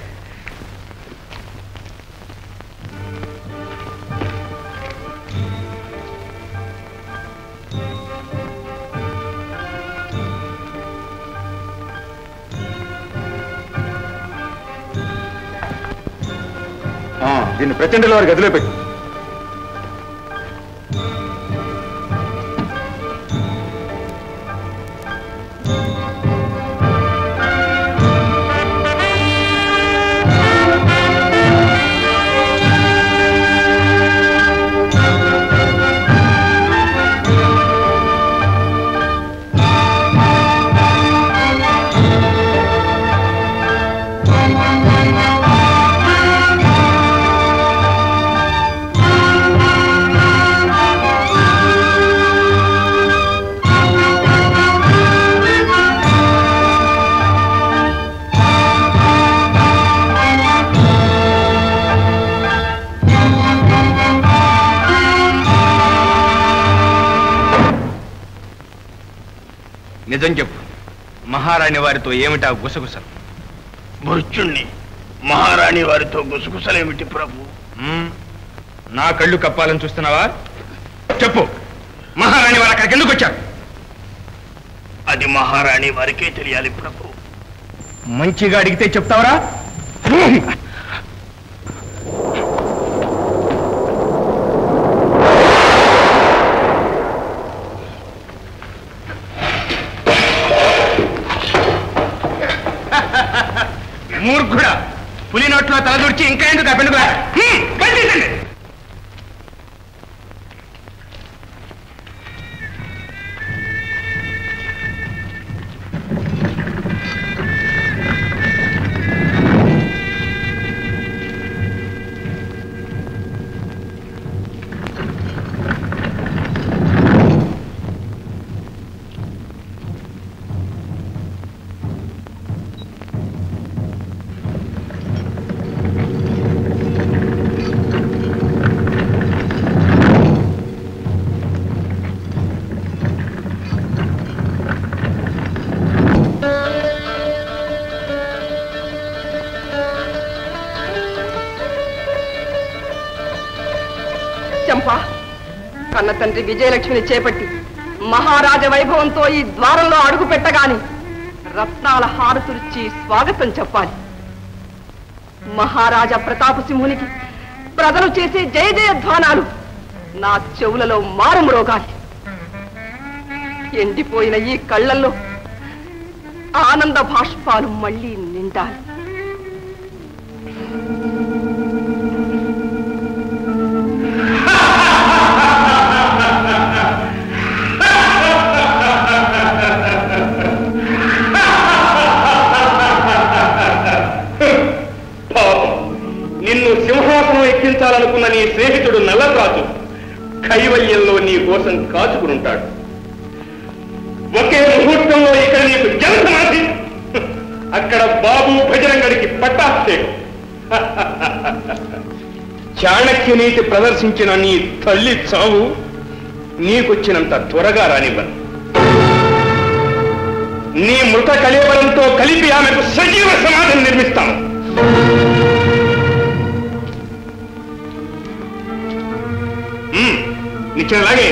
ఆ, దీన్ని ప్రచండల వారి గదిలో పెట్టు నిజం చెప్పు మహారాణి వారితో ఏమిటా గుసగుసలు మృత్యుణ్ణి మహారాణి వారితో గుసగుసలేమిటి ప్రభు మ్మ్. నా కళ్ళు కప్పాలని చూస్తున్నావా చెప్పు మహారాణి వారు అక్కడికి ఎందుకు వచ్చారు అది మహారాణి వారికే తెలియాలి ప్రభు మంచిగా అడిగితే చెప్తావరా మూర్ఖుడా పులి నోట్లో తలదూర్చి ఇంకా ఎందుకు ఆ పెనుగులా హ్మ్, బయటికి చంప కన్న తండ్రి విజయలక్ష్మిని చేపట్టి మహారాజ వైభవంతో ఈ ద్వారంలో అడుగు పెట్టగాని రత్నాల హారతులిచ్చి స్వాగతం చెప్పాలి మహారాజా ప్రతాప సింహునికి ప్రజలు చేసే జయ జయ ధ్వానాలు నా చెవులలో మారుమ్రోగాలి ఎండిపోయిన ఈ కళ్ళల్లో ఆనంద భాష్పాలు మళ్ళీ నిండాలి పాపం నిన్ను సింహాసనం ఎక్కించాలనుకున్న నీ స్నేహితుడు నల్లరాజు కైవల్యంలో నీ కోసం కాచుకునుంటాడు ఒకే ముహూర్తంలో ఇక్కడ నీకు జలసమాధి అక్కడ బాబు భజరంగడికి పట్టాభిషేకం చాణక్య నీతి ప్రదర్శించిన నీ తల్లి చావు నీకొచ్చినంత త్వరగా రానివ్వను నీ మృత కళేబరంతో కలిపి ఆమెకు సజీవ సమాధిని నిర్మిస్తాను మ్మ్. నిత్యం అలాగే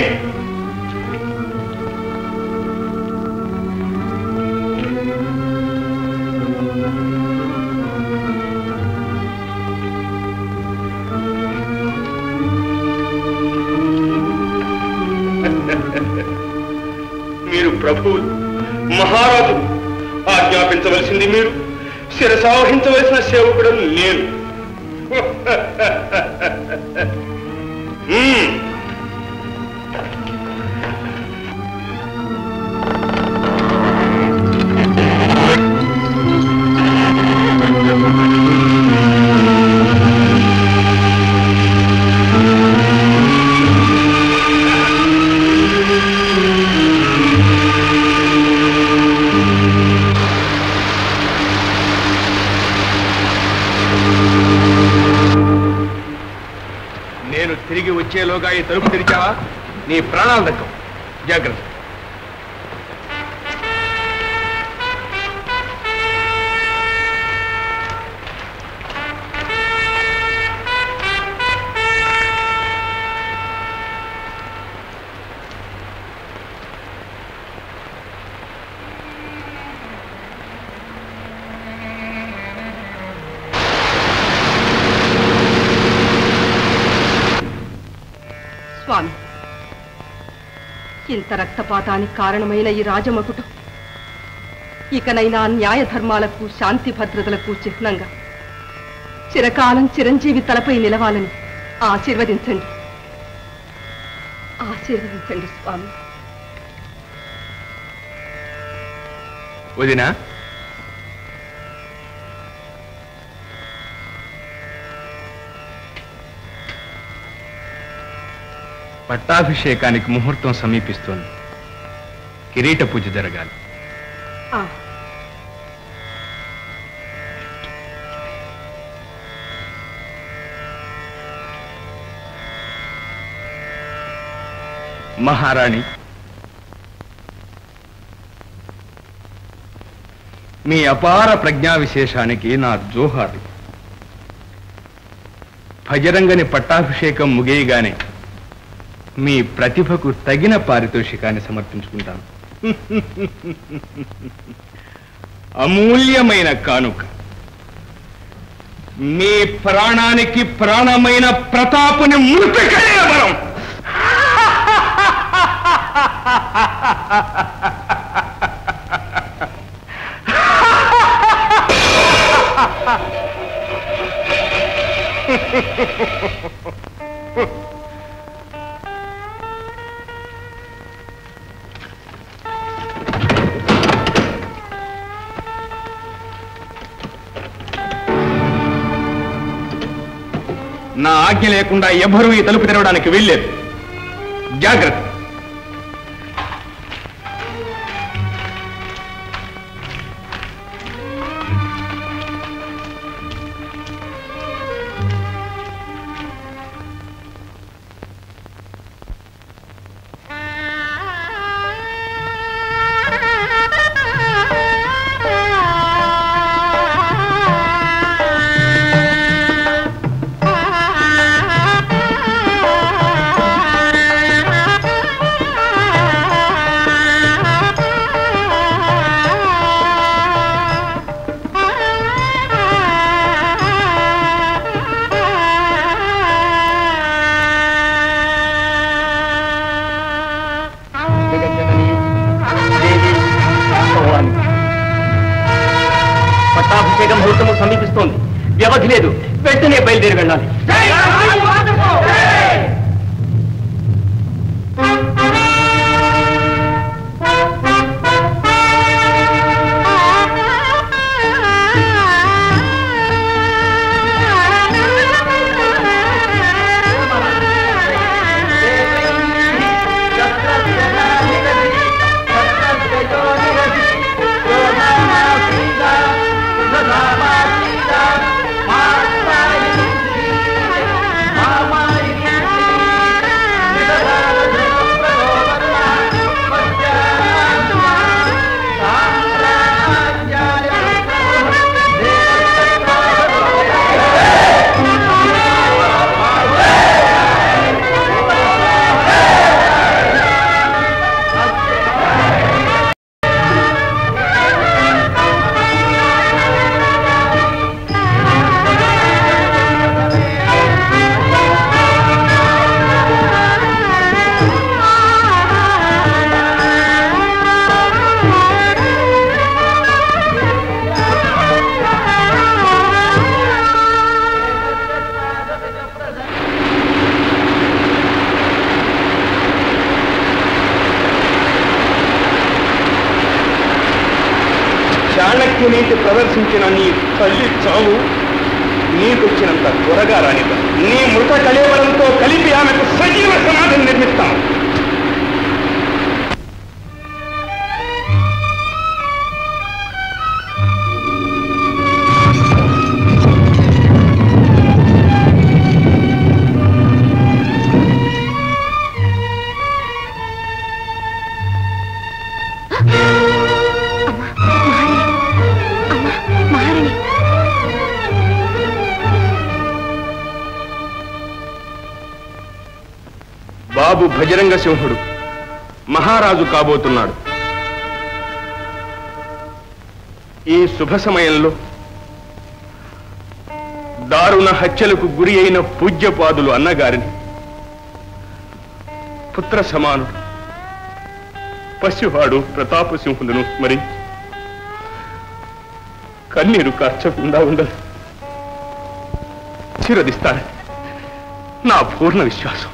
మీరు ప్రభు మహారాజు ఆజ్ఞాపించవలసింది మీరు శిరసావహించవలసిన సేవకుడు నేను మ్మ్. ఈలోగా ఈ తలుపు తెరిచావా నీ ప్రాణాలు దక్కవు జాగ్రత్త స్వామి ఇంత రక్తపాతానికి కారణమైన ఈ రాజమకుటం ఇకనైనా న్యాయ ధర్మాలకు శాంతి భద్రతలకు చిహ్నంగా చిరకాలం చిరంజీవి తలపై నిలవాలని ఆశీర్వదించండి ఆశీర్వదించండి స్వామి వదినా పట్టాభిషేకానికి ముహూర్తం సమీపిస్తోంది కిరీట పూజ జరగాలి ఆ, మహారాణి మీ అపార ప్రజ్ఞా విశేషానికి నా జోహారు భజరంగని పట్టాభిషేకం ముగియగానే మీ ప్రతిభకు తగిన పారితోషికాన్ని సమర్పించుకుంటాను అమూల్యమైన కానుక మీ ప్రాణానికి ప్రాణమైన ప్రతాపుని మృతికైన బలం నా ఆజ్ఞ లేకుండా ఎవ్వరూ ఈ తలుపు తెరవడానికి వెళ్ళలేదు జాగ్రత్త పట్టాభిషేకం ముహూర్తము సమీపిస్తోంది వ్యవధి లేదు వెంటనే బయలుదేరి వెళ్ళాలి చాణక్య నీతి ప్రదర్శించిన నీ తల్లి చావు నీకొచ్చినంత త్వరగా రానివ్వ నీ మృత కళేబరంతో కలిపి ఆమెకు సజీవ సమాధిని నిర్మిస్తాం భజరంగ సింహుడు మహారాజు కాబోతున్నాడు ఈ శుభ సమయంలో దారుణ హత్యలకు గురి అయిన పూజ్యపాదులు అన్నగారిని పుత్ర సమానుడు పసివాడు ప్రతాపసింహులను స్మరించి కన్నీరు కార్చకుండా ఉండదు చిరదిస్తారని నా పూర్ణ విశ్వాసం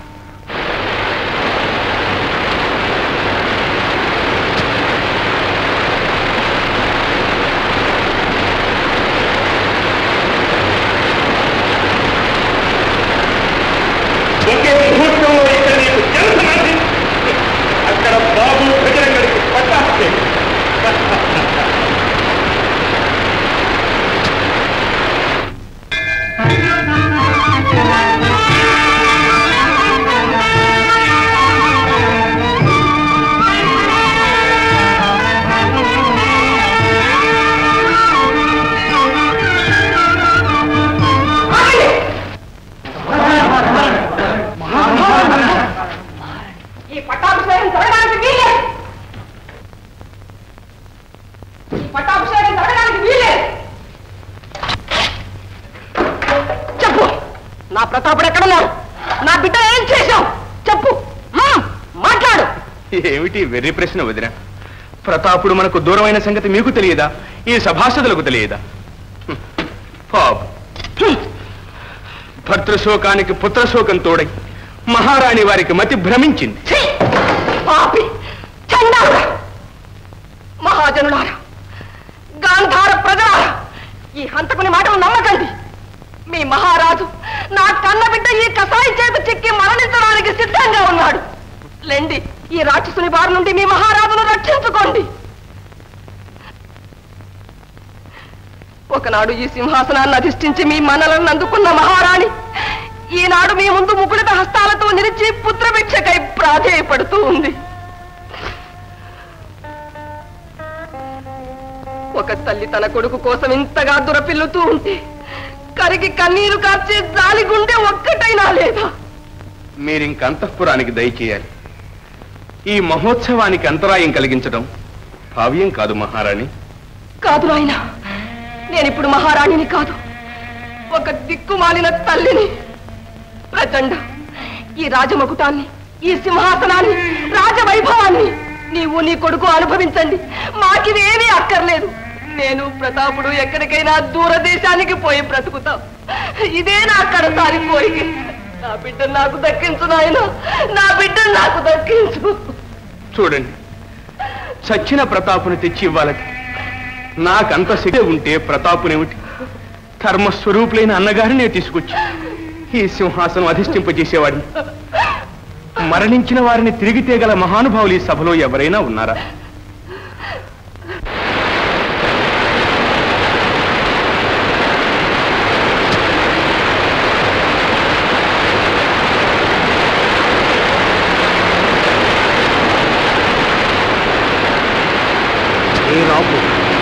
ఒకే ముహూర్తంలో ఇక్కడ నీకు జనసమాధి అక్కడ బాబు భజరంగడికి పట్టాస్తే ఈ పట్టాభిషేకం జరగడానికి వీలేదు ఈ పట్టాభిషేకం జరగడానికి వీలేదు చెప్పు నా ప్రతాపుడు ఎక్కడున్నాడు నా బిడ్డ ఏం చేశావు చెప్పు హ్మ్, మాట్లాడు ఏమిటి వెర్రి ప్రశ్న వదిన ప్రతాపుడు మనకు దూరమైన సంగతి మీకు తెలియదా ఈ సభాసదులకు తెలియదా హ్మ్. పాపం హ్మ్. భర్తృశోకానికి పుత్రశోకం తోడై మహారాణి వారికి మతి భ్రమించింది పాపి చండాలుడా మహాజనులారా గాంధార ప్రజలారా ఈ హంతకుని మాటలు నమ్మకండి మీ మహారాజు నా కన్న బిడ్డ ఈ కసాయి చేత చిక్కి మరణించడానికి సిద్ధంగా ఉన్నాడు లెండి ఈ రాక్షసుని బారి నుండి మీ మహారాజును రక్షించుకోండి ఒకనాడు ఈ సింహాసనాన్ని అధిష్ఠించి మీ మనలను అందుకున్న మహారాణి ఈనాడు మీ ముందు ముకుళిత హస్తాలతో నిలిచి పుత్రభిక్షకై ప్రాధేయపడుతూ ఉంది ఒక తల్లి తన కొడుకు కోసం ఇంతగా దురపిల్లుతూ ఉంటే కరిగి కన్నీరు కార్చే జాలి గుండె ఒక్కటైనా లేదా మీరింక అంతఃపురానికి దయచేయాలి ఈ మహోత్సవానికి అంతరాయం కలిగించడం భావ్యం కాదు మహారాణి కాదు నాయన నేనిప్పుడు మహారాణిని కాదు ఒక దిక్కుమాలిన తల్లిని ప్రచండ ఈ రాజమకుటాన్ని ఈ సింహాసనాన్ని రాజవైభవాన్ని నీవు నీ కొడుకు అనుభవించండి మాకివేమీ అక్కర్లేదు నేను ప్రతాపుడు ఎక్కడికైనా దూరదేశానికి పోయి బ్రతుకుతాం ఇదే నా కడసారి కోరిక నా బిడ్డ నాకు దక్కించు నాయన నా బిడ్డ నాకు దక్కించు చూడండి చచ్చిన ప్రతాపుని తెచ్చి ఇవ్వాలట నాకంత శక్తి ఉంటే ప్రతాపునేమిటి ధర్మస్వరూపులైన అన్నగారినే తీసుకొచ్చి ఈ సింహాసనం అధిష్ఠింపజేసేవాడిని మరణించిన వారిని తిరిగి తేగల మహానుభావులు ఈ సభలో ఎవరైనా ఉన్నారా ఏ రాపు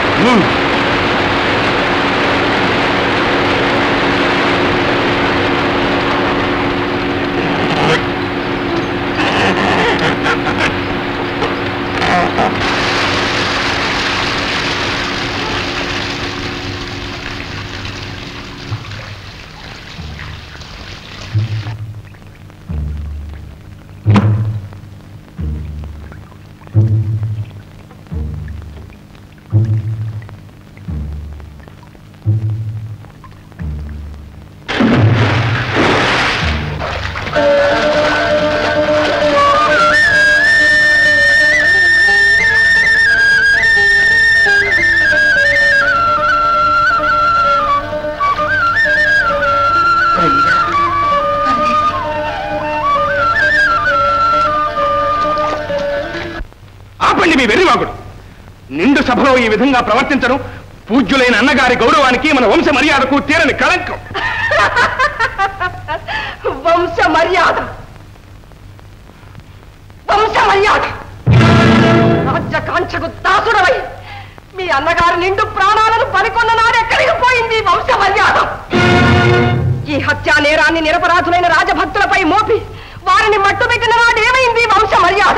ఆపండి మీ వెర్రివాగుడు నిండు సభలో ఈ విధంగా ప్రవర్తించడం పూజ్యులైన అన్నగారి గౌరవానికి మన వంశ మర్యాదకు తీరని కళంకం వంశ మర్యాద వంశ మర్యాద రాజ్యకాంక్షకు దాసుడవై మీ అన్నగారు నిండు ప్రాణాలను పనికొన్న నాడు ఎక్కడికి పోయింది ఈ వంశ మర్యాద ఈ హత్యా నేరాన్ని నిరపరాధులైన రాజభక్తులపై మోపి వారిని మట్టుబెట్టిన వాడు ఏమైంది వంశ మర్యాద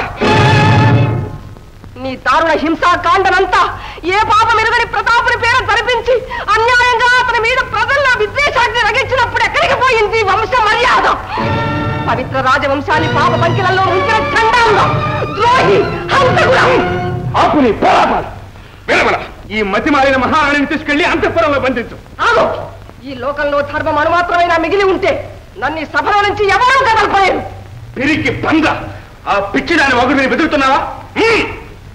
నీ దారుణ హింసా కాండనంతా ఏ పాపం ఎరుగని ప్రతాపుని పేరు జరిపించి అన్యాయంగా అతని మీద ప్రజల్లో విద్వేషాన్ని రగించినప్పుడు ఎక్కడికి పోయింది వంశ మర్యాద పవిత్ర రాజవంశాన్ని పాప పంకిలలో ఉంచిన చండాంగం ద్రోహి హంతకులం ఆపుని పోరాపాలు విరమల ఈ మతి మారిన మహారాణిని తీసుకెళ్లి అంతఃపురంలో బంధించు ఆగు ఈ లోకంలో ధర్మం అనుమాత్రమైనా మిగిలి ఉంటే నన్ను ఈ సభలో నుంచి ఎవరూ కదలపలేరు పిరికి పంద ఆ పిచ్చిదాని వగుడు మీద బెదురుతున్నావా హ్మ్.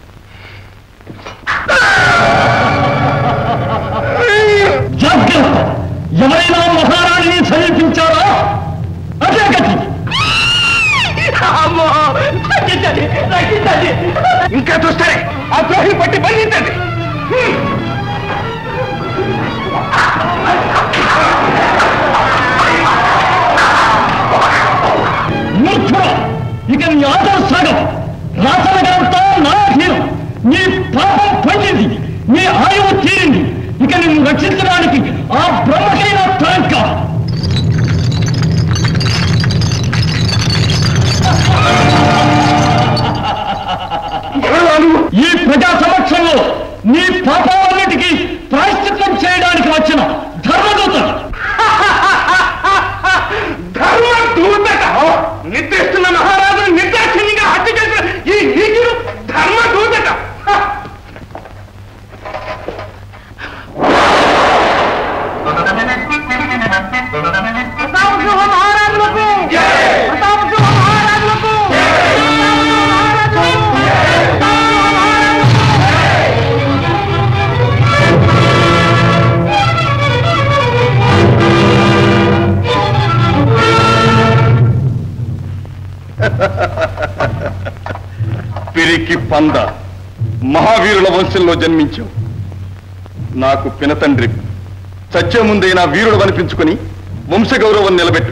జాగ్రత్త ఎవరైనా మహారాణిని సమీపించారా అదే గతి అమ్మో! రక్షించండి! రక్షించండి! ఇంకా చూస్తారే ఆ ద్రోహిని పట్టి బంధించండి హ్మ్. మూర్ఖుడా ఇక నీ ఆదర్శం రాసనగరంతా నాధీనం నీ పాపం పండింది నీ ఆయువు తీరింది ఇక నిన్ను రక్షించడానికి ఆ బ్రహ్మకైన తాంక ఈ ప్రజా సమక్షంలో నీ పాపాలన్నిటికీ ప్రాయశ్చిత్తం చేయడానికి వచ్చిన ధర్మదూత ధర్మ దూతట నిద్రిస్తున్న మహారాజును నిర్దాక్షిణ్యంగా హత్య చేసిన ఈ నీచుడు ధర్మ దూతట పిరికి పంద మహావీరుల వంశంలో జన్మించావు నాకు పినతండ్రి చచ్చే ముందైనా వీరుడు అనిపించుకొని వంశగౌరవం నిలబెట్టు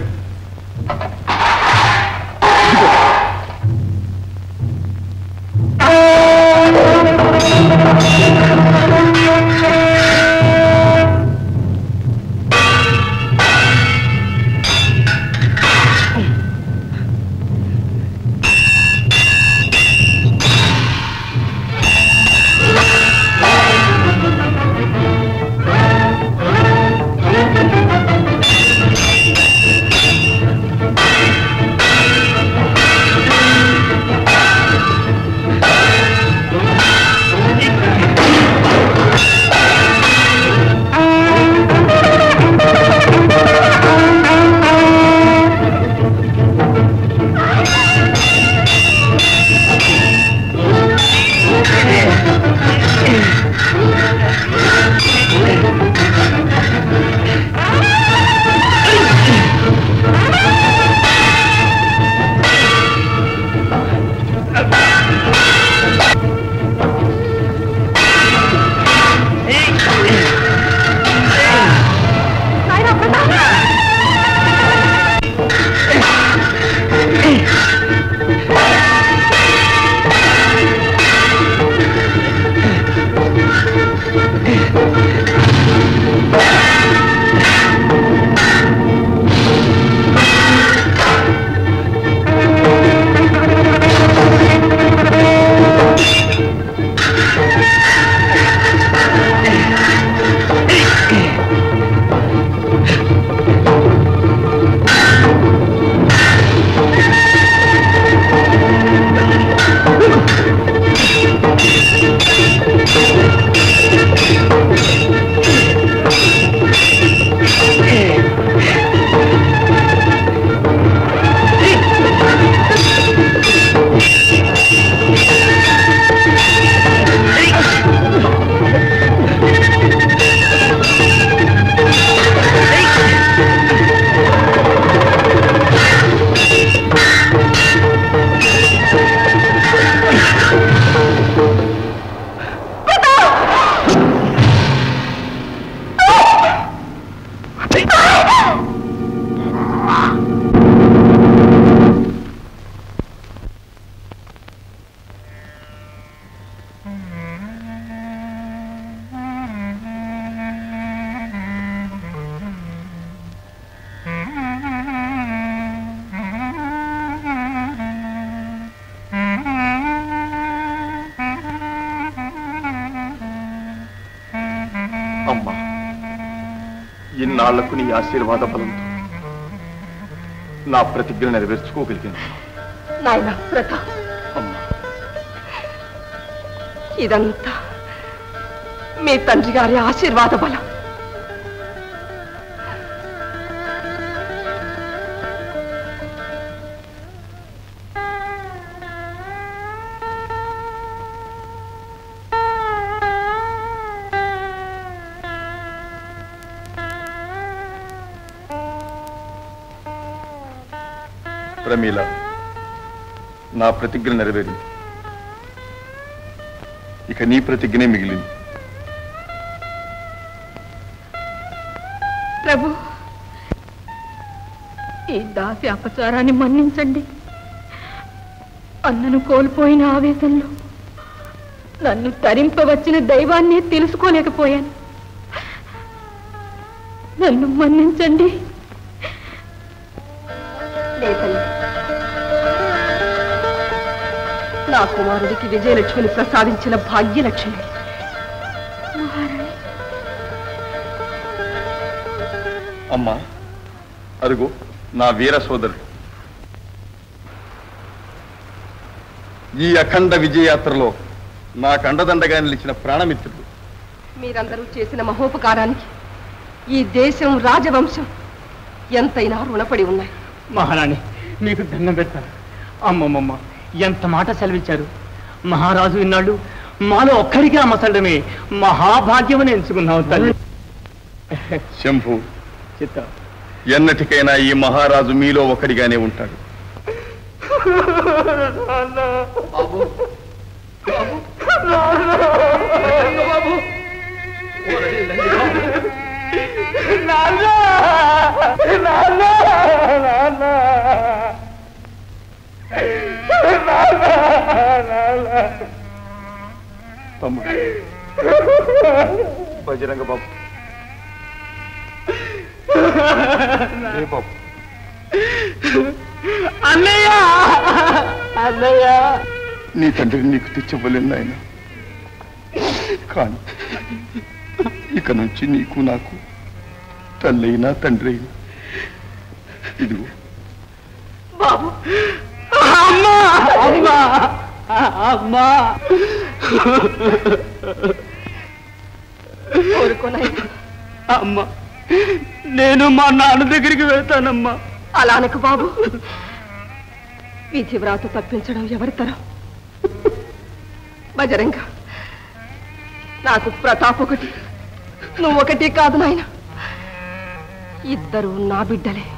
ఇన్నాళ్లకు నీ ఆశీర్వాద బలంతో నా ప్రతిజ్ఞ నెరవేర్చుకోగలిగాను నాయన ప్రతాప్ ఇదంతా మీ తండ్రి గారి ఆశీర్వాద బలం ప్రమీల నా ప్రతిజ్ఞ నెరవేరింది ఇక నీ ప్రతిజ్ఞనే మిగిలింది ప్రభు ఈ దాసి అపచారాన్ని మన్నించండి అన్నను కోల్పోయిన ఆవేశంలో నన్ను తరింపవచ్చిన దైవాన్ని తెలుసుకోలేకపోయాను నన్ను మన్నించండి లేదండి నా కుమారుడికి విజయలక్ష్మిని ప్రసాదించిన భాగ్యలక్ష్మి అమ్మా అరుగు నా వీర సోదరుడు ఈ అఖండ విజయయాత్రలో నాకు అండదండగా నిలిచిన ప్రాణమిత్రుడు మీరందరూ చేసిన మహోపకారానికి ఈ దేశం రాజవంశం ఎంతైనా రుణపడి ఉన్నాయి మహారాణి మీకు దండం పెడతాను అమ్మమ్మమ్మ ఎంత మాట సెలవిచ్చారు మహారాజు ఇన్నాళ్ళు మాలో ఒక్కడికే అమ్మసడమే మహాభాగ్యమని ఎంచుకున్నావు తల్లి శంభు చిత్త ఎన్నటికైనా ఈ మహారాజు మీలో ఒకడిగానే ఉంటాడు తమ్ముడు బజరంగ బాబు ఏ బాబు అన్నయ్య అన్నయ్య నీ తండ్రిని నీకు తెచ్చివ్వలేను నాయన కానీ ఇక నుంచి నీకు నాకు తల్లైనా తండ్రి అయినా ఇదిగో బాబు అమ్మా అమ్మా అమ్మా అమ్మా నేను మా నాన్న దగ్గరికి వెళ్తానమ్మా అలానకు బాబు విధి వ్రాత తప్పించడం ఎవరి తరం బజరంగ నాకు ప్రతాప్ ఒకటి నువ్వు ఒకటి కాదు నాయన ఇద్దరు నా బిడ్డలే